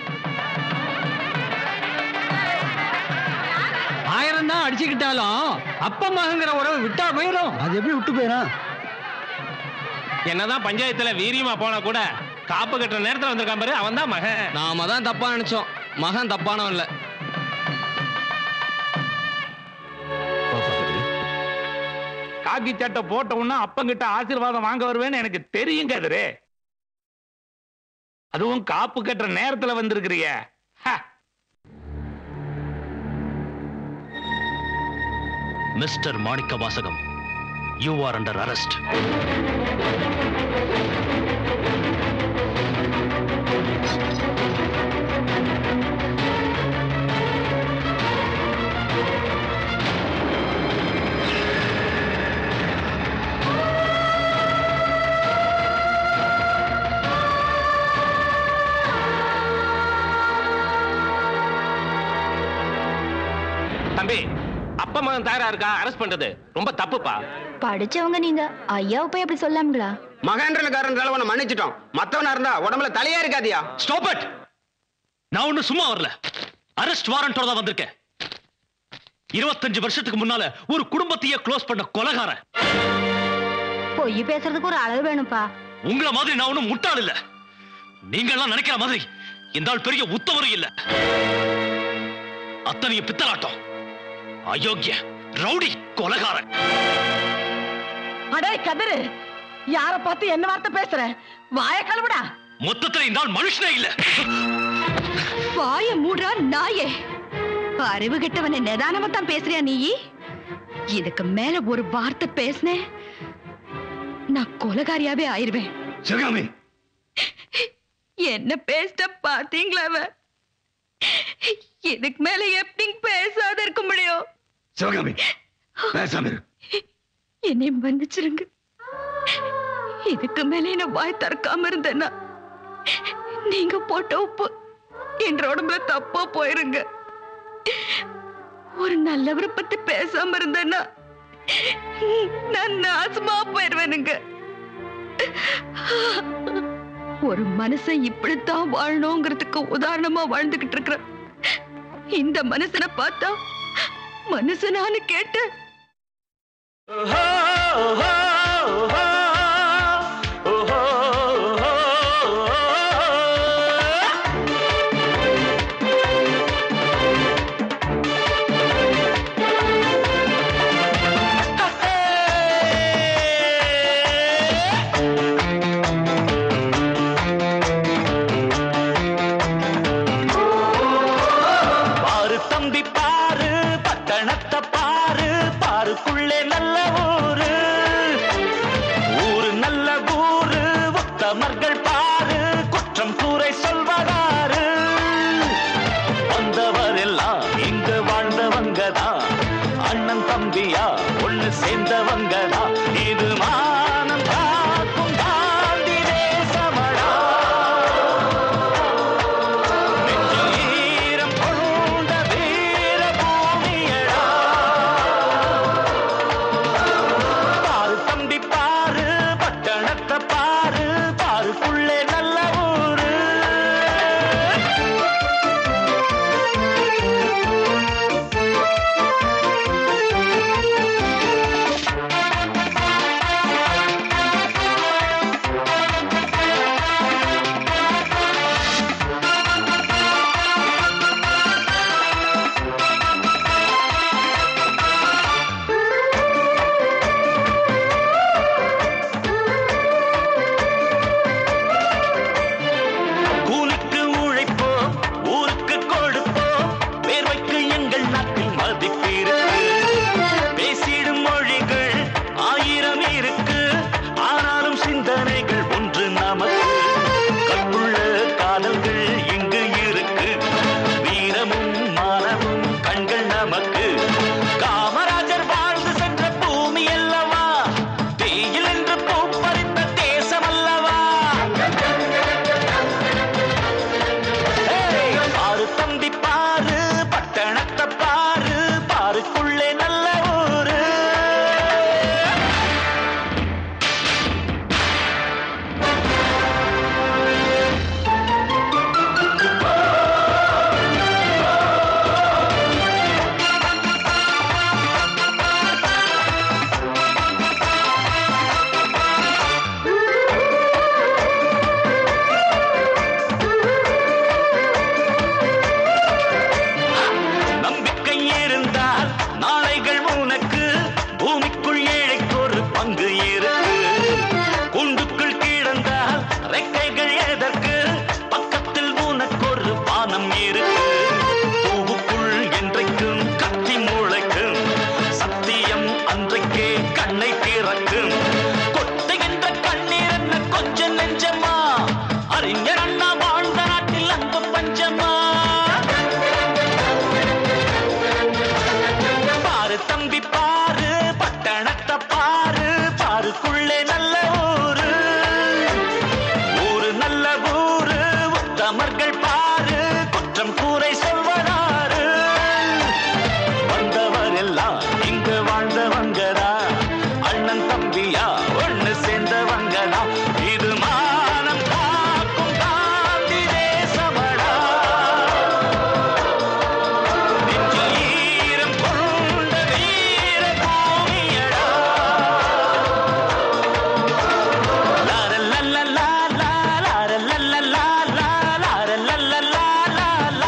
ஆயிரம் தான் அடிச்சுக்கிட்டாலும் அப்பா மகங்கிற உறவு விட்டா போயிடும் அது எப்படி விட்டு போயிடும் என்னதான் பஞ்சாயத்துல வீரியமா போனா கூட காப்பு கட்டுற நேரத்துல வந்திருக்கான் பாரு அவன் தான் மகன் நாம தான் தப்பா நினைச்சோம் மகன் தப்பானவன் இல்ல காக்கி சட்டை போட்ட உடனே அப்பங்கிட்ட ஆசீர்வாதம் வாங்க வருவேன்னு எனக்கு தெரியும் கதிரு அதுவும் காப்பு கட்டுற நேரத்துல வந்திருக்கிறிய மிஸ்டர் மாணிக்க வாசகம் யூ ஆர் அண்டர் அரெஸ்ட் தம்பி அப்பா மகன் தயாரா இருக்கா அரெஸ்ட் பண்றது ரொம்ப தப்புப்பா படிச்சவங்க நீங்க ஐயாவை போய் அப்படி சொல்லாமங்களா மகேந்திரக்காரன் உன்னை மன்னிச்சிட்டோம் மத்தவனா இருந்தா உடம்புல தலையா இருக்காதியா ஸ்டாப் இட் நான் ஒண்ணு சும்மா வரல அரெஸ்ட் வாரண்டோட தான் வந்திருக்கேன் இருபத்தஞ்சு வருஷத்துக்கு முன்னால ஒரு குடும்பத்தையே க்ளோஸ் பண்ண கொலகாரன் பொய் பேசுறதுக்கு ஒரு அளவு வேணும்ப்பா உங்கள மாதிரி நான் ஒண்ணும் முட்டாள் இல்ல நீங்க எல்லாம் நினைக்கிற மாதிரி இந்த ஆள் பெரிய உத்தவரும் இல்ல அத்தனைய பித்தலாட்டம் அயோக்கிய ரவுடி கொலகாரன் அடே கதிரு யார பார்த்து என்ன வார்த்தை பேசுற வாய கழுவுடா மொத்தத்துல இந்த ஆள் மனுஷனே இல்ல வாய மூடுறா நாயே அறிவு கெட்டவனை நிதானமா தான் பேசுறியா நீ இதுக்கு மேல ஒரு வார்த்தை பேசினேன் நான் கொலகாரியாவே ஆயிருவேன் சிவகாமி என்ன பேசிட்ட பாத்தீங்களா அவ இதுக்கு மேல எப்படி பேசாத இருக்க முடியும் சிவகாமி பேசாம இரு என்னை மன்னிச்சிருங்க இதுக்கு மேல என்ன வாய் திறக்காம இருந்தேன்னா நீங்க போட்ட உப்பு என் உடம்புல தப்பா போயிருங்க ஒரு நல்லவரை பத்தி பேசாம இருந்தேன்னா நான் நாசமா போயிருவேனுங்க ஒரு மனுஷன் இப்படித்தான் வாழணுங்கிறதுக்கு உதாரணமா வாழ்ந்துகிட்டு இருக்கிற இந்த மனுஷனை பார்த்தா மனுஷனான்னு கேட்டு பாரு தம்பி பாரு பட்டணத்தை பாரு பாருக்குள்ளே நல்ல ஊரு ஊரு நல்ல ஊரு உத்தமர்கள் பாரு குற்றம் கூரை சொல்வதாரு வந்தவர் எல்லாம் இங்கு வாழ்ந்தவங்க தான் அண்ணன் தம்பியா ஒண்ணு சேர்ந்தவங்க தான் இது மானம் காக்கும் காந்தி தேசமடா நெஞ்சில் ஈரம் கொண்ட வீர பூமியடா பாரு தம்பி பாரு பட்டணத்தை பாரு பாருக்குள்ளே நல்ல ஊரு பிறந்தால் நாளைகள் உனக்கு பூமிக்குள் ஏழைக்கு ஒரு பங்கு இருக்கு கூண்டுக்குள் கிடந்தால் ரெக்கைகள் எதற்கு பக்கத்தில் உனக்கு ஒரு வானம் இருக்கு பூவுக்குள் என்றைக்கும் கத்தி முளைக்கும் சத்தியம் அன்றைக்கே கண்ணை திறக்கும் கொட்டுகின்ற கண்ணீர் என்ன கொஞ்சம் நெஞ்சமா அறிஞர் அண்ணா வாழ்ந்த நாட்டில் அன்பு பஞ்சமா பாரு தம்பி பாரு பட்டணத்தை பாரு பாருக்குள்ளே நல்ல ஊரு ஊரு நல்ல ஊரு உத்தமர்கள் பாரு குற்றம் கூரை சொல்வதாரு வந்தவர் எல்லாம் இங்கு வாழ்ந்தவங்கடா அண்ணன் தம்பியா ஒண்ணு சேர்ந்தவங்கடா இது மானம் காக்கும் காந்தி தேசமடா நெஞ்சில் ஈரம் கொண்ட வீர பூமியடா லாரல்லல்லா, லாரல்லல்லா, லாரல்லல்லா, லா.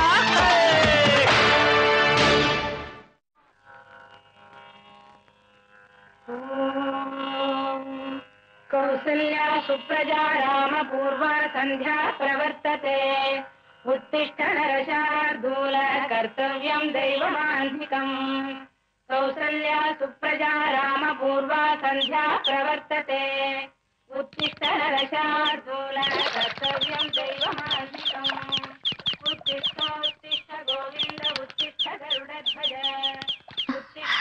कौसल्या सुप्रजा रामपूर्वा सन्ध्या प्रवर्तते उत्तिष्ठ नरशार्दूल कर्तव्यम् दैवमान्धिकम् कौसल्या सुप्रजा रामपूर्वा सन्ध्या प्रवर्तते उत्तिष्ठ नरशार्दूल कर्तव्यम् दैवमान्धिकम् उत्तिष्ठ उत्तिष्ठ गोविन्द उत्तिष्ठ गरुडध्वज उत्तिष्ठ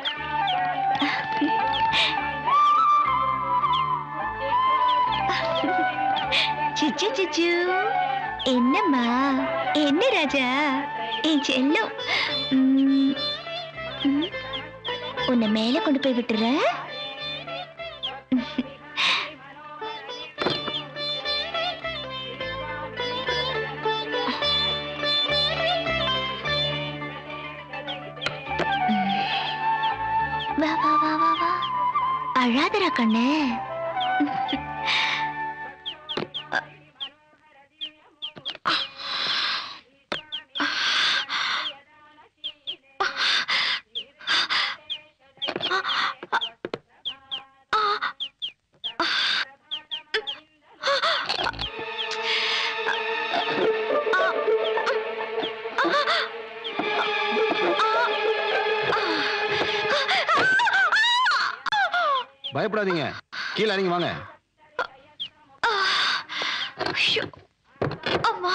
சிச்சு சிச்சு என்னம்மா என்ன ராஜா ஏய் செல்லம் ம், ம், உன்னை மேல கொண்டு போய் விட்டுறேன் வா வா வா வா வா அழாதடா கண்ணு பயப்படாதீங்க கீழே இறங்கி வாங்க ஐயோ, அம்மா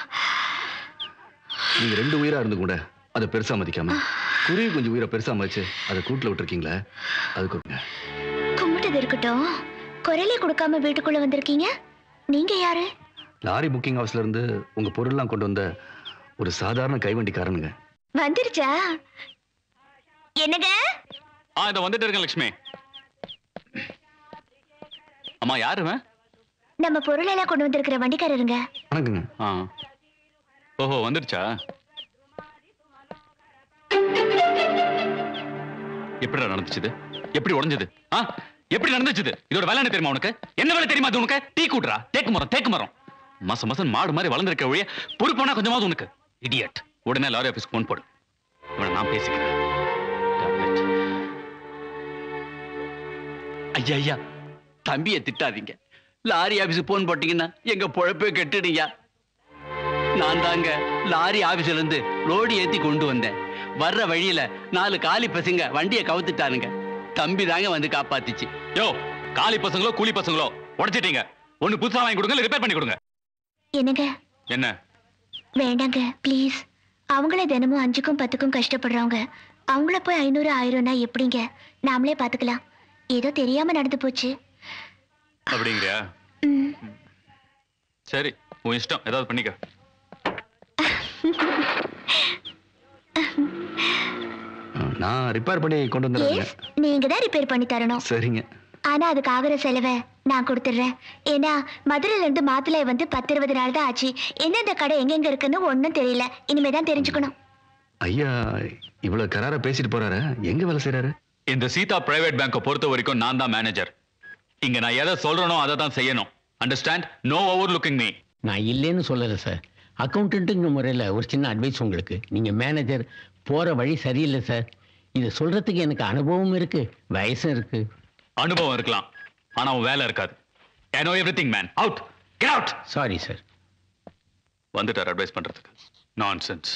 நீங்க ரெண்டு உயிரா இருந்து கூட அதை பெருசா மதிக்காம குருவி கொஞ்சம் உயிரை பெருசா மதிச்சு அதை கூட்டுல விட்டுருக்கீங்களே அதுக்கு ஒருங்க. கும்பிட்டது இருக்கட்டும் குரலே கொடுக்காம வீட்டுக்குள்ள வந்திருக்கீங்க நீங்க யாரு லாரி புக்கிங் ஹவுஸ்ல இருந்து உங்க பொருள்லாம் கொண்டு வந்த ஒரு சாதாரண கைவண்டிக்காரனுங்க வந்துருச்சா என்னங்க ஆ இதை வந்துட்டு இருக்கேன் லட்சுமி அம்மா யாருவன் நம்ம பொருள் எல்லாம் கொண்டு வந்திருக்கிற வண்டிக்காரருங்க வணக்கங்க ஆ ஓஹோ வந்துடுச்சா எப்படிடா நடந்துச்சுது எப்படி உடைஞ்சது ஆ எப்படி நடந்துச்சுது இதோட வேலை என்ன தெரியுமா உனக்கு என்ன வேலை தெரியுமா அது உனக்கு டீ கூட்டுறா தேக்கு மரம் தேக்கு மரம் மாசம் மாசம் மாடு மாதிரி வளர்ந்துருக்க ஒழிய பொறுப்பானா கொஞ்சமாவது உனக்கு இடியட் உடனே லாரி ஆபீஸ்க்கு ஃபோன் போடு இவனை நான் பேசிக்கிறேன் Damn it. ஐயா ஐயா தம்பியை திட்டாதீங்க லாரி ஆபீஸுக்கு போன் போட்டீங்கன்னா எங்க பொழப்பே கெட்டுடுங்க நான் தாங்க லாரி ஆபீஸ்ல இருந்து லோடு ஏத்தி கொண்டு வந்தேன் வர்ற வழியில நாலு காலி பசங்க வண்டியை கவுத்துட்டானுங்க தம்பி தாங்க வந்து காப்பாத்திச்சு யோ காலி பசங்களோ கூலி பசங்களோ உடைச்சிட்டீங்க ஒண்ணு புதுசா வாங்கி கொடுங்க இல்ல ரிப்பேர் பண்ணி கொடுங்க என்னங்க என்ன வேண்டாங்க ப்ளீஸ் அவங்களே தினமும் அஞ்சுக்கும் பத்துக்கும் கஷ்டப்படுறவங்க அவங்கள போய் ஐநூறு ஆயிரம்னா எப்படிங்க நாமளே பார்த்துக்கலாம் ஏதோ தெரியாம நடந்து போச்சு அப்படிங்கிறியா சரி உன் இஷ்டம் ஏதாவது பண்ணிக்க நான் ரிப்பேர் பண்ணி கொண்டு வந்துடுறேங்க எஸ் நீங்க தான் ரிப்பேர் பண்ணி தரணும் சரிங்க ஆனா அதுக்கு ஆகிற செலவை நான் கொடுத்துட்றேன் ஏன்னா மதுரையில இருந்து மாத்துல வந்து பத்து இருபது நாள் தான் ஆச்சு எந்தெந்த கடை எங்கெங்க இருக்குன்னு ஒன்றும் தெரியல இனிமே தான் தெரிஞ்சுக்கணும் ஐயா இவ்வளவு கராரா பேசிட்டு போறாரு எங்க வேலை செய்யறாரு இந்த சீதா பிரைவேட் பேங்கை பொறுத்த வரைக்கும் நான் தான் மேனேஜர் இங்க நான் எதை சொல்றேனோ அதை தான் செய்யணும் understand no over looking me நான் இல்லைன்னு சொல்லலை சார் அக்கௌண்டன்ட்டுங்கிற முறையில் ஒரு சின்ன அட்வைஸ் உங்களுக்கு நீங்கள் மேனேஜர் போற வழி சரியில்லை சார் இதை சொல்றதுக்கு எனக்கு அனுபவம் இருக்கு வயசும் இருக்கு அனுபவம் இருக்கலாம் ஆனா அவன் வேலை இருக்காது I know everything man out get out sorry sir வந்துட்டார் அட்வைஸ் பண்றதுக்கு நான்சென்ஸ்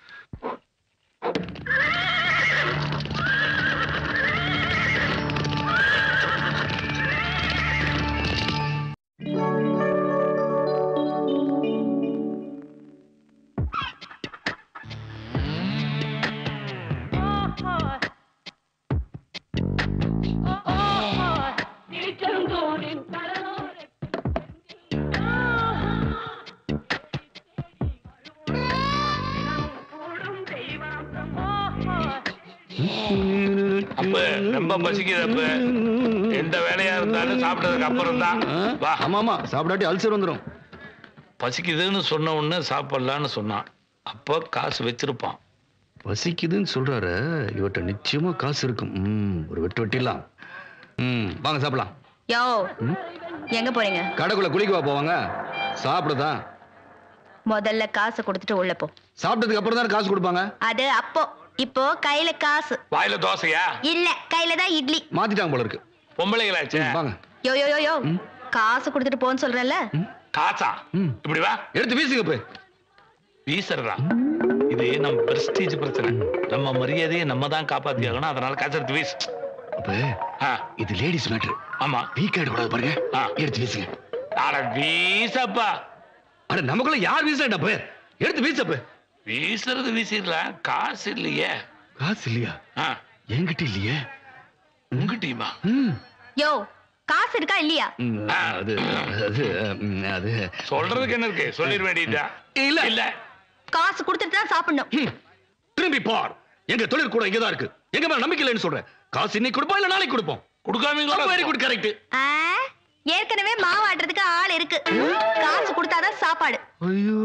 அப்ப ரொம்ப பசிக்குது அப்ப எந்த வேலையா இருந்தாலும் சாப்பிட்டதுக்கு அப்புறம் தான் வா ஆமா ஆமா சாப்பிடாட்டி அல்சர் வந்துடும் பசிக்குதுன்னு சொன்ன உடனே சாப்பிடலான்னு சொன்னான் அப்போ காசு வச்சிருப்பான் பசிக்குதுன்னு சொல்றாரு இவர்கிட்ட நிச்சயமா காசு இருக்கும் ம், ஒரு வெட்டு வெட்டிடலாம் ம் வாங்க சாப்பிடலாம் யோ எங்க போறீங்க கடைக்குள்ள குளிக்கவா போவாங்க சாப்பிடுதான் முதல்ல காசு கொடுத்துட்டு உள்ள போ சாப்பிட்டதுக்கு அப்புறம் தானே காசு கொடுப்பாங்க அது அப்போ இப்போ கையில காசு வாயில தோசையா இல்ல கையில தான் இட்லி மாத்திட்டாங்க போல இருக்கு பொம்பளைகளாச்சே வாங்க யோ யோ யோ யோ காசு கொடுத்துட்டு போன்னு சொல்றேன்ல காசா இப்படி வா எடுத்து வீசுங்க போய் வீசறா இது நம்ம பிரஸ்டீஜ் பிரச்சனை நம்ம மரியாதையை நம்ம தான் காப்பாத்தி ஆகணும் அதனால காசு எடுத்து வீசு அப்ப இது லேடிஸ் மேட்ரு ஆமா வீக் ஆயிட கூடாது பாருங்க எடுத்து வீசுங்க அட வீசப்பா அட நமக்குள்ள யார் வீசுறா போய் எடுத்து வீசப்ப வீசுறது வீசிடலாம் காசு இல்லையே காசு இல்லையா என்கிட்ட இல்லையே உங்ககிட்டயுமா யோ காசு இருக்கா இல்லையா ம், அது அது ம், அது சொல்றதுக்கு என்ன இருக்கு சொல்லிட வேண்டியதா இல்ல இல்ல காசு கொடுத்துட்டு தான் சாப்பிடணும் திரும்பி பார் எங்க தொழில் கூட இங்கதான் இருக்கு எங்க மேல நம்பிக்கை இல்லைன்னு சொல்றேன் காசு இன்னைக்கு கொடுப்போம் இல்ல நாளைக்கு கொடுப்போம் கொடுக்காமீங்களா வெரி குட் கரெக்ட் ஆ, ஏற்கனவே மாவு ஆட்டுறதுக்கு ஆள் இருக்கு காசு கொடுத்தாதான் சாப்பாடு ஐயோ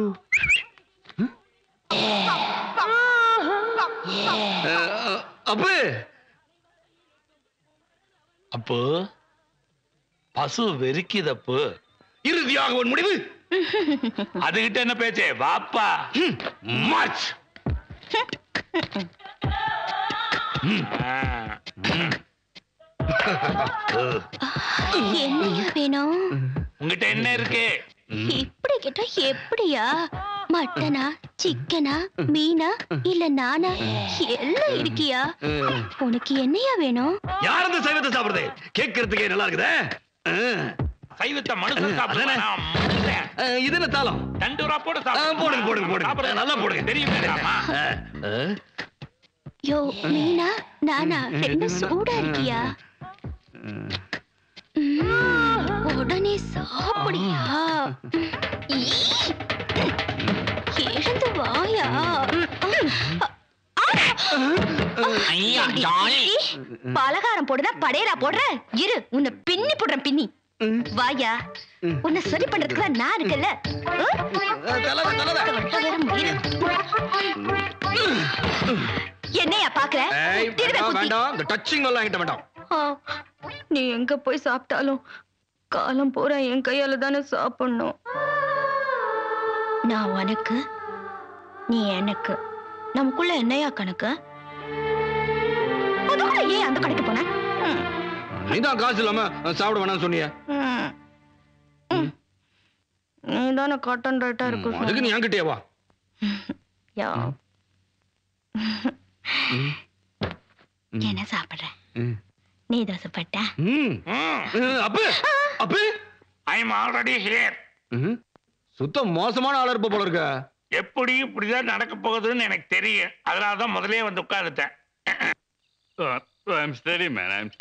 அப்பே அப்போ பசு வெறிக்குதப்பு இறுதியாக உன் முடிவு அதுகிட்ட என்ன பேச்சே வாப்பா மார்ச் என்னையா வேணும் உங்ககிட்ட என்ன இருக்கு இப்படி கேட்டா எப்படியா மட்டனா சிக்கனா மீனா இல்ல நானா எல்லாம் இருக்கியா உனக்கு என்னையா வேணும் யார் அந்த சைவத்தை சாப்பிடுறது கேட்கறதுக்கே நல்லா இருக்குதே ஆ. சைவத்தை மனுஷன் சாப்பிடுவானா? மனுஷன். ஆ, இது என்ன தாளம் தண்டூரா போட ஆ, போடுங்க போடுங்க போடுங்க நல்லா போடுங்க தெரியும் வேண்டாமா? யோ மீனா நானா ரெண்டு சூடா இருக்கியா ம், உடனே சாப்பிடியா ஈ, எழுந்து வாயா ஐயா, ஜாலி. பலகாரம் போடுதா படையரா போடுற இரு உன்னை பின்னி போடுறேன் பின்னி வாயா உன்னை சரி பண்றதுக்கு தான் நான் இருக்கல என்னையா பாக்குற ஏய், திரும்ப வேண்டாம், குத்தி. வேண்டாம் இந்த டச்சிங் எல்லாம் என்கிட்ட வேண்டாம் ஆ, நீ எங்க போய் சாப்பிட்டாலும் காலம் பூரா என் கையால தானே சாப்பிடணும் நான் உனக்கு நீ எனக்கு நமக்குள்ள என்னையா கணக்கு அதுக்குள்ள ஏன் அந்த கடைக்கு போன ம், நீதான் காசு இல்லாம அஹ், சாப்பிட வேணாம்னு சொன்னீங்க ம், ம். நீ தானே காட்டன் ரைட்டா இருக்கு அதுக்கு நீ என்கிட்டயே வா யா என்ன சாப்பிடுற நீ தோசைப்பட்ட ம் அப்பே அப்பே ஐ எம் ஆல்ரெடி ஹியர் ம். சுத்தம் மோசமான ஆளா இருப்ப போல இருக்க எப்படி இப்படிதான் நடக்க போகுதுன்னு எனக்கு தெரியும் அதனால தான் முதல்லயே வந்து உட்கார்ந்துட்டேன் I'm study man I'm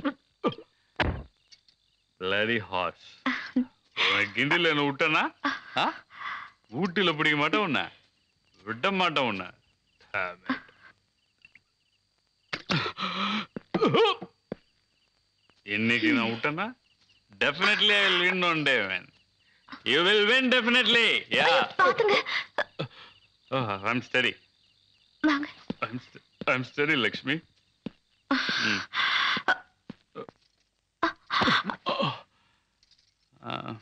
bloody horse உனக்கு கிண்டில என்ன விட்டனா ஊட்டில பிடிக்க மாட்டேன் உன்னை விட மாட்டேன் உன்னை Damn it. இன்னைக்கு நான் விட்டேன்னா definitely I will win one day man you will win definitely yeah பாத்துங்க ஐம் ஸ்டடி வாங்க ஐம் ஐம் ஸ்டடி லக்ஷ்மி ம். ஆ.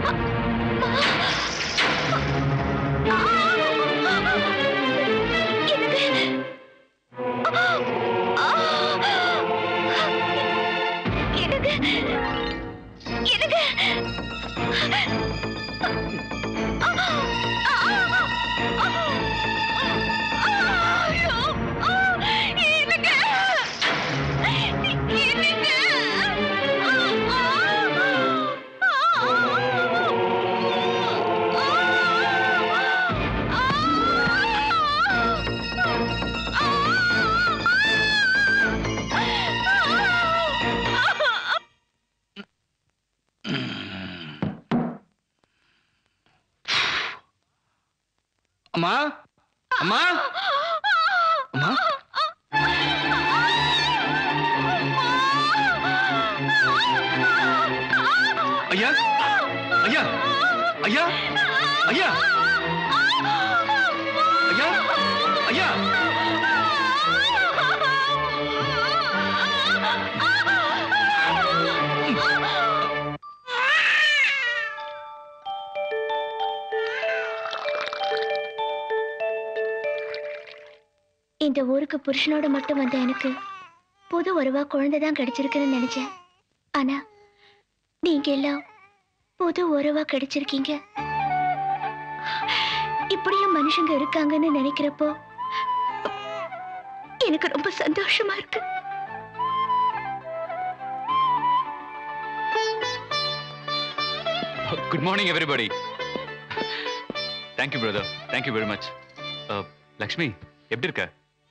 அம்மா அம்மா அம்மா ஐயா ஐயா ஐயா ஐயா ஐயா ஐயா இந்த ஊருக்கு புருஷனோட மட்டும் வந்த எனக்கு புது உறவா குழந்தை தான் கிடைச்சிருக்குன்னு நினைச்சேன் ஆனா நீங்க எல்லாம் புது உறவா கிடைச்சிருக்கீங்க இப்படியும் மனுஷங்க இருக்காங்கன்னு நினைக்கிறப்போ எனக்கு ரொம்ப சந்தோஷமா இருக்கு good morning everybody thank you brother thank you very much Lakshmi எப்படி இருக்க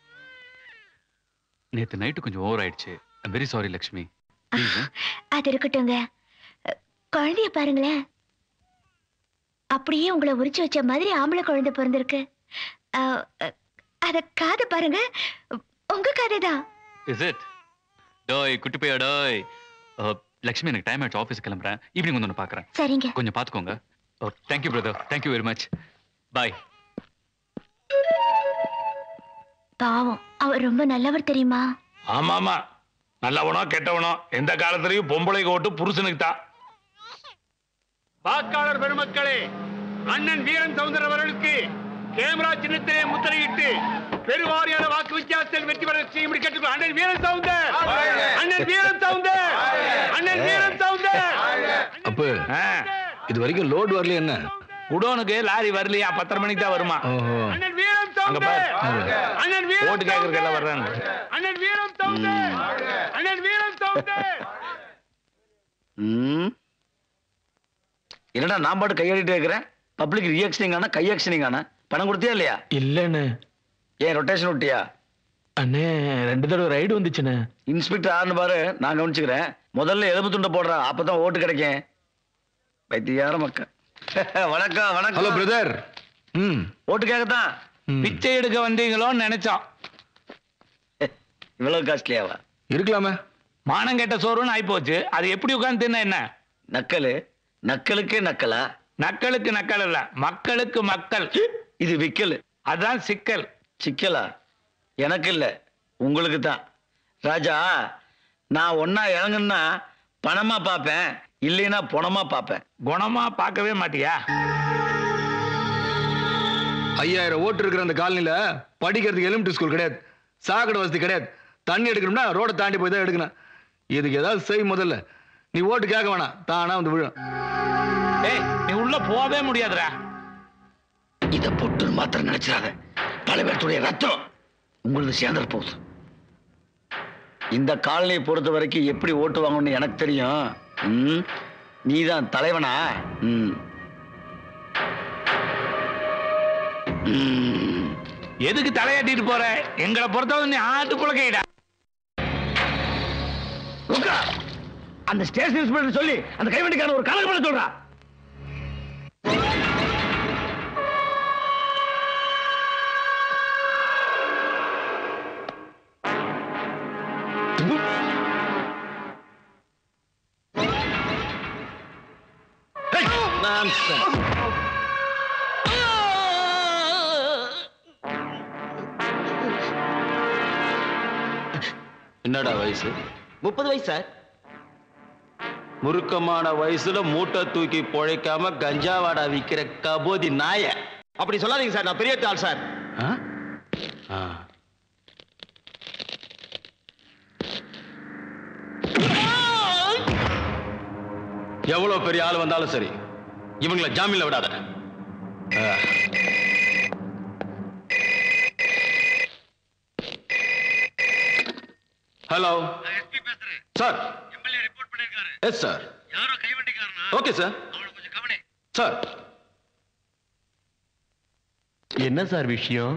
நேத்து நைட்டு கொஞ்சம் ஓவர் ஆயிடுச்சு very sorry Lakshmi Please, eh? அது இருக்கட்டுங்க அஹ், குழந்தைய பாருங்களேன் அப்படியே உங்களை உரிச்சு வச்ச மாதிரி ஆம்பளை குழந்தை பிறந்திருக்கு அஹ், அஹ், அத காதை பாருங்க உங்க காதை தான் இஸ் இட் டோய் குட்டி பையா டோய் Uh, லக்ஷ்மி எனக்கு டைம் ஆயிடுச்சு ஆஃபீஸ் கிளம்புறேன் ஈவினிங் வந்து ஒன்று பார்க்குறேன் சரிங்க கொஞ்சம் பார்த்துக்கோங்க thank you brother thank you very much bye பாவம் அவர் ரொம்ப நல்லவர் தெரியுமா ஆமா ஆமா நல்லவனோ கெட்டவனோ எந்த காலத்திலையும் பொம்பளை ஓட்டு புருஷனுக்கு தான் வாக்காளர் பெருமக்களே அண்ணன் வீரன் சவுந்தர் அவர்களுக்கு கேமரா சின்னத்திலே முத்திரையிட்டு பெருவாரியான வாக்கு வித்தியாசத்தில் வெற்றி பெற செய்யும்படி கேட்டுக்கொள் அண்ணன் வீரன் சவுந்தர் அண்ணன் வீரன் சவுந்தர் அண்ணன் வீரன் சவுந்தர் அப்ப இது வரைக்கும் லோடு வரல என்ன குடோனுக்கு லாரி வரலையா பத்தரை மணிக்கு தான் வருமா அண்ணன் வீரன் அங்க பாரு சவுந்தர் அண்ணன் வீரன் ஓட்டு கேட்கறதுக்கு எல்லாம் வர்றாங்க அண்ணன் வீரன் சவுந்தர் அண்ணன் வீரன் சவுந்தர் ம். என்னடா நான் பாட்டு கையாடிட்டே இருக்கிறேன் பப்ளிக் ரியாக்ஷனிங் ஆனா கையாக்ஷனிங் ஆனா பணம் கொடுத்தியா இல்லையா இல்லண்ணே ஏன் ரொட்டேஷன் விட்டியா அண்ணே ரெண்டு தடவை ரைடு வந்துச்சுண்ணே இன்ஸ்பெக்டர் ஆறுனு பாரு நான் கவனிச்சுக்கிறேன் முதல்ல எலும்பு துண்டை போடுறா அப்பதான் ஓட்டு கிடைக்கும் பைத்தியார மக்கள் வணக்கம் வணக்கம் ஹலோ பிரதர் ம் ஓட்டு கேட்கத்தான் பிச்சை எடுக்க வந்தீங்களோன்னு நினைச்சோம் இவ்வளவு காஸ்ட்லியாவா இருக்கலாமே மானம் கெட்ட சோறுன்னு ஆயிப்போச்சு அது எப்படி உட்கார்ந்து தின்ன என்ன நக்கலு நக்கலுக்கே நக்கலா நக்கலுக்கு நக்கல் இல்ல மக்களுக்கு மக்கள் இது விக்கல் அதான் சிக்கல் சிக்கலா எனக்கு இல்ல உங்களுக்கு தான் ராஜா நான் ஒன்னா இறங்குன்னா பணமா பார்ப்பேன் இல்லைன்னா பணமா பார்ப்பேன் குணமா பார்க்கவே மாட்டியா ஐயாயிரம் ஓட்டு இருக்கிற அந்த காலனில படிக்கிறதுக்கு எலிமெண்ட்ரி ஸ்கூல் கிடையாது சாக்கடை வசதி கிடையாது தண்ணி எடுக்கணும்னா ரோட தாண்டி போய் தான் எடுக்கணும் இதுக்கு ஏதாவது செய் முதல்ல நீ ஓட்டு கேட்க வேணாம் தானா வந்து விழும் ஏய் நீ உள்ள போவே முடியாதுடா இத பொட்டு மாத்திரம் நினைச்சிடாத பல பேர்த்துடைய ரத்தம் உங்களுக்கு சேர்ந்துட போகுது இந்த காலனியை பொறுத்த வரைக்கும் எப்படி ஓட்டு வாங்கணும்னு எனக்கு தெரியும் ம், நீதான் தலைவனா ம். ம். எதுக்கு தலையாட்டிட்டு போற எங்களை பொறுத்தவரை நீ ஆட்டு புழக்கைடா ருக்கா, அந்த ஸ்டேஷன் இன்ஸ்பெக்டர் சொல்லி அந்த கைவண்டிக்கான ஒரு கணக்கு பண்ண சொல்றா Nonsense. என்னடா வயசு முப்பது வயசு சார் முறுக்கமான வயசுல மூட்டை தூக்கி பொழைக்காம கஞ்சாவாடா விக்கிற கபோதி நாய அப்படி சொல்லாதீங்க சார் நான் பெரிய ஆள் சார் எவ்வளவு பெரிய ஆள் வந்தாலும் சரி இவங்களை ஜாமீன்ல விடாத ஆ. Hello sir yes sir okay sir sir என்ன சார் விஷயம்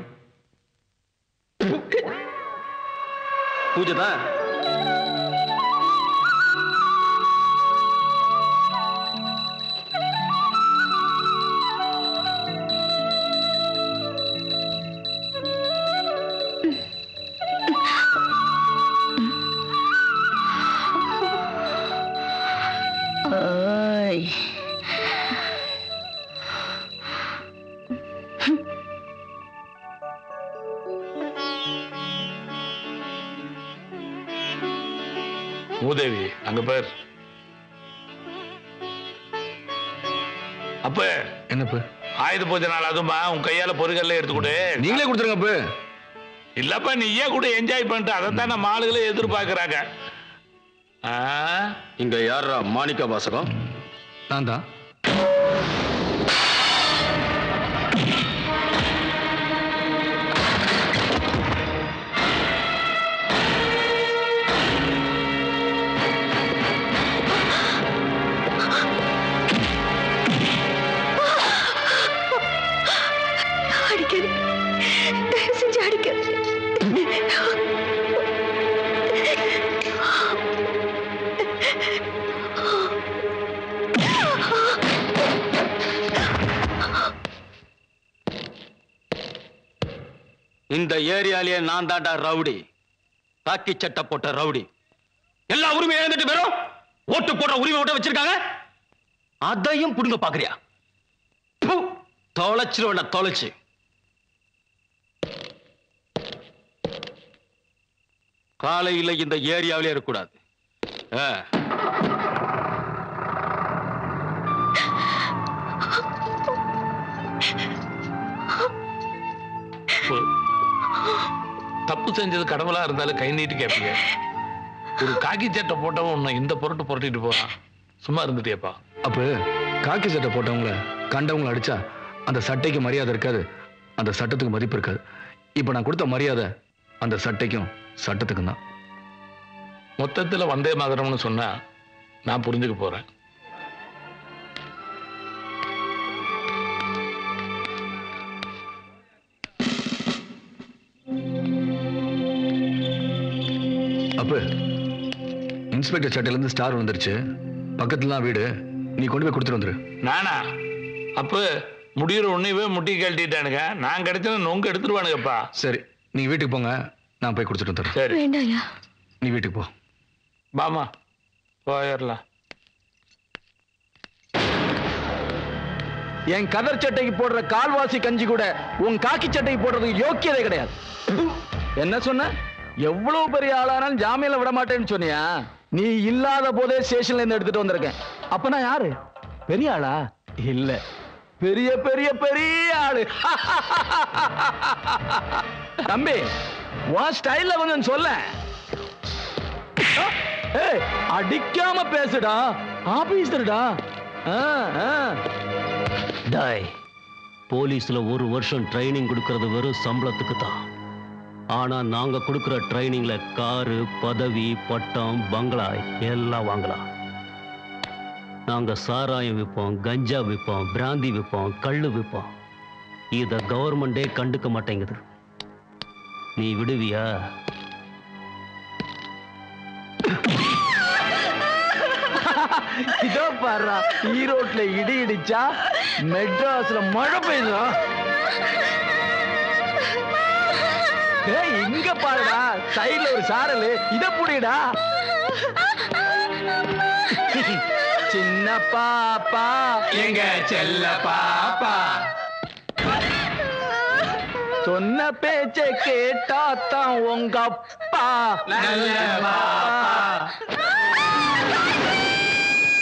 பூஜை தான் ஓய் மூதேவி அங்க பேர் அப்ப என்னப்பு ஆயுத பூஜை நாள் அதுமா உன் கையால பொருட்கள் எடுத்து கொடு நீங்களே கொடுத்துருங்க அப்ப இல்லப்பா நீயே கூட என்ஜாய் பண்ணிட்டு அதைத்தான் நம்ம ஆளுகளே எதிர்பார்க்கறாங்க ஆ? இங்க யாரா மாணிக்க வாசகம் நான் தான் அடிக்காது தயவு செஞ்சு அடிக்காது இந்த ஏரியாலேயே நான் தாண்டா ரவுடி காக்கி சட்டை போட்ட ரவுடி எல்லா உரிமையும் எழுந்துட்டு வெறும் ஓட்டு போடுற உரிமை மட்டும் வச்சிருக்காங்க அதையும் புடுங்க பாக்குறியா ப்பு, தொலைச்சிருவேன்டா தொலைச்சு காலையில இந்த ஏரியாவிலே இருக்கக்கூடாது ஆ. தப்பு செஞ்சது கடவுளா இருந்தாலும் கை நீட்டி கேட்பீங்க ஒரு காக்கி சட்டை போட்டவன் உன்னை இந்த பொருட்டு புரட்டிட்டு போறான் சும்மா இருந்துட்டியப்பா அப்ப காக்கி சட்டை போட்டவங்கள கண்டவங்கள அடிச்சா அந்த சட்டைக்கு மரியாதை இருக்காது அந்த சட்டத்துக்கு மதிப்பு இருக்காது இப்ப நான் கொடுத்த மரியாதை அந்த சட்டைக்கும் சட்டத்துக்கும் தான் மொத்தத்துல வந்தே மகரம்னு சொன்னா நான் புரிஞ்சுக்க போறேன் அப்ப இன்ஸ்பெக்டர் சட்டையில இருந்து ஸ்டார் வந்துருச்சு பக்கத்துல தான் வீடு நீ கொண்டு போய் கொடுத்துட்டு வந்துரு நானா அப்ப முடிகிற உன்னையவே முட்டி கழட்டிட்டானுங்க நான் கிடைச்சா நொங்கு எடுத்துருவானுங்கப்பா சரி நீ வீட்டுக்கு போங்க நான் போய் கொடுத்துட்டு வந்துடுறேன் சரி வேண்டாயா நீ வீட்டுக்கு போ பாமா போயிடலாம் என் கதர் சட்டைக்கு போடுற கால்வாசி கஞ்சி கூட உன் காக்கி சட்டைக்கு போடுறதுக்கு யோக்கியதே கிடையாது என்ன சொன்ன எவ்வளவு பெரிய ஆளானாலும் ஜாமீன்ல விட மாட்டேன்னு சொன்னியா நீ இல்லாத போதே ஸ்டேஷன்ல இருந்து எடுத்துட்டு வந்திருக்கேன் அப்ப நான் யாரு பெரிய ஆளா இல்ல பெரிய பெரிய பெரிய ஆளு தம்பி உன் ஸ்டைல்ல கொஞ்சம் சொல்ல ஏய், அடிக்காம பேசுடா ஆபீசர்டா ஆ ஆ டாய் போலீஸ்ல ஒரு வருஷம் ட்ரைனிங் கொடுக்கறது வெறும் சம்பளத்துக்கு தான் ஆனா நாங்க கொடுக்கிற ட்ரைனிங்ல காரு பதவி பட்டம் பங்களா எல்லாம் வாங்கலாம் நாங்க சாராயம் விற்போம் கஞ்சா விற்போம் பிராந்தி விற்போம் கள்ளு விற்போம் இத கவர்மெண்டே கண்டுக்க மாட்டேங்குது நீ விடுவியா இதோ பாரு ஈரோட்ல இடி இடிச்சா மெட்ராஸ்ல மழை பெய்யுதா ஏய் இங்க பாருடா சைடுல ஒரு சாரல் இத புடிடா சின்ன பாப்பா எங்க செல்ல பாப்பா சொன்ன பேச்ச கேட்டா தான் உங்க அப்பா நல்ல பாப்பா.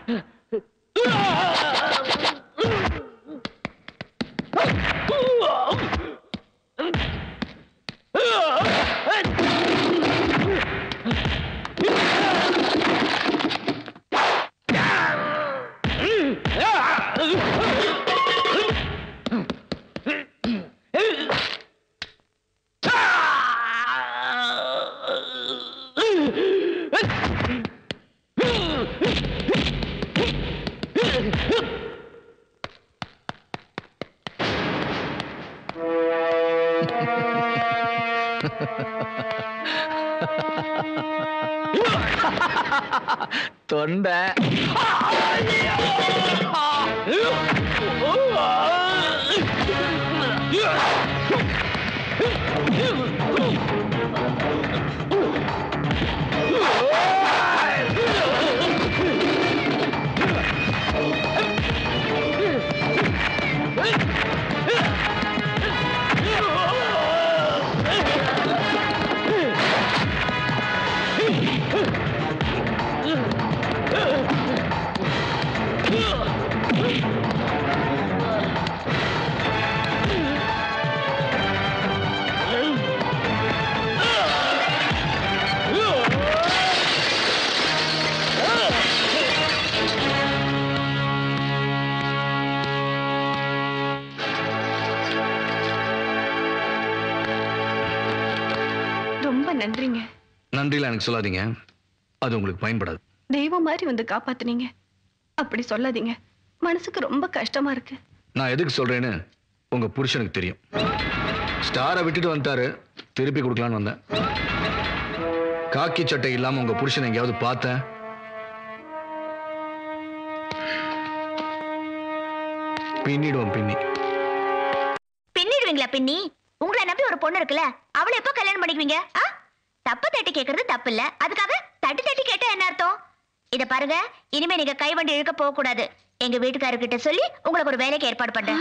தொண்டை ரொம்ப நன்றிங்க நன்றிலாம் எனக்கு சொல்லாதீங்க அது உங்களுக்கு பயன்படாது தெய்வம் மாதிரி வந்து காப்பாத்துனீங்க அப்படி சொல்லாதீங்க மனசுக்கு ரொம்ப கஷ்டமா இருக்கு நான் எதுக்கு சொல்றேன்னு உங்க புருஷனுக்கு தெரியும் ஸ்டாரை விட்டுட்டு வந்துட்டாரு திருப்பி கொடுக்கலான்னு வந்தேன் காக்கி சட்டை இல்லாம உங்க புருஷனை எங்கேயாவது பார்த்தேன் பின்னிடுவோம் பின்னி பின்னிடுவீங்களா பின்னி உங்களை நம்பி ஒரு பொண்ணு இருக்குல்ல அவளை எப்போ கல்யாணம் பண்ணிக்குவீங்க ஆ தப்பு தட்டி கேக்குறது தப்பு இல்ல அதுக்காக தட்டி தட்டி கேட்டா என்ன அர்த்தம் இத பாருங்க இனிமே நீங்க கை வண்டி இழுக்க போக கூடாது எங்க வீட்டுக்காரர்கிட்ட சொல்லி உங்களுக்கு ஒரு வேலைக்கு ஏற்பாடு பண்றேன்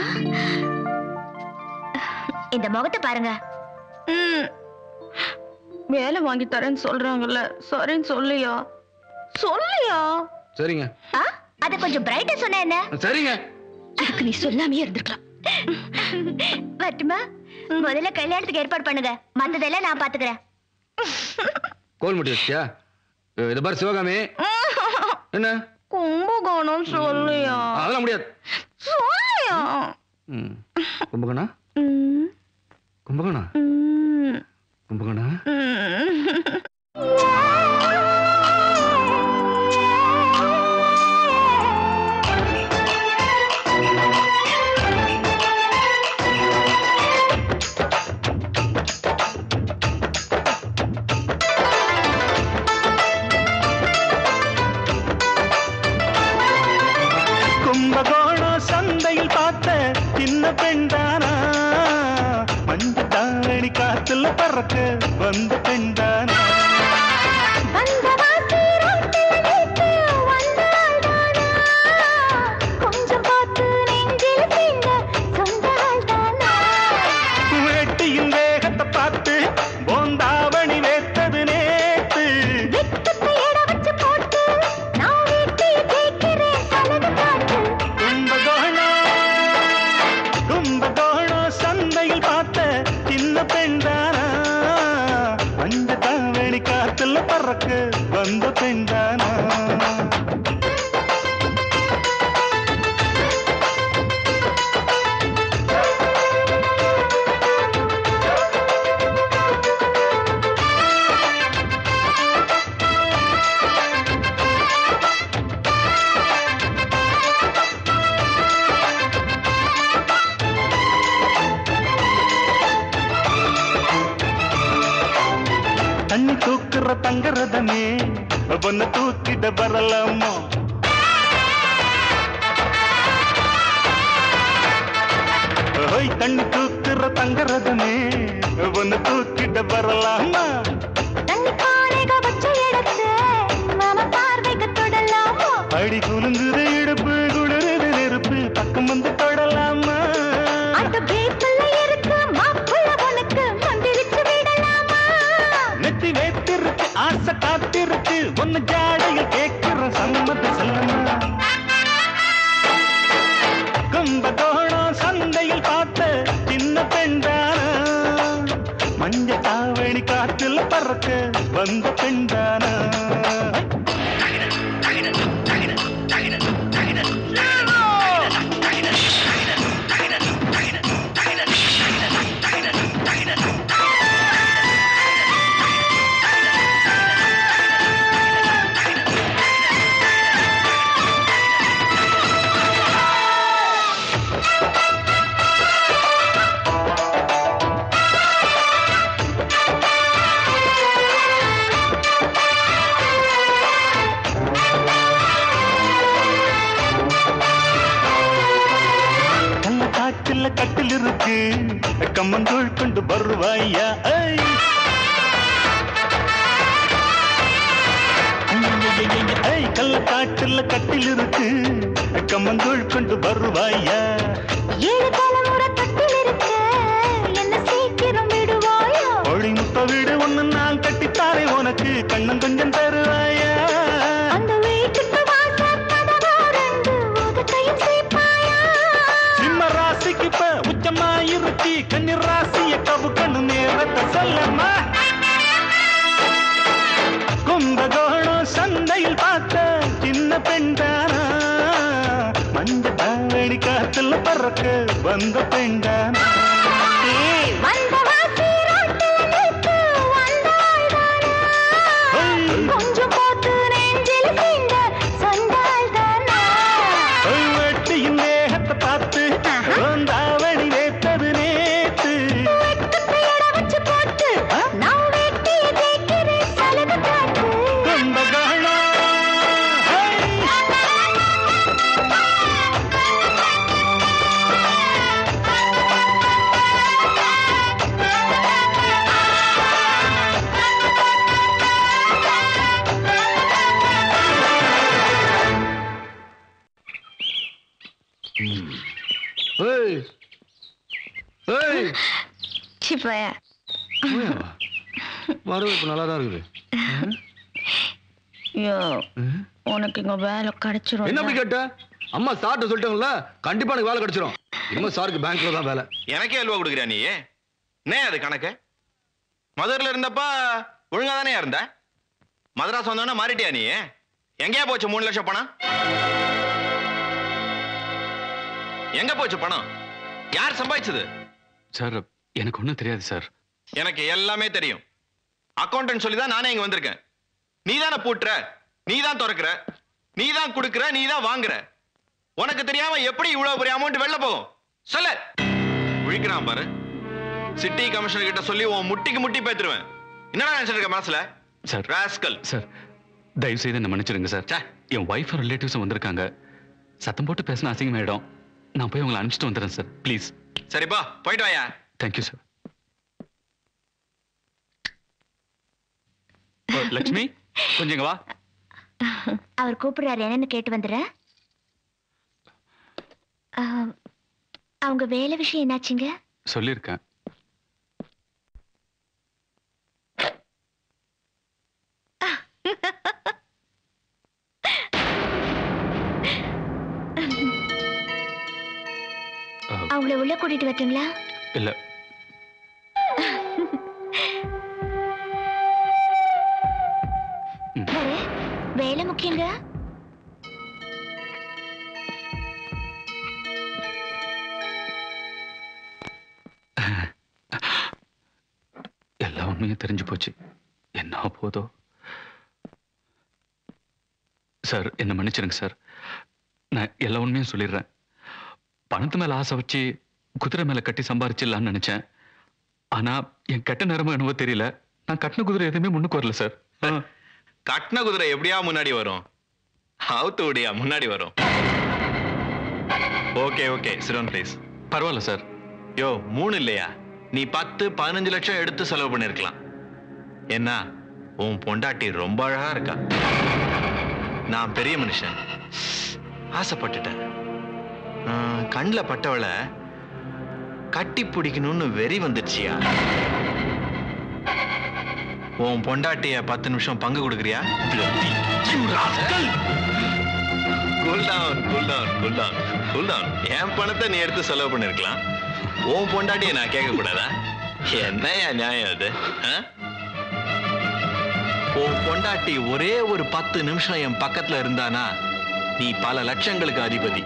இந்த முகத்தை பாருங்க வேலை வாங்கி தரேன்னு சொல்றாங்கல்ல சரின்னு சொல்லியா சொல்லியா சரிங்க ஆ அத கொஞ்சம் பிரைட்டா சொன்ன என்ன சரிங்க இதுக்கு நீ சொல்லாமே இருந்திருக்கலாம் வரட்டுமா முதல்ல கல்யாணத்துக்கு ஏற்பாடு பண்ணுங்க மத்ததெல்லாம் நான் பாத்துக்கிறேன் கோல் முட்டி வச்சியா இதை பாரு சிவகாமி என்ன கும்பகோணம் சொல்லியா அதெல்லாம் முடியாது சொல்லியா ம். கும்பகோணா ம், கும்பகோணா ம், கும்பகோணா ம். கும்பகோணம் சந்தையில் பார்த்த சின்ன பெண்தானா மஞ்ச தாரணி காத்துல பறக்க வந்த பெண்தானா வேட்டியின் வேகத்தை பார்த்து போந்தாவணி வேத்தது நேத்து கும்பகோணம் கும்பகோணம் சந்தையில் பார்த்த சின்ன பெண்தானா மஞ்ச தாவணி காத்துல பறக்க வந்த பெண்தானா தண்ணி தூக்குற தங்கரதமே பொண்ண தூக்கிட வரலாமா ஓய் தண்ணி தூக்குற தங்கரதமே பொண்ண தூக்கிட வரலாமா அடி குலுங்குது இடுப்பு குளிருது நெருப்பு பக்கம் வந்து தொடலாமா நெத்தி வேத்திருக்கு ஆசை காத்திருக்கு ஒன்னு ஜாடையில் கேட்கிற சம்மத செல்லமா வந்த பெண்தானா கள்ள காட்டுல கட்டில் இருக்கு கம்மங்கூழ் கொண்டு வருவாயா ஐ! ஐயையையைய, ஐ, கள்ள காட்டுல கட்டில் இருக்கு கம்மங்கூழ் கொண்டு வருவாயா ஏழு தலைமுறை கட்டில் இருக்க என்ன சீக்கிரம் விடுவாயா கோழி முட்டை வீடு ஒண்ணு நான் கட்டித்தாரே உனக்கு கண்ணம் கொஞ்சம் தருவாயா அந்த வீட்டுக்கு வாசல் கதவோ ரெண்டு உதட்டையும் சேர்ப்பாயா சிம்ம ராசிக்கு இப்ப உச்சமா இருக்கு கண்ணி ராசிய கவு கண்ணு நேரத்தை சொல்லம்மா கும்பகோணம் சந்தையில் பார்த்த சின்ன பெண்தானா மஞ்ச தாவணி காத்துல பறக்க வந்த பெண்தானா வந்த வாசி ரோட்டில் நிற்கு வந்தாள்தானா கொஞ்சம் போட்டு நெஞ்சில் சீண்ட சொன்னாள்தானா வெட்டியின் தேகத்தை பார்த்து தாவணி நேத்தது நேத்து வெட்டத்தையோட வச்சு போட்டு நான் வெட்டிய தேய்க்கிறேன் சலது காட்டு கும்பகோணம் ஏய் ஏய் சிப்பைய வரவேற்பு நல்லா தான் இருக்குது ஐயோ உனக்கு இங்க வேலை கிடைச்சிரும் என்ன அப்படி கேட்ட அம்மா சார்ட்ட சொல்லிட்டாங்கல்ல கண்டிப்பா எனக்கு வேலை கிடைச்சிரும் இனிமே சாருக்கு பேங்க்ல தான் வேலை எனக்கே அல்வா கொடுக்குறியா நீ என்ன அது கணக்கு மதுரில் இருந்தப்ப ஒழுங்கா தானே இருந்த மதராஸ் வந்தோடனே மாறிட்டியா நீ எங்கேயா போச்சு மூணு லட்சம் பணம் எங்க போச்சு பணம் யார் சம்பாதிச்சது சார் எனக்கு ஒன்றும் தெரியாது சார் எனக்கு எல்லாமே தெரியும் அக்கௌண்டன்ட் சொல்லி தான் நானே இங்க வந்திருக்கேன் நீ தானே பூட்டுற நீ தான் திறக்கிற நீ தான் கொடுக்குற நீ தான் வாங்குற உனக்கு தெரியாம எப்படி இவ்வளவு பெரிய அமௌண்ட் வெளில போகும் சொல்ல விழிக்கிறான் பாரு சிட்டி கமிஷனர் கிட்ட சொல்லி உன் முட்டிக்கு முட்டி பேத்துருவேன் என்னடா நினைச்சிட்டு இருக்க மனசுல சார் ராஸ்கல் சார் தயவு செய்து என்ன மன்னிச்சிடுங்க சார் என் ஒய்ஃப் ரிலேட்டிவ்ஸும் வந்திருக்காங்க சத்தம் போட்டு பேசின அசிங்கமாயிடும் நான் போய் உங்களை அனுப்பிச்சிட்டு வந்துடுறேன் சார் ப்ளீஸ் சரிப்பா போயிட்டு வாயா தேங்க்யூ சார் லக்ஷ்மி கொஞ்சம் இங்க வா அவர் கூப்பிடுறாரு என்னன்னு கேட்டு வந்துடுறேன் ஆம், அவங்க வேலை விஷயம் என்னாச்சுங்க சொல்லியிருக்கேன் அவங்கள உள்ள கூட்டிட்டு வரட்டுங்களா இல்ல வரேன். வேலை முக்கியங்க எல்லா உண்மையும் தெரிஞ்சு போச்சு என்ன போதோ சார் என்ன மன்னிச்சிருங்க சார் நான் எல்லா உண்மையும் சொல்லிடுறேன் பணத்து மேல ஆசை வச்சு குதிரை மேல கட்டி சம்பாரிச்சிடலாம்னு நினைச்சேன் ஆனா என் கெட்ட நேரமோ என்னவோ தெரியல நான் கட்டின குதிரை எதுவுமே முன்னுக்கு வரல சார் கட்டின குதிரை எப்படியா முன்னாடி வரும் அவுத்து விடியா முன்னாடி வரும் ஓகே ஓகே சிரோன் ப்ளீஸ் பரவாயில்ல சார் யோ மூணு இல்லையா நீ பத்து பதினஞ்சு லட்சம் எடுத்து செலவு பண்ணிருக்கலாம் என்ன உன் பொண்டாட்டி ரொம்ப அழகா இருக்கா நான் பெரிய மனுஷன் ஆசைப்பட்டுட்டேன் கண்ணில் பட்டவளை கட்டி பிடிக்கணும்னு வெறி வந்துடுச்சியா உன் பொண்டாட்டிய பத்து நிமிஷம் பங்கு கொடுக்குறியா cool down cool down cool down cool down என் பணத்தை நீ எடுத்து செலவு பண்ணிருக்கலாம் உன் பொண்டாட்டிய நான் கேட்க கூடாதா என்னையா நியாயம் அது ஆ? உன் பொண்டாட்டி ஒரே ஒரு பத்து நிமிஷம் என் பக்கத்துல இருந்தானா நீ பல லட்சங்களுக்கு அதிபதி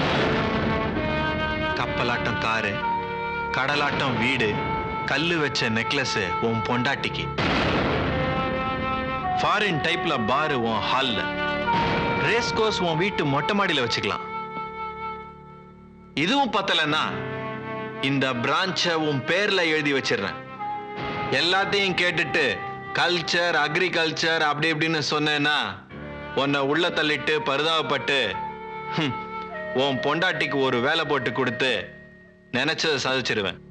கப்பலாட்டம் காரு கடலாட்டம் வீடு கல்லு வச்ச நெக்லஸ் உன் பொண்டாட்டிக்கு ஃபாரின் டைப்ல பாரு உன் ஹால்ல ரேஸ் கோர்ஸ் உன் வீட்டு மொட்டை மாடியில வச்சுக்கலாம் இதுவும் பத்தலன்னா இந்த பிரான்ச்சை உன் பேர்ல எழுதி வச்சிடுறேன் எல்லாத்தையும் கேட்டுட்டு கல்ச்சர் அக்ரிகல்ச்சர் அப்படி இப்படின்னு சொன்னேன்னா உன்னை உள்ள தள்ளிட்டு பரிதாபப்பட்டு ஹம், உன் பொண்டாட்டிக்கு ஒரு வேலை போட்டு கொடுத்து நினைச்சதை சாதிச்சிருவேன்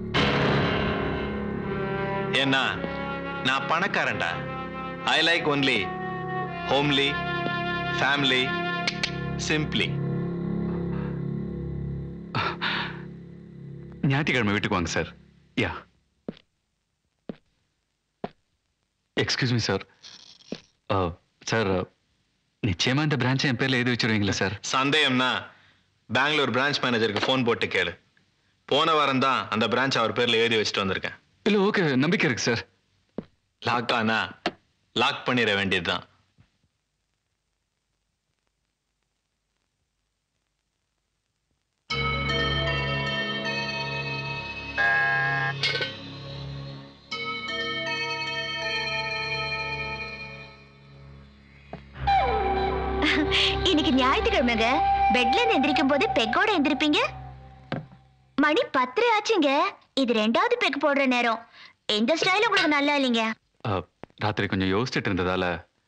ஏன்னா நான் பணக்காரன்டா I like only homely family simply ஞாயிற்றுக்கிழமை வீட்டுக்கு வாங்க sir yeah excuse me sir sir நிச்சயமா இந்த பிரான்ச்சை என் பேர்ல எழுதி வச்சிருவீங்களா சார் சந்தேகம்னா பெங்களூர் பிரான்ச் மேனேஜருக்கு ஃபோன் போட்டு கேளு போன வாரம் தான் அந்த பிரான்ச் அவர் பேர்ல எழுதி வச்சுட்டு வந்திருக்கேன் இல்ல ஓகே நம்பிக்கை இருக்கு சார் லாக் ஆனா லாக் பண்ணிட வேண்டியதுதான் இன்னைக்கு ஞாயிற்றுக்கிழமைங்க பெட்ல இருந்து எந்திரிக்கும் போது பெக்கோட எந்திரிப்பீங்க மணி பத்தரை ஆச்சுங்க இது ரெண்டாவது பெக் போடுற நேரம் எந்த ஸ்டைல் உங்களுக்கு நல்லா இல்லைங்க அஹ், ராத்திரி கொஞ்சம் யோசிச்சுட்டு இருந்ததால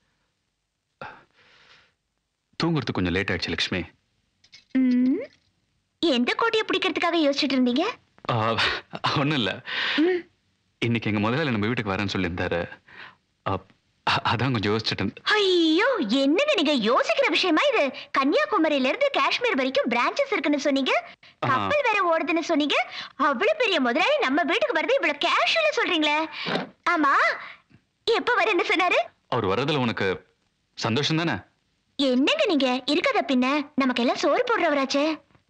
தூங்குறதுக்கு கொஞ்சம் லேட் ஆயிடுச்சு லக்ஷ்மி ம், எந்த கோட்டையை பிடிக்கிறதுக்காக யோசிச்சுட்டு இருந்தீங்க ஒன்றும் இல்லை இன்னைக்கு எங்க முதலாளி நம்ம வீட்டுக்கு வரேன்னு சொல்லியிருந்தாரு அஹ், அ- அதான் கொஞ்சம் யோசிச்சுட்டு இருந்தேன் ஐயோ என்னங்க நீங்க யோசிக்கிற விஷயமா இது கன்னியாகுமரியில இருந்து காஷ்மீர் வரைக்கும் பிரான்ச்சஸ் இருக்குன்னு சொன்னீங்க கப்பல் வேற ஓடுதுன்னு சொன்னீங்க அவ்வளவு பெரிய முதலாளி நம்ம வீட்டுக்கு வருது இவ்வளவு கேஷுவலா சொல்றீங்களே ஆமா எப்ப வரேன்னு சொன்னாரு அவர் வர்றதுல உனக்கு சந்தோஷம் தானே என்னங்க நீங்க இருக்காத பின்ன நமக்கெல்லாம் சோறு போடுறவராச்சே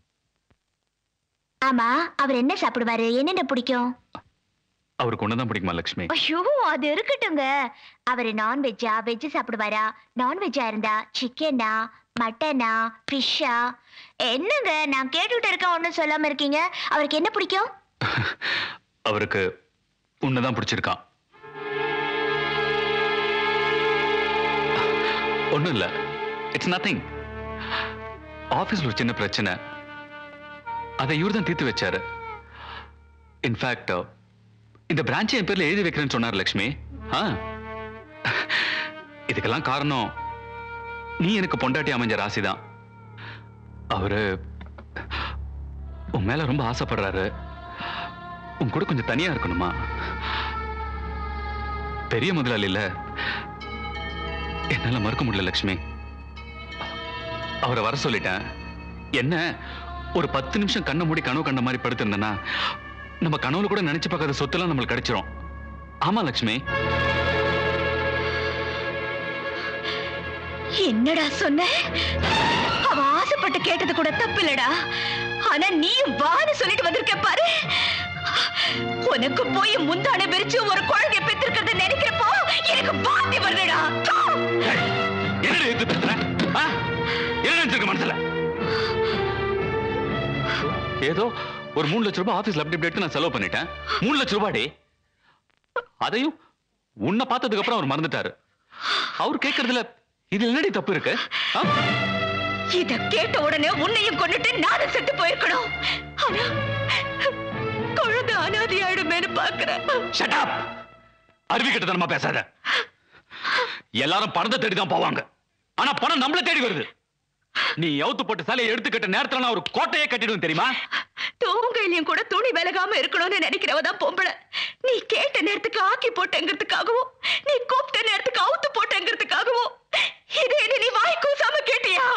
ஆமா அவர் என்ன சாப்பிடுவாரு என்னென்ன பிடிக்கும் அவருக்கு ஒன்று தான் பிடிக்குமா லக்ஷ்மி ஐயோ அது இருக்கட்டுங்க அவரு நான்வெஜ்ஜா வெஜ் சாப்பிடுவாரா நான்வெஜ்ஜா இருந்தா சிக்கனா மட்டனா ஃபிஷ்ஷா என்னங்க நான் கேட்டுட்டு இருக்கேன் ஒன்றும் சொல்லாம இருக்கீங்க அவருக்கு என்ன பிடிக்கும் அவருக்கு உன்னை தான் பிடிச்சிருக்கான் ஒன்றும் இல்லை இட்ஸ் நத்திங் ஆஃபீஸில் ஒரு சின்ன பிரச்சனை அதை இவர் தான் தீர்த்து வச்சாரு இன்ஃபேக்ட் இந்த பிரான்ச்சை என் பேர்ல எழுதி வைக்கிறேன்னு சொன்னார் லக்ஷ்மி ஆ இதுக்கெல்லாம் காரணம் நீ எனக்கு பொண்டாட்டி அமைஞ்ச ராசி தான் அவரு உன் மேல ரொம்ப ஆசைப்படுறாரு உன் கூட கொஞ்சம் தனியா இருக்கணுமா பெரிய முதலாளி இல்ல என்னால மறுக்க முடியல லக்ஷ்மி அவரை வர சொல்லிட்டேன் என்ன ஒரு பத்து நிமிஷம் கண்ணை மூடி கனவு கண்ட மாதிரி படுத்திருந்தேன்னா நம்ம கனவுல கூட நினைச்சு பார்க்காத சொத்தெல்லாம் நம்மளுக்கு கிடைச்சிரும் ஆமா லக்ஷ்மி என்னடா சொன்ன அவ ஆசைப்பட்டு கேட்டது கூட தப்பு இல்லடா ஆனா நீ வான்னு சொல்லிட்டு வந்திருக்க பாரு உனக்கு போய் முந்தானை விரிச்சு ஒரு குழந்தைய பெற்றிருக்கிறத நினைக்கிறப்போ எனக்கு பாத்தி வருதுடா என்னடி எடுத்து பேசுற ஆ? என்ன நினைச்சிருக்க மனசுல ஏதோ ஒரு மூணு லட்சம் ரூபாய் ஆபீஸ்ல அப்படி இப்படி எடுத்து நான் செலவு பண்ணிட்டேன் மூணு லட்சம் ரூபாடி அதையும் உன்னை பார்த்ததுக்கு அப்புறம் அவர் மறந்துட்டாரு அவர் கேட்கறதுல இது என்னடி தப்பு இருக்கு ஆ? இத கேட்ட உடனே உன்னையும் கொண்டுட்டு நானும் செத்து போயிருக்கணும் ஆனா குழந்தை அனாதி ஆயிடுமேனு பாக்குறேன் Shut up! அருவி கிட்டத்தனமா பேசாத எல்லாரும் பணத்தை தேடி தான் போவாங்க ஆனா பணம் நம்மள தேடி வருது நீ அவுத்து போட்ட சாலையை எடுத்துக்கிட்ட நேரத்துல நான் ஒரு கோட்டையே கட்டிடுவேன் தெரியுமா தூங்கையிலையும் கூட துணி விலகாம இருக்கணும்னு நினைக்கிறவதான் பொம்பளை நீ கேட்ட நேரத்துக்கு ஆக்கி போட்டேங்கிறதுக்காகவும் நீ கூப்பிட்ட நேரத்துக்கு அவுத்து போட்டேங்கிறதுக்காகவும் இதே நீ வாய் கூசாம கேட்டியா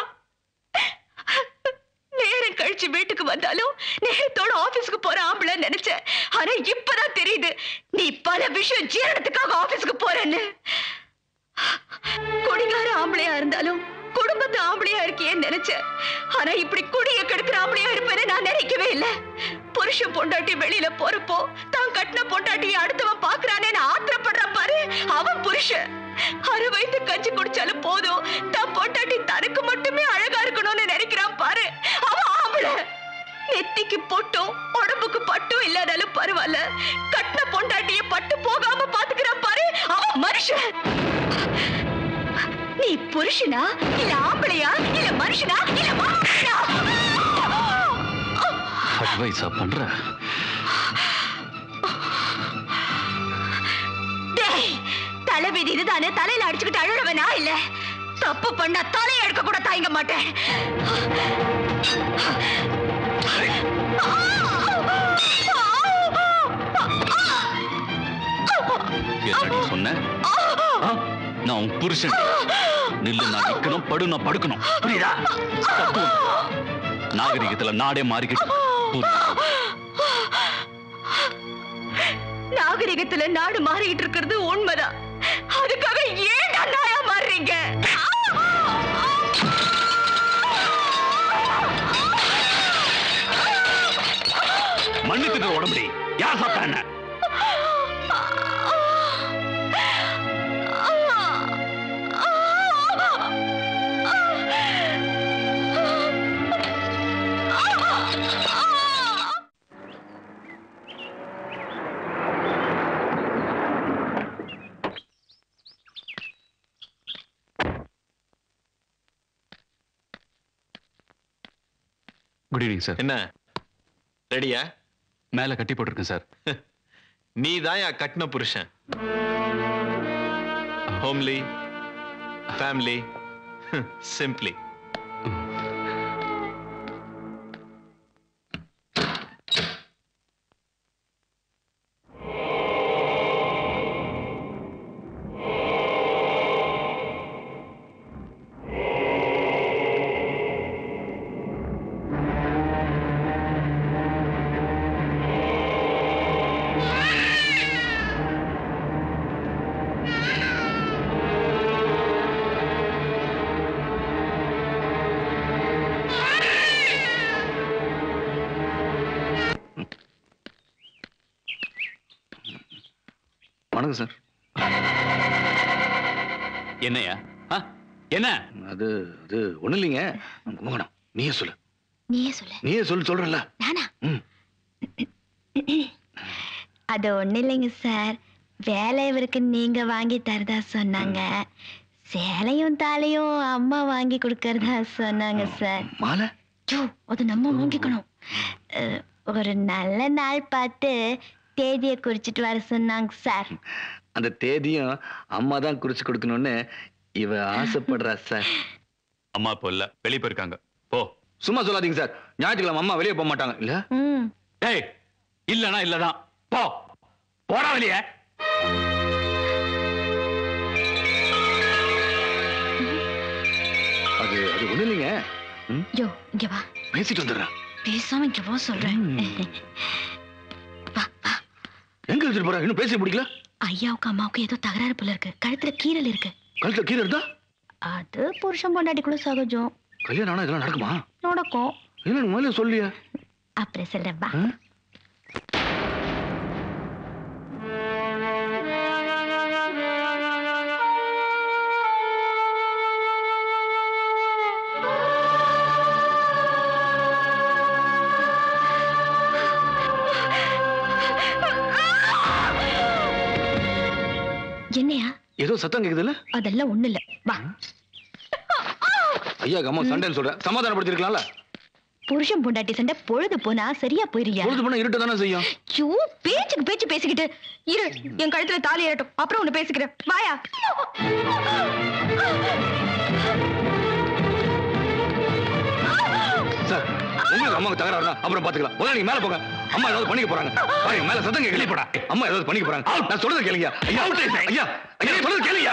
நேரம் கழிச்சு வீட்டுக்கு வந்தாலும் நேரத்தோட ஆபீஸ்க்கு போற ஆம்பளை நினைச்சேன் ஆனா இப்பதான் தெரியுது நீ பல விஷயம் ஜீரணத்துக்காக ஆபீஸ்க்கு போறேன்னு குடிகார ஆம்பளையா இருந்தாலும் குடும்பத்து ஆம்பளையா இருக்கியேன்னு நினைச்சேன் ஆனா இப்படி குடிய கெடுக்கிற ஆம்பளையா இருப்பேன்னு நான் நினைக்கவே இல்ல புருஷன் பொண்டாட்டி வெளியில போறப்போ தான் கட்டின பொண்டாட்டியை அடுத்தவன் பாக்குறானேன்னு ஆத்திரப்படுறான் பாரு அவன் புருஷன் அரை வயிற்று கஞ்சி குடிச்சாலும் போதும் தான் பொண்டாட்டி தனக்கு மட்டுமே அழகா இருக்கணும்னு நினைக்கிறான் பாரு அவன் ஆம்பளை நெத்திக்கு பொட்டும் உடம்புக்கு பட்டும் இல்லாதாலும் பரவாயில்ல கட்டின பொண்டாட்டிய பட்டு போகாம பாத்துக்கிறான் பாரு அவன் மனுஷன் நீ புருஷனா இல்ல ஆம்பளையா இல்ல மனுஷனா இல்ல மனுஷனா அட்வைஸா பண்ற டேய் தலைவிதி இதுதானே தலையில அடிச்சுக்கிட்டு அழுறவனா இல்ல தப்பு பண்ணா தலையை எடுக்க கூட தாங்க மாட்டேன் என்னடி சொன்ன ஆ? நான் உன் புருஷன் நில்லு நான் நிக்கணும் படு நான் படுக்கணும் புரியுதா தத்துவம். நாகரிகத்துல நாடே மாறிக்கிட்டு புரியுதா? நாகரிகத்துல நாடு மாறிக்கிட்டு இருக்கிறது உண்மைதான் அதுக்காக ஏன்டா நாயா மாறுறீங்க மண்ணு தின்ற உடம்புடி யார் சாப்பிட்டா என்ன குட் ஈவினிங் சார் என்ன ரெடியா மேல கட்டி போட்டிருக்கேன் சார் நீ தான் என் கட்டின புருஷன் ஹோம்லி ஃபேமிலி சிம்பிளி வணக்கம் சார் என்னையா ஆ? என்ன அது அது ஒண்ணு இல்லைங்க கும்பகோணம் நீயே சொல்லு நீயே சொல்லு நீயே சொல்லு சொல்றல நானா அது ஒண்ணு இல்லைங்க சார் வேலை இவருக்கு நீங்க வாங்கி தரதா சொன்னாங்க சேலையும் தாலையும் அம்மா வாங்கி கொடுக்கறதா சொன்னாங்க சார் மாலை ஐயோ, அது நம்ம வாங்கிக்கணும் அஹ், ஒரு நல்ல நாள் பார்த்து தேதியை குறிச்சிட்டு வர சொன்னாங்க சார் அந்த தேதியும் அம்மா தான் குறிச்சு கொடுக்கணும்னு இவ ஆசைப்படுறா சார் அம்மா இப்போ இல்ல வெளியே போயிருக்காங்க போ சும்மா சொல்லாதீங்க சார் ஞாயிற்றுக்கிழமை அம்மா வெளியே போக மாட்டாங்க இல்ல ம் டேய் இல்லனா இல்லதான் போ போடா வெளியே அது அது ஒண்ணு இல்லைங்க யோ இங்க வா பேசிட்டு வந்துடுறேன் பேசாம இங்க வா சொல்றேன் எங்க எடுத்துட்டு போற இன்னும் பேசி முடிக்கல ஐயாவுக்கு அம்மாவுக்கு ஏதோ தகராறு போல இருக்கு கழுத்துல கீரல் இருக்கு கழுத்துல கீழே இருந்தா அது புருஷன் பொண்டாட்டிக்குள்ள சகஜம் கல்யாணம் ஆனா இதெல்லாம் நடக்குமா நடக்கும் என்ன முதல்ல சொல்லியா அப்புறம் சொல்றேன் வா என்னையா ஏதோ சத்தம் கேக்குதுல்ல அதெல்லாம் ஒண்ணு இல்ல வா ஐயா அம்மா சண்டைன்னு சொல்றேன் சமாதானப்படுத்திருக்கலாம்ல புருஷன் பொண்டாட்டி சண்டை பொழுது போனா சரியா போயிருயா பொழுது போனா இருட்ட தானே செய்யும் ஐயோ பேச்சுக்கு பேச்சு பேசிக்கிட்டு இரு என் கழுத்துல தாலி ஏறட்டும் அப்புறம் உன்னை பேசிக்கிறேன் வாயா சார் உங்களுக்கு அம்மாவுக்கு தகராறுனா அப்புறம் பாத்துக்கலாம் முதல்ல நீங்க மேல போங்க அம்மா ஏதாவது பண்ணிக்க போறாங்க பாருங்க மேல சத்தம் கேட்கல போடா அம்மா ஏதாவது பண்ணிக்க போறாங்க நான் சொல்றது கேளுங்க ஐயா ஐயா ஐயா சொல்றது கேளுங்க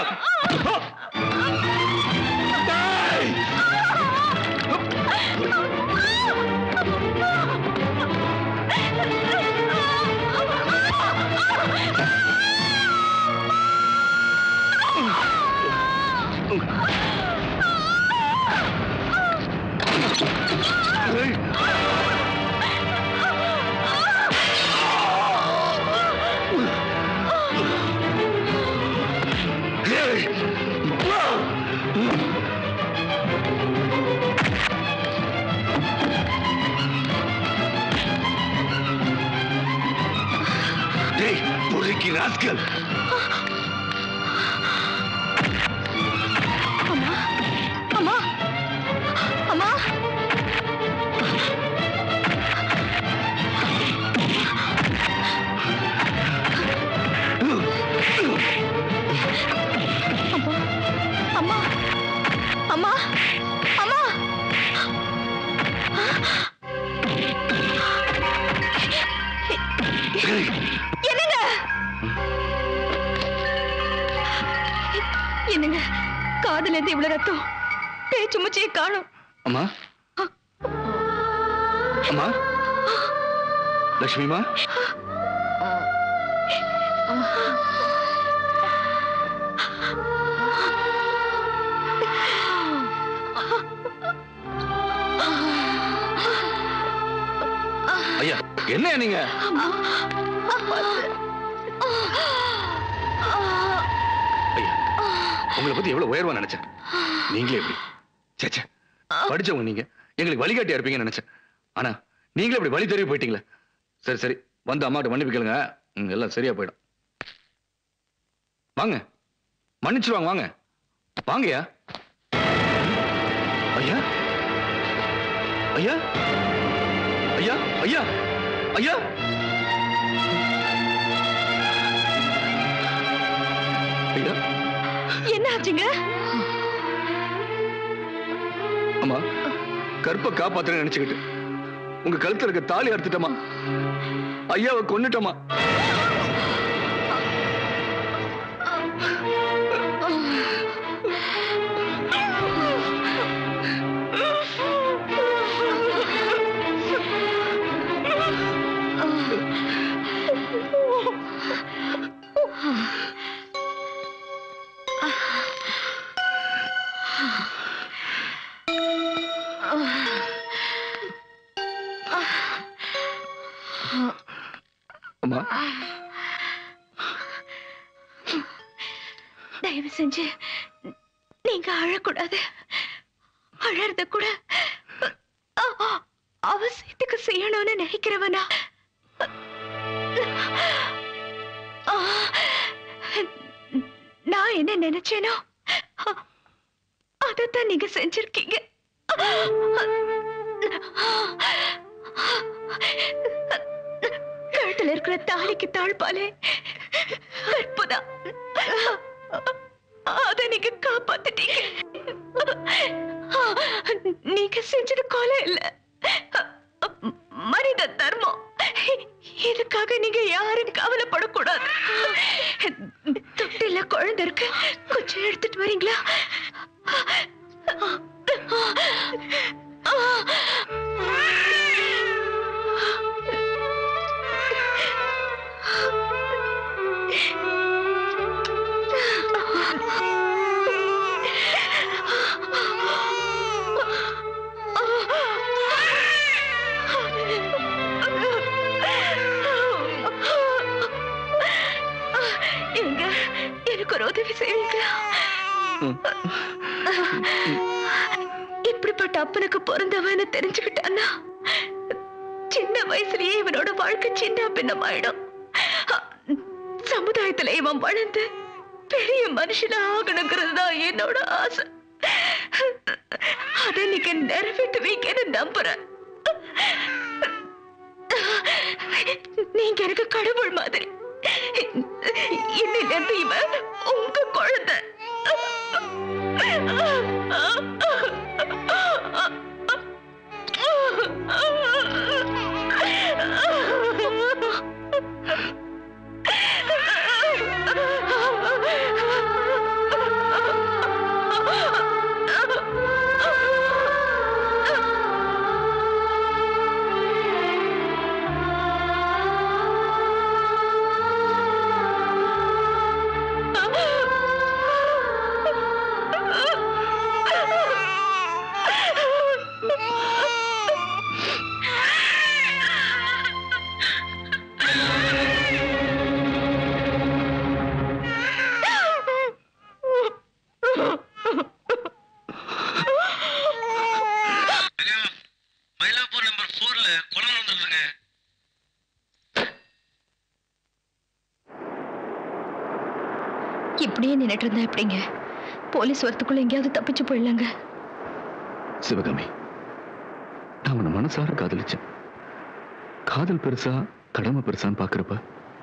ராஸ்கல் அம்மா அம்மா அம்மா அம்மா அம்மா என்னங்க என்னங்க காதுல இருந்து இவ்வளவு ரத்தம் பேச்சு முச்சியை காணும் அம்மா அம்மா லட்சுமிமா ஐயா என்ன நீங்க ஐயா உங்களை பத்தி எவ்வளவு உயர்வா நினைச்சேன் நீங்களே எப்படி ச்சே, ச்சே படிச்சவங்க நீங்க எங்களுக்கு வழிகாட்டியா இருப்பீங்கன்னு நினைச்சேன் ஆனா நீங்களே இப்படி வழி தெரிய போயிட்டீங்களே சரி சரி வந்து அம்மாட்ட மன்னிப்பு கேளுங்க ம், எல்லாம் சரியா போயிடும் வாங்க மன்னிச்சிருவாங்க வாங்க வாங்கய்யா ஐயா ஐயா ஐயா ஐயா ஐயா ஐயா என்ன ஆச்சுங்க அம்மா கற்ப காப்பாத்துறேன்னு நினைச்சுக்கிட்டு உங்க கழுத்துல இருக்க தாலி அறுத்துட்டமா ஐயாவை கொன்னுட்டமா அம்மா தயவு செஞ்சு நீங்க அழக்கூடாது அழறத கூட அ- அ- அவசியத்துக்கு செய்யணும்னு நினைக்கிறவனா ஆ, நான் என்ன நினைச்சேனோ அ- அதைத்தான் நீங்க செஞ்சிருக்கீங்க கழுத்துல இருக்கிற தாலிக்கு தாழ்பாலே கற்புதான் அத நீங்க காப்பாத்திட்டீங்க நீங்க செஞ்சது கொலை இல்ல மனித தர்மம் இதுக்காக நீங்க யாரும் கவலைப்படக்கூடாது தொட்டில குழந்தை இருக்கு கொஞ்சம் எடுத்துட்டு வரீங்களா எங்க எனக்கு ஒரு உதவி செய்வீங்களா இப்படிப்பட்ட அப்பனுக்கு பிறந்தவன்னு தெரிஞ்சுக்கிட்டான்னா சின்ன வயசுலயே இவனோட வாழ்க்கை சின்ன பின்னமாயிடும் சமுதாயத்துல இவன் வளர்ந்து பெரிய மனுஷனா ஆகணுங்கிறது தான் என்னோட ஆசை அதை நீங்க நிறைவேற்றுவீங்கன்னு நம்புறேன் நீங்க எனக்கு கடவுள் மாதிரி இன்னில இருந்து இவன் உங்க குழந்தை நின்னுட்டு இருந்தா எப்படிங்க போலீஸ் வரத்துக்குள்ள எங்கேயாவது தப்பிச்சு போயிடலாங்க சிவகாமி நான் உன்னை மனசார காதலிச்சேன் காதல் பெருசா கடமை பெருசான்னு பாக்குறப்ப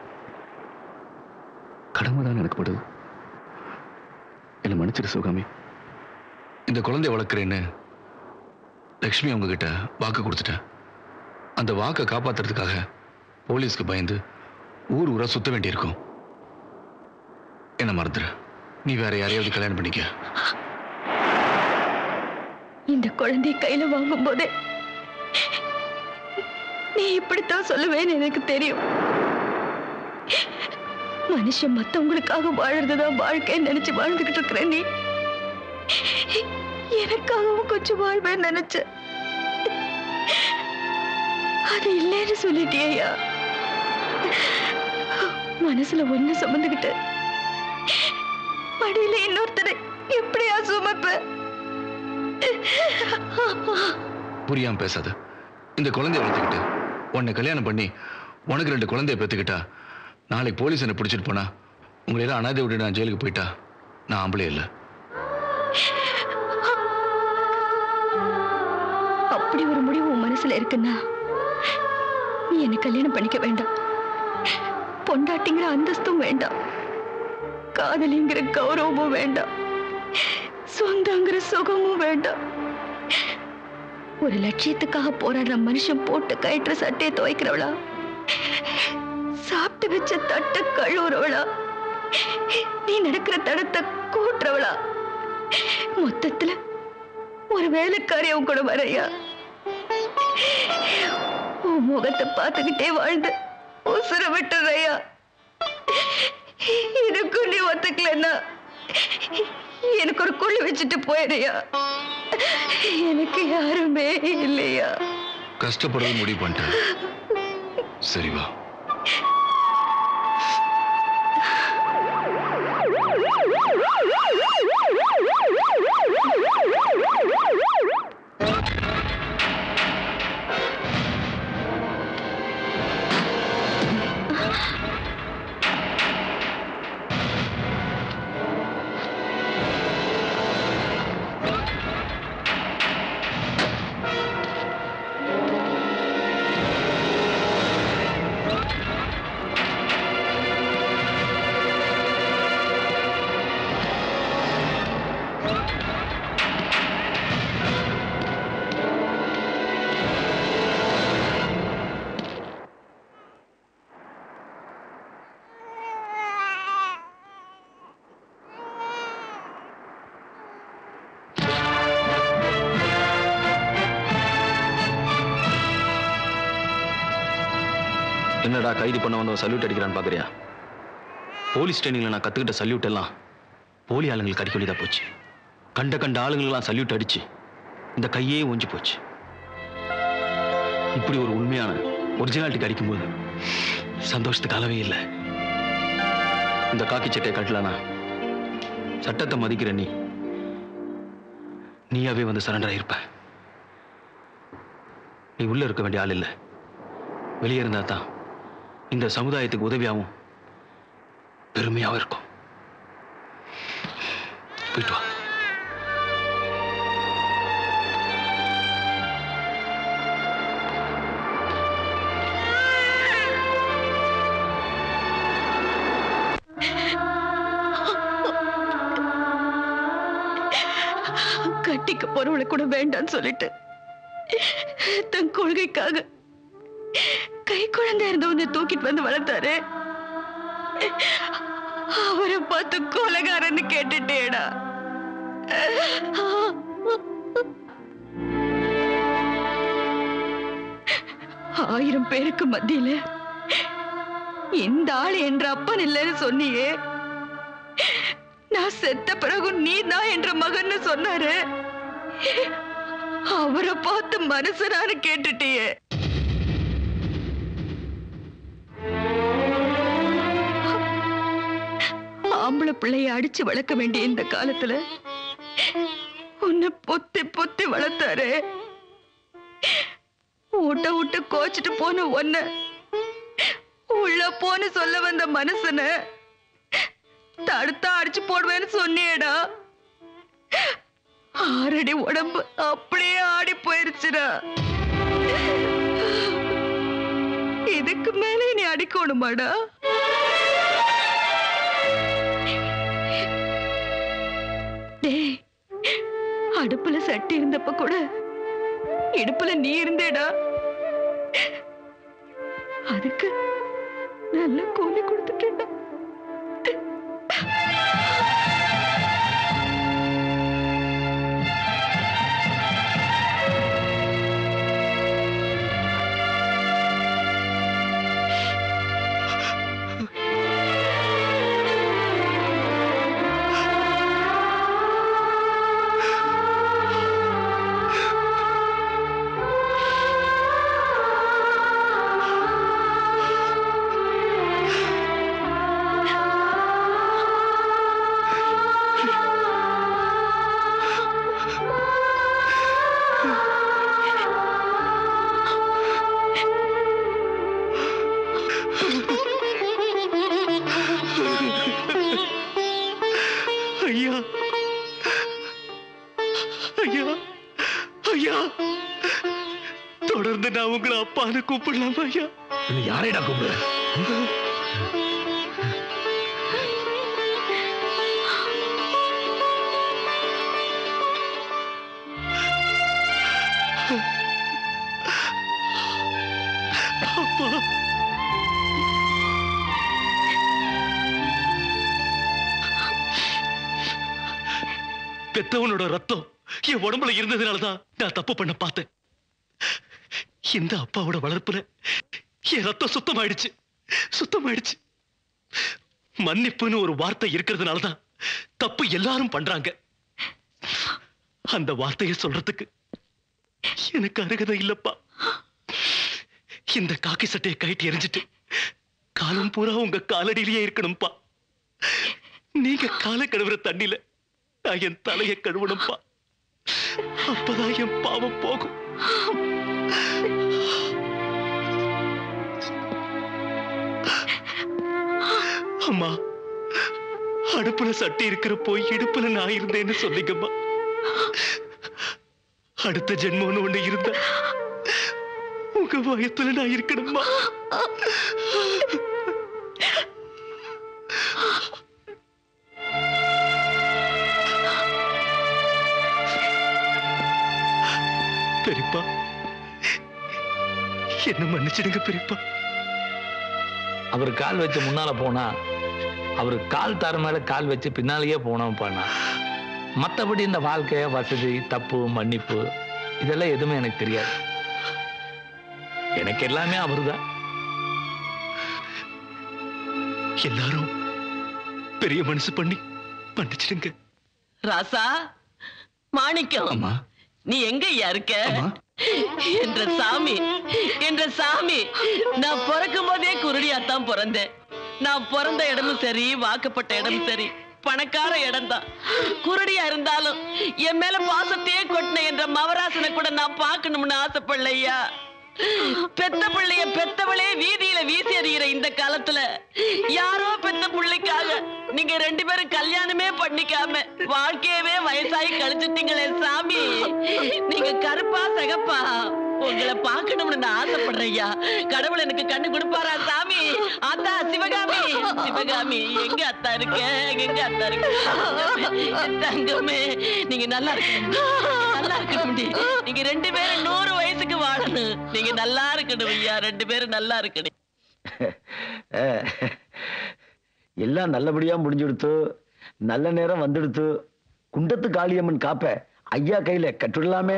கடமை தான் எனக்கு படுது என்னை மன்னிச்சிரு சிவகாமி இந்த குழந்தைய வளர்க்குறேன்னு லக்ஷ்மி அவங்க கிட்ட வாக்கு கொடுத்துட்டேன் அந்த வாக்கை காப்பாத்துறதுக்காக போலீஸ்க்கு பயந்து ஊர் ஊரா சுத்த வேண்டியிருக்கும் என்ன மறந்துரு நீ வேற யாரையாவது கல்யாணம் பண்ணிக்க இந்த குழந்தைய கையில வாங்கும் போதே நீ இப்படித்தான் சொல்லுவேன்னு எனக்கு தெரியும் மனுஷன் மத்தவங்களுக்காக வாழறதுதான் வாழ்க்கைன்னு நினைச்சு வாழ்ந்துகிட்டு இருக்கிற நீ எனக்காகவும் கொஞ்சம் வாழ்வேன்னு நினைச்ச அது இல்லைன்னு சொல்லிட்டியா மனசுல ஒண்ணு சுமந்துகிட்டு மடியில இன்னொருத்தரை எப்படியா சுமப்ப புரியாம பேசாத இந்த குழந்தைய வளர்த்துக்கிட்டு உன்னை கல்யாணம் பண்ணி உனக்கு ரெண்டு குழந்தைய பெற்றுக்கிட்டா நாளைக்கு போலீஸ் என்னை பிடிச்சிட்டு போனா உங்களை எல்லாம் அனாதை விட்டு நான் ஜெயிலுக்கு போயிட்டா நான் ஆம்பளே இல்லை அப்படி ஒரு முடிவு உன் மனசுல இருக்குன்னா நீ என்ன கல்யாணம் பண்ணிக்க வேண்டாம் பொண்டாட்டிங்கிற அந்தஸ்தும் வேண்டாம் காதலிங்கிற கௌரவமும் வேண்டாம் சொந்தங்கிற சுகமும் வேண்டாம் ஒரு லட்சியத்துக்காக போராடுற மனுஷன் போட்டு கயிற்ற சட்டையை துவைக்கிறவளா சாப்பிட்டு வச்ச தட்டை கழுவுறவளா நீ நடக்கிற தடத்தை கூட்டுறவளா மொத்தத்துல ஒரு வேலைக்காரி உன் கூட வரையா உன் முகத்தை பார்த்துக்கிட்டே வாழ்ந்து உசுர விட்டுறையா இதுக்கும் நீ ஒத்துக்கலன்னா எனக்கு ஒரு குழி வச்சுட்டு போயிடுறியா எனக்கு யாருமே இல்லையா கஷ்டப்படுறது முடிவு பண்ணிட்டேன் சரி வா என்னடா கைது பண்ண வந்தவன் சல்யூட் அடிக்கிறான்னு பாக்குறியா போலீஸ் ட்ரைனிங்ல நான் கத்துக்கிட்ட சல்யூட் எல்லாம் போலி ஆளுங்களுக்கு அடிக்க வேண்டியதா போச்சு கண்ட கண்ட ஆளுங்களெல்லாம் சல்யூட் அடிச்சு இந்த கையே ஒஞ்சி போச்சு இப்படி ஒரு உண்மையான ஒரிஜினாலிட்டிக்கு அடிக்கும்போது சந்தோஷத்துக்கு அளவே இல்லை இந்த காக்கி சட்டையை கட்டலானா சட்டத்தை மதிக்கிற நீ நீயாவே வந்து சரண்டர் ஆயிருப்ப நீ உள்ள இருக்க வேண்டிய ஆள் இல்லை வெளியே இருந்தா தான் இந்த சமுதாயத்துக்கு உதவியாகவும் பெருமையாகவும் இருக்கும் போயிட்டு வா கட்டிக்க போறவளை கூட வேண்டாம்னு சொல்லிட்டு தன் கொள்கைக்காக கை குழந்தை இருந்தவனை தூக்கிட்டு வந்து வளர்த்தாரு அவரை பார்த்து கொலகாரன்னு கேட்டுட்டேடா ஆயிரம் பேருக்கு மத்தியில இந்த ஆள் என்ற அப்பன் இல்லைன்னு சொன்னியே நான் செத்த பிறகு நீ தான் என்ற மகன்னு சொன்னாரு அவரை பார்த்து மனுஷனான்னு கேட்டுட்டியே ஆம்பளை பிள்ளைய அடிச்சு வளர்க்க வேண்டிய இந்த காலத்துல உன்னை பொத்தி பொத்தி வளர்த்தாரு ஊட்ட விட்டு கோச்சிட்டு போன ஒன்ன உள்ள போன்னு சொல்ல வந்த மனுஷன தடுத்தா அடிச்சு போடுவேன்னு சொன்னியேடா ஆறடி உடம்பு அப்படியே ஆடி போயிருச்சுடா இதுக்கு மேலே நீ அடிக்கணுமாடா டேய் அடுப்புல சட்டி இருந்தப்ப கூட இடுப்புல நீ இருந்தேடா அதுக்கு நல்ல கூலி கொடுத்துட்டேன்டா ஐயா ஐயா ஐயா தொடர்ந்து நான் உங்களை அப்பான்னு கூப்பிடலாமா ஐயா யாரைடா கூப்பிடுற அப்பா பெத்தவனோட ரத்தம் என் உடம்புல இருந்ததுனாலதான் நான் தப்பு பண்ண பார்த்தேன் இந்த அப்பாவோட வளர்ப்புல என் ரத்தம் சுத்தமாயிடுச்சு சுத்தமாயிடுச்சு மன்னிப்புன்னு ஒரு வார்த்தை இருக்கிறதுனாலதான் தப்பு எல்லாரும் பண்றாங்க அந்த வார்த்தையை சொல்றதுக்கு எனக்கு அருகதை இல்லப்பா இந்த காக்கி சட்டையை கைட்டு எரிஞ்சிட்டு காலம் பூரா உங்க காலடியிலேயே இருக்கணும்பா நீங்க காலை கழுவுற தண்ணில நான் என் தலையை கழுவணும்பா அப்பதான் என் பாவம் போகும் அம்மா அடுப்புல சட்டி இருக்கிறப்போ இடுப்புல நான் இருந்தேன்னு சொன்னீங்கம்மா அடுத்த ஜென்மம்னு ஒண்ணு இருந்தா உங்க வயத்துல நான் இருக்கணுமா பெரியப்பா என்ன மன்னிச்சிடுங்க பெரியப்பா அவர் கால் வச்சு முன்னால போனா அவர் கால் தார மேல கால் வச்சு பின்னாலேயே போனோம் பண்ணா மத்தபடி இந்த வாழ்க்கை வசதி தப்பு மன்னிப்பு இதெல்லாம் எதுவுமே எனக்கு தெரியாது எனக்கு எல்லாமே அவர்தான் எல்லாரும் பெரிய மனசு பண்ணி மன்னிச்சிடுங்க ராசா மாணிக்கம் நீ எங்கய்யா இருக்க என்ற சாமி என்ற சாமி நான் பிறக்கும் போதே குருடியாத்தான் பிறந்தேன் நான் பிறந்த இடமும் சரி வாக்கப்பட்ட இடமும் சரி பணக்கார இடம்தான் குருடியா இருந்தாலும் என் மேல பாசத்தையே கொட்டின என்ற மவராசனை கூட நான் பார்க்கணும்னு ஆசைப்படலையா பெத்த பிள்ளைய பெத்தவளே வீதியில வீசி எறிகிற இந்த காலத்துல யாரோ பெத்த பிள்ளைக்காக நீங்க ரெண்டு பேரும் கல்யாணமே பண்ணிக்காம வாழ்க்கையவே வயசாகி கழிச்சிட்டீங்களே சாமி நீங்க கருப்பா சிகப்பா உங்களை பார்க்கணும்னு நான் ஆசைப்படுறேன் ஐயா கடவுள் எனக்கு கண்ணு கொடுப்பாரா சாமி அத்தா சிவகாமி சிவகாமி எங்க அத்தா இருக்க எங்க அத்தா இருக்க தங்கமே, தங்கமே நீங்க நல்லா இருக்கணும் நல்லா இருக்கணும் நீங்க ரெண்டு பேரும் நூறு வயசுக்கு வாழணும் நீங்க நல்லா இருக்கணும் ஐயா ரெண்டு பேரும் நல்லா இருக்கணும் அஹ், எல்லாம் நல்லபடியா முடிஞ்சுடுத்து நல்ல நேரம் வந்துடுத்து குண்டத்து காளியம்மன் காப்ப ஐயா கையில கட்டுடலாமே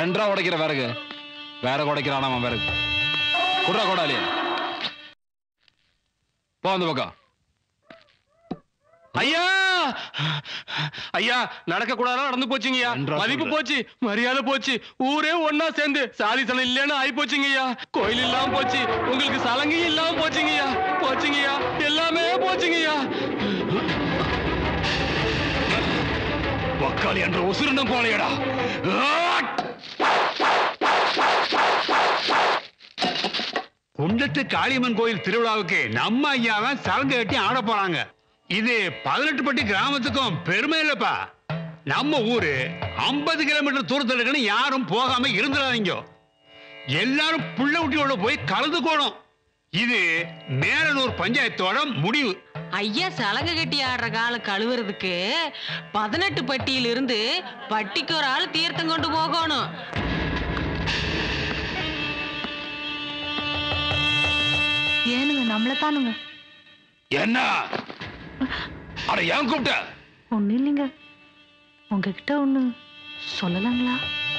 என்றா உடைக்கிற விறகு வேற உடைக்கிறான் அவன் விறகு குடுறா கோடாலி போ அந்த பக்கம் ஐயா ஐயா நடக்க கூடாதா நடந்து போச்சுங்கய்யா மதிப்பு போச்சு மரியாதை போச்சு ஊரே ஒன்னா சேர்ந்து சாதி சனம் இல்லைன்னு ஆயி போச்சுங்கய்யா கோயில் இல்லாம போச்சு உங்களுக்கு சலங்கை இல்லாம போச்சுங்கய்யா போச்சுங்கய்யா எல்லாமே போச்சுங்கய்யா வக்காளி என்ற உசுருண்டம் போலையடா குண்டத்து காளியம்மன் கோயில் திருவிழாவுக்கு நம்ம ஐயாவன் சலங்கை கட்டி ஆட போறாங்க இது பதினெட்டு பட்டி கிராமத்துக்கும் பெருமை இல்லப்பா நம்ம ஊரு ஐம்பது கிலோமீட்டர் தூரத்துல இருக்குன்னு யாரும் போகாம இருந்துடாதீங்க எல்லாரும் புள்ள குட்டியோட போய் கலந்துக்கணும் இது மேலனூர் பஞ்சாயத்தோட முடிவு ஐயா சலங்கை கட்டி ஆடுற காலம் கழுவுறதுக்கு பதினெட்டு பட்டியிலிருந்து பட்டிக்கு ஒரு ஆள் தீர்த்தம் கொண்டு போகணும் ஏனுங்க நம்மள தானுங்க என்ன அட ஏன் கூப்பிட்ட ஒண்ணு இல்லைங்க உங்ககிட்ட ஒண்ணு சொல்லலாங்களா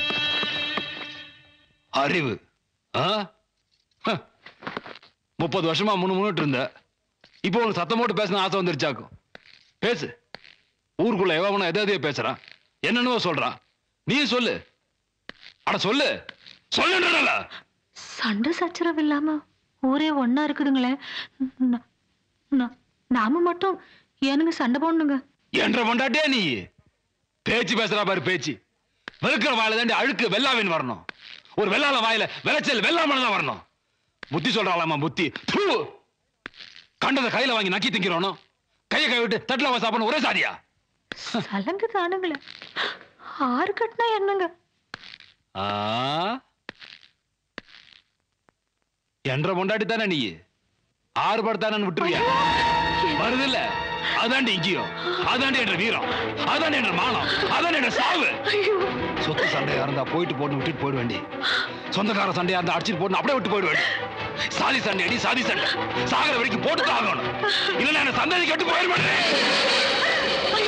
அறிவு ஆ? ஹ. முப்பது வருஷமா முன்னு முன்னிட்டு இருந்த இப்போ உனக்கு சத்தம் போட்டு பேசணும் ஆசை வந்துருச்சாக்கும் பேசு ஊருக்குள்ள எவனும் எதை எதையோ பேசுறான் என்னென்னவோ சொல்றான் நீ சொல்லு அட சொல்லு சொல்லுன்றல சண்டை சச்சரவு இல்லாம ஊரே ஒண்ணா இருக்குதுங்களே ந- ந- நாம மட்டும் ஏனுங்க சண்டை போடணுங்க என்ற கொண்டாட்டியா நீ பேச்சு பேசுறா பாரு பேச்சு வெளுக்கிற வாயில தாண்டி அழுக்கு வெள்ளாவின் வரணும் ஒரு வெள்ளால வாயில விளைச்சல் வெள்ளாமல தான் வரணும் புத்தி சொல்றாளாமா புத்தி தூ கண்டதை கையில வாங்கி நக்கி திங்கிறோனோ கையை கை விட்டு தட்டுல வா சாப்பிடணும் ஒரே சாதியா சலங்கு தானுங்களே ஆறு கட்டினா என்னங்க ஆ? என்ற பொண்டாட்டி தானே நீ ஆறு படத்தானு விட்டுருவியா வருது இல்ல அதாண்டி இங்கேயும் அதாண்டி என்ற வீரம் அதாண்டி என்ற மானம் அதாண்டி என்ற சாவு சொத்து சண்டையா இருந்தா போயிட்டு போட்டு விட்டுட்டு போயிட வேண்டி சொந்தக்கார சண்டையா இருந்தா அடிச்சுட்டு போட்டு அப்படியே விட்டு போயிட வேண்டி சாதி சண்டை அடி சாதி சண்டை சாகர வரைக்கும் போட்டு தான் ஆகணும் இல்லைன்னா என்ன சந்ததி கெட்டு போயிட மாட்டேன்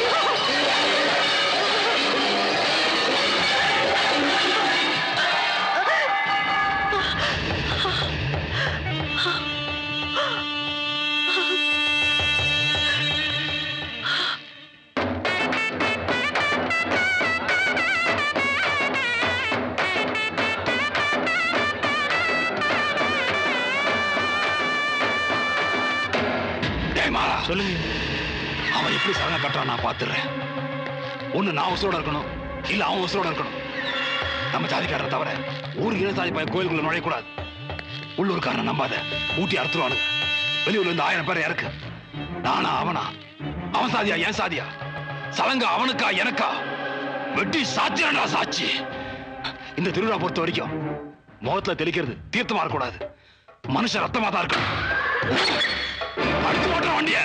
டேய் மாலா சொல்லுங்க அவன் எப்படி சலங்கை கட்டுறான் நான் பாத்துறேன் ஒண்ணு நான் உசுரோட இருக்கணும் இல்ல அவன் உசுரோட இருக்கணும் நம்ம ஜாதிக்காரரை தவிர ஊருக்கு இன சாதி பையன் கோயிலுக்குள்ள நுழையக்கூடாது உள்ளூர்காரனை நம்பாத ஊட்டி அறுத்துருவானுங்க வெளியூர்ல இருந்து ஆயிரம் பேர் இறக்கு நானா அவனா அவன் சாதியா என் சாதியா சலங்கா அவனுக்கா எனக்கா வெட்டி சாத்தியாண்டா சாட்சி இந்த திருவிழா பொறுத்த வரைக்கும் முகத்துல தெளிக்கிறது தீர்த்தமா இருக்கக்கூடாது மனுஷன் ரத்தமா தான் இருக்கணும் அடுத்து ஓட்டுற வண்டிய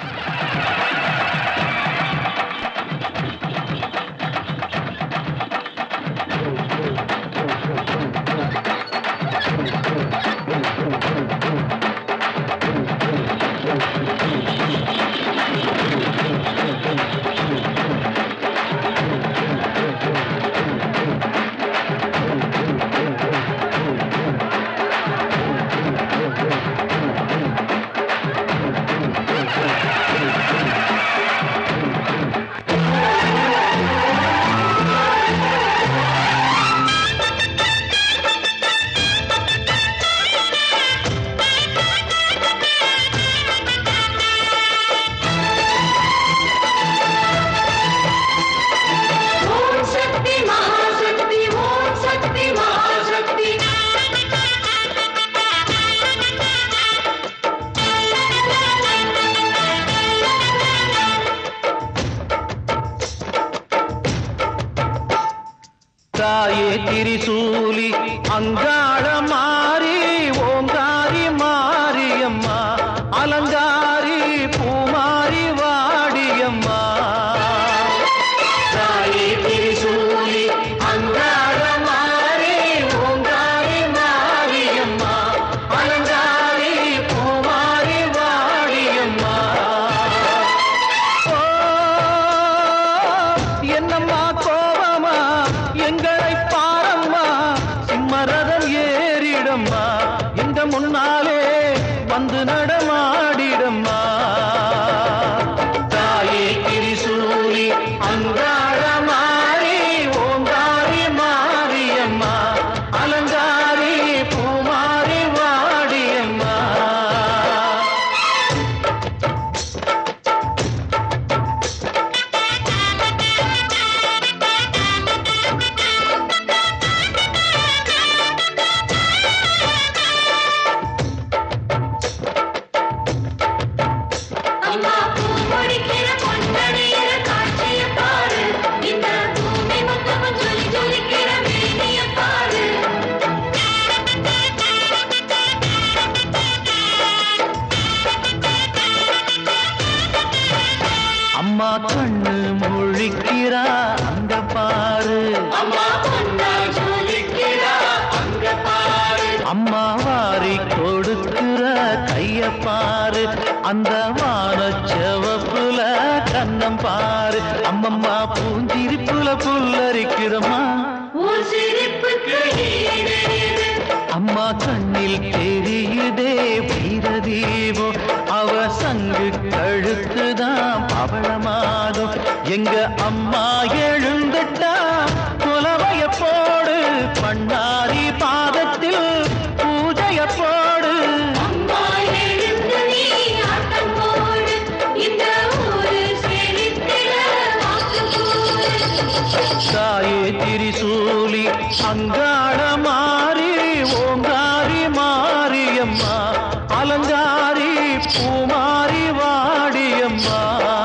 ஓம் சக்தி மகாசக்தி ஓம் சக்தி மகாசக்தி தாயே திரிசூலி அங்காள மாறி ஓங்காரி மாரியம்மா அலங்காரி பூமாரி வாடியம்மா தாயே திரிசூலி அங்காள மாறி ஓங்காரி மாரியம்மா அலங்காரி பூமாரி வாடியம்மா ஓ, என்னம்மா கோபமா எங்களை பாரம்மா அம்மா கண்ணு முழிக்கிறா அங்க பாரு அம்மா பொண்ணா ஜொலிக்கிறா அங்க பாரு அம்மா வாரி கொடுக்கிற கைய பாரு அந்த வான செவப்புல கண்ணம் பாரு அம்மம்மா பூஞ்சிரிப்புல புல்லரிக்கிறம்மா உன் சிரிப்புக்கு ஈடேது அம்மா கண்ணில் தெரியுதே வீரதீபம் அவ சங்கு கழுத்துதான் பவளமாகும் எங்க அம்மா எழுந்துட்டா குலவைய போடு பண்ணாரி பாதத்தில் பூஜைய போடு அம்மா எழுந்து நீ ஆட்டம் போடு இந்த ஊரு செழித்திட வாக்கு போடு தாயே திரிசூலி அங்காள மாறி ஓங்காரி மாரியம்மா அலங்காரி பூமாரி வாடியம்மா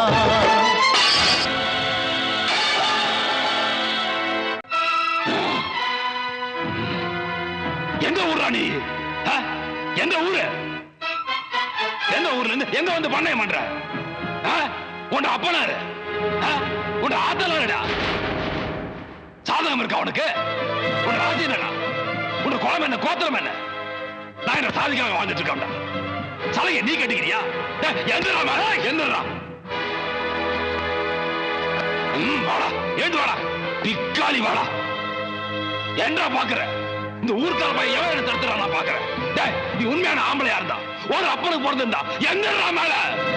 எந்த ஊர்ரா நீ ஆ? எந்த ஊரு எந்த ஊர்ல இருந்து எங்க வந்து பண்ணையம் பண்ற ஆ? உன் அப்பனாரு ஆ? உன் ஆத்தலாருடா சாதகம் இருக்கா உனக்கு உன் ராஜ்யம் என்ன உன் குளம் என்ன கோத்திரம் என்ன நான் என்ன சாதிக்காக வாழ்ந்துட்டு இருக்கேன்டா சலைய நீ கட்டிக்கிறியா டேய், எந்திரா மேல எந்திரா ம், வாடா ஏந்து வாடா பிக்காளி வாடா என்றா பாக்குற இந்த ஊர்க்கார பையன் எவன் என்ன தடுத்துறா நான் பாக்குறேன் டேய், நீ உண்மையான ஆம்பளையா இருந்தா ஒரு அப்பனுக்கு பிறந்திருந்தா எந்திரா மேல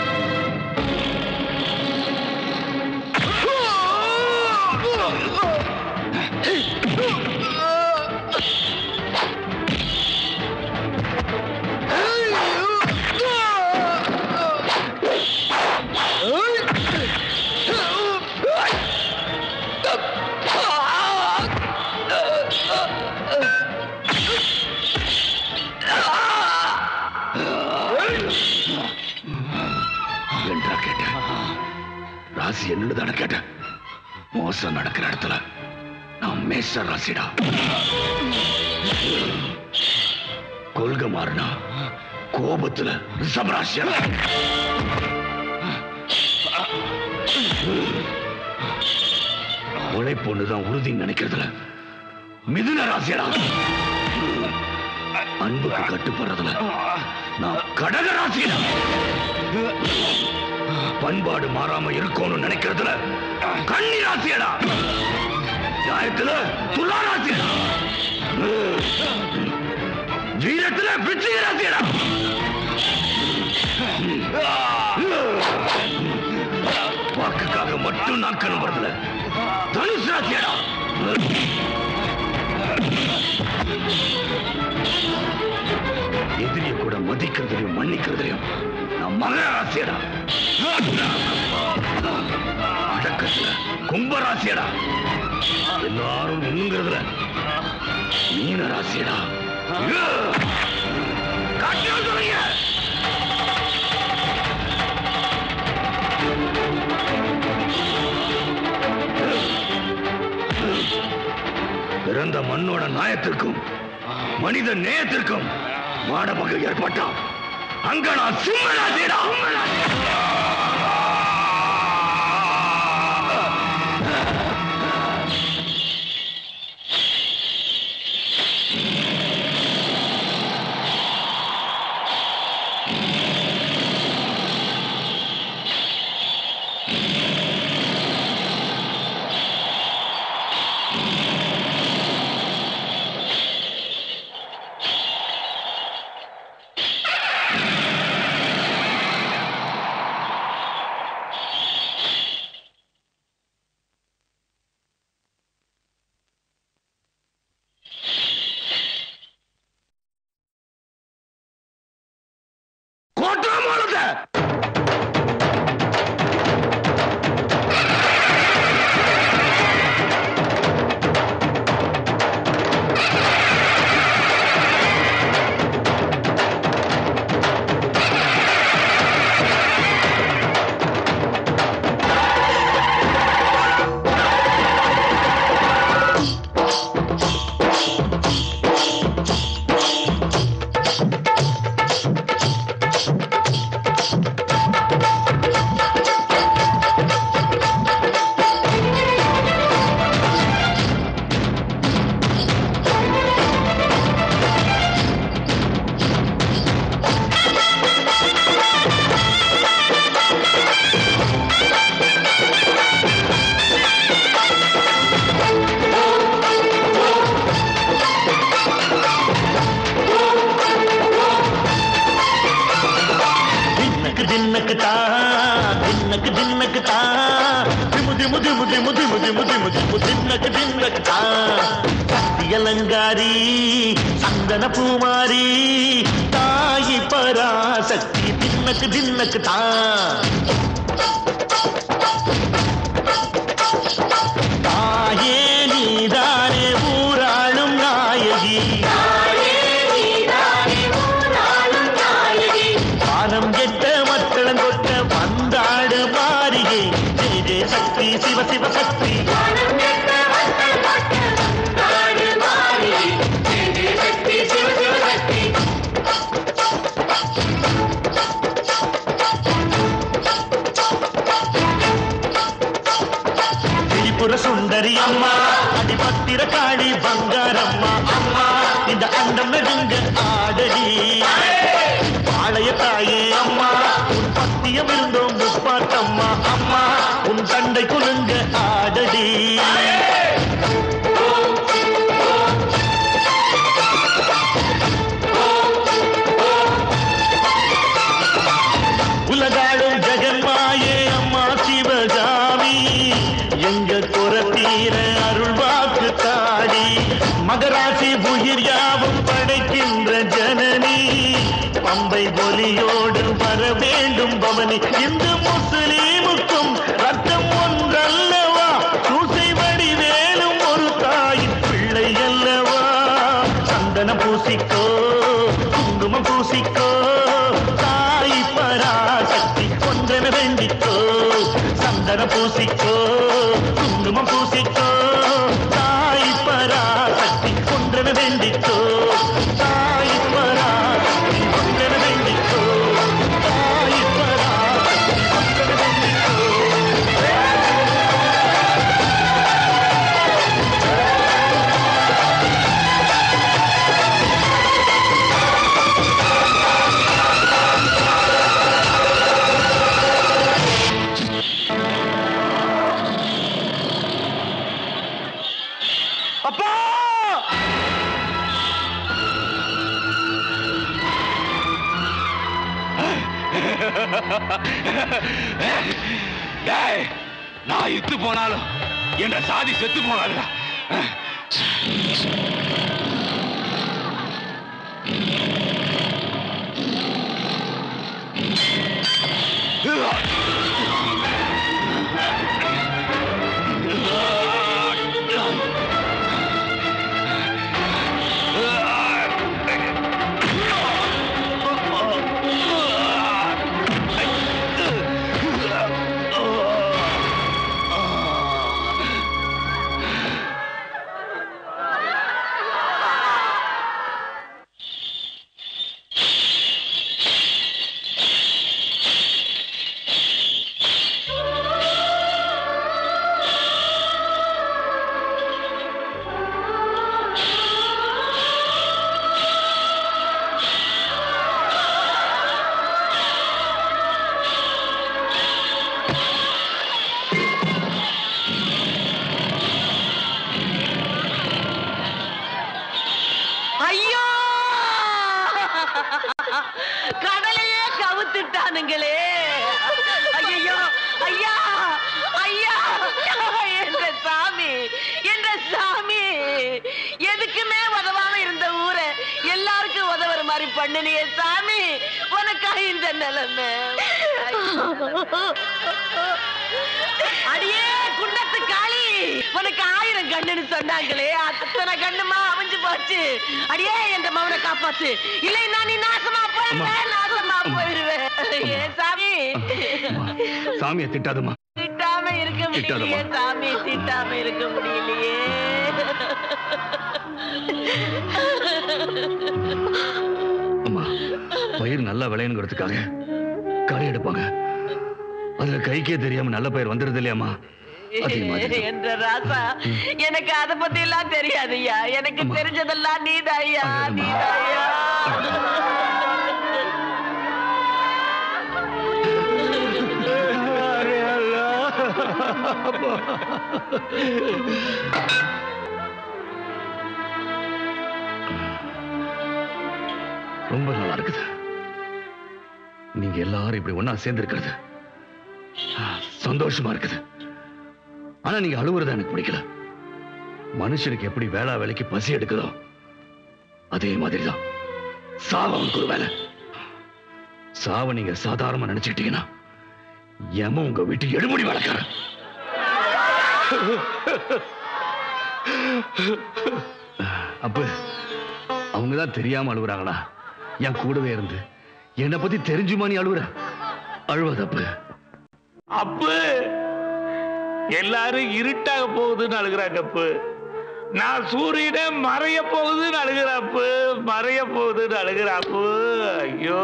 என்றா கேட்டேன் ராசி என்னன்னு தானே கேட்டேன் மோசம் நடக்கிற இடத்துல நான் மேச ராசிடா கொள்கை மாறினா கோபத்துல ரிஷபராசியடா உழைப்பொண்ணுதான் உறுதின்னு நினைக்கிறதுல மிதுன ராசியடா அன்புக்கு கட்டுப்படுறதுல நான் கடக ராசிடா பண்பாடு மாறாம இருக்கணும்னு நினைக்கிறதுல கன்னி ராசியடா நியாயத்துல துலா ராசியடா வீரத்துல பிச்சிக ராசியடா வாக்குக்காக மட்டும் நாக்கணும் வரதுல தனுஷ் ராசியடா எதிரிய கூட மதிக்கிறதுலையும் மன்னிக்கிறதுலையும் நான் மகர ராசியடா அடக்கத்துல கும்பராசியடா எல்லாரும் ஒண்ணுங்கிறதுல மீன ராசியடா காட்டியா சொல்லுங்க பிறந்த மண்ணோட நியாயத்திற்கும் மனித நேயத்திற்கும் மாடபகு ஏற்பட்டா அங்க நான் சிம்மராசிடா தின்னக்கு தின்னக்கு தா தின்னக்கு தின்னக்கு தா திமு திமு திமு திமு திமு திமு திமு திமு தின்னக்கு தின்னக்கு தா சக்தி அலங்காரி சந்தன பூமாரி தாயி பராசக்தி தின்னக்கு தின்னக்கு தா தாயே நீதானே ஊராளும் நாயகி வானம் கெட்ட மக்களம் கொட்ட வந்தாடு மாறியே ஜெய ஜெய சக்தி சிவ சிவ சக்தி திரிபுர சுந்தரி அம்மா அடிபத்திர காளி பங்காரம்மா அம்மா இந்த அண்டம் நடுங்க ஆடடி பாளைய தாயே அம்மா உன் பத்தியம் இருந்தோம் முப்பாட்டம்மா அம்மா உன் தண்டை குலுங்க ஆடடி உலகாளும் ஜெகன்மாயே அம்மா சிவகாமி எங்க குறத்தீர அருள் வாக்கு தாடி மகராசி உயிர் யாவும் படைக்கின்ற ஜனனி பம்பை ஒலியோடு வர வேண்டும் பவனி இந்து முஸ்லீமுக்கும் ரத்தம் ஒன்றல்லவா சூசை வடிவேலும் ஒரு தாயின் பிள்ளை அல்லவா சந்தனம் பூசிக்கோ குங்குமம் பூசிக்கோ தாய் பராசக்தி ஒன்றென வேண்டிக்கோ சந்தன பூசிக்கோ குங்குமம் பூசிக்கோ தாய் பராசக்தி ஒன்றென வேண்டிக்கோ தாய் பராசக்தி ஒன்றென வேண்டிக்கோ தாய் பராசக்தி ஒன்றென வேண்டிக்கோ அப்பா டேய், நான் இத்து போனாலும் என்ற சாதி செத்து போனாலுடா ஐயோ கடலையே கவுத்துட்டானுங்களே ஐயோ ஐயா ஐயா என்ற சாமி என்ற சாமி எதுக்குமே உதவாம இருந்த ஊரை எல்லாருக்கும் உதவுற மாதிரி பண்ணுனியே சாமி உனக்கா இந்த நிலைமை அடியே குண்டத்து காளி உனக்கு ஆயிரம் கண்ணுன்னு சொன்னாங்களே அத்தனை கண்ணுமா அமைஞ்சு போச்சு அடியே என்ற மவனை காப்பாத்து இல்லை நான் நீ நாசமா போயிருவேன் நாசமா போயிருவேன் ஏன் சாமி சாமியை திட்டாதம்மா திட்டாம இருக்க திட்டாதம்மா. முடியலையே சாமி திட்டாம இருக்க முடியலையே அம்மா பயிர் நல்லா விளையணுங்கிறதுக்காக களை எடுப்பாங்க அதுல கைக்கே தெரியாம நல்ல பயிர் வந்துருது இல்லையாம்மா அதே மாதிரி என்ற ராசா எனக்கு அத பத்தி எல்லாம் தெரியாதுய்யா எனக்கு தெரிஞ்சதெல்லாம் நீதாய்யா நீதாய்யா ரொம்ப நல்லா இருக்குது நீங்க எல்லாரும் இப்படி ஒண்ணா சேர்ந்து இருக்கிறது சந்தோஷமா இருக்குது ஆனா நீங்க அழுவுறது எனக்கு பிடிக்கல மனுஷனுக்கு எப்படி வேளா வேலைக்கு பசி எடுக்குதோ அதே மாதிரிதான் சாவ அவனுக்கு ஒரு வேலை சாவ நீங்க சாதாரணமா நினைச்சுக்கிட்டீங்கன்னா எம உங்க வீட்டு எடுமுடி வளர்க்கறேன் அப்ப அவங்க தான் தெரியாம அழுகுறாங்களா என் கூடவே இருந்து என்னை பத்தி தெரிஞ்சுமா நீ அழுகுற அழுவதப்பு அப்பு எல்லாரும் இருட்டாக போகுதுன்னு அழுகிறாங்க அப்பு நான் சூரியனே மறைய போகுதுன்னு அழுகிறாப்பு மறைய போகுதுன்னு அழுகிறாப்பு ஐயோ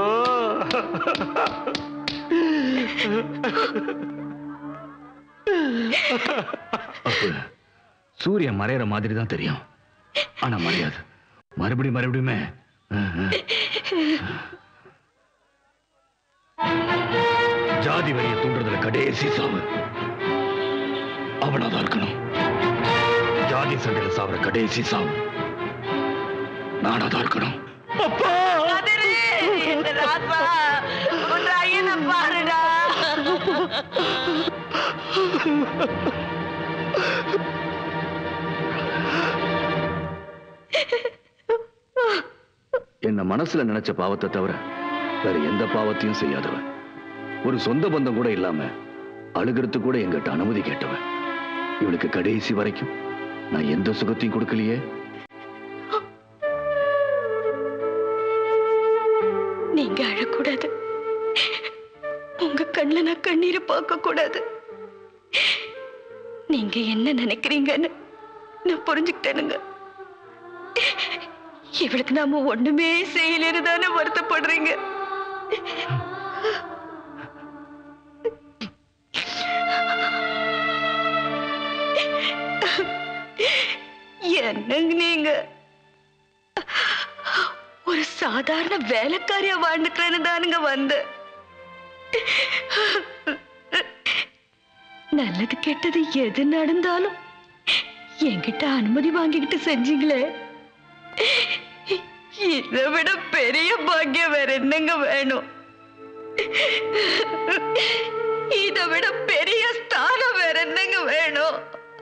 அப்பு சூரியன் மறையிற மாதிரி தான் தெரியும் ஆனா மறையாது மறுபடி மறுபடியுமே அஹ், அஹ். ஜாதி வரியை தூண்டுறதுல கடைசி சாவு அவனாதான் இருக்கணும் ஜாதி சண்டையில சாவுற கடைசி சாவு நானாதான் இருக்கணும் அப்பா என்ன ராசா உன் ஐயனை பாருடா என்ன மனசுல நினைச்ச பாவத்தை தவிர வேற எந்த பாவத்தையும் செய்யாதவன் ஒரு சொந்த பந்தம் கூட இல்லாம அழுகிறது கூட எங்கிட்ட அனுமதி கேட்டவன் இவளுக்கு கடைசி வரைக்கும் நான் எந்த சுகத்தையும் கொடுக்கலையே நீங்க அழக்கூடாது உங்க கண்ணுல நான் கண்ணீரை பார்க்க கூடாது நீங்க என்ன நினைக்கிறீங்கன்னு நான் புரிஞ்சுக்கிட்டேனுங்க இவளுக்கு நாம ஒண்ணுமே செய்யலன்னு தானே வருத்தப்படுறீங்க என்னங்க நீங்க ஒரு சாதாரண வேலைக்காரியா வாழ்ந்துக்கிறேன்னு தானுங்க வந்தேன் நல்லது கெட்டது எது நடந்தாலும் என்கிட்ட அனுமதி வாங்கிக்கிட்டு செஞ்சீங்களே இதை விட பெரிய பாக்கியம் வேற என்னங்க வேணும் இதை விட பெரிய ஸ்தானம் வேற என்னங்க வேணும்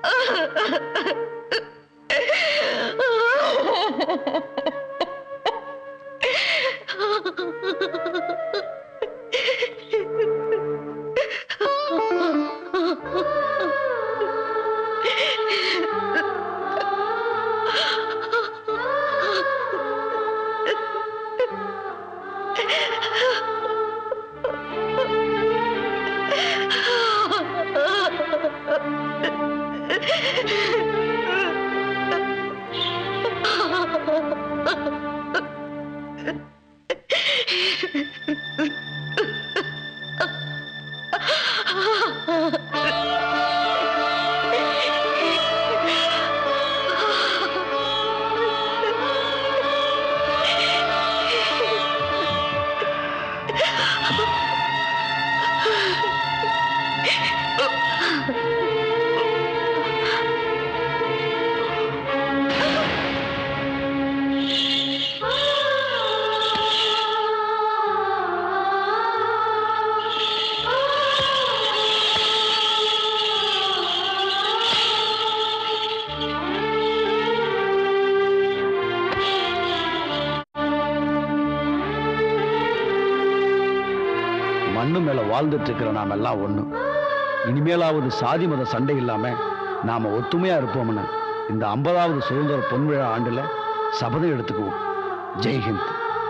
மண்ணு மேல வாழ்ந்துட்டு இருக்கிற நாம எல்லாம் ஒண்ணு இனிமேலாவது சாதி மத சண்டை இல்லாம நாம ஒத்துமையா இருப்போம்னு இந்த ஐம்பதாவது சுதந்திர பொன்விழா ஆண்டுல சபதம் எடுத்துக்குவோம் ஜெய்ஹிந்த்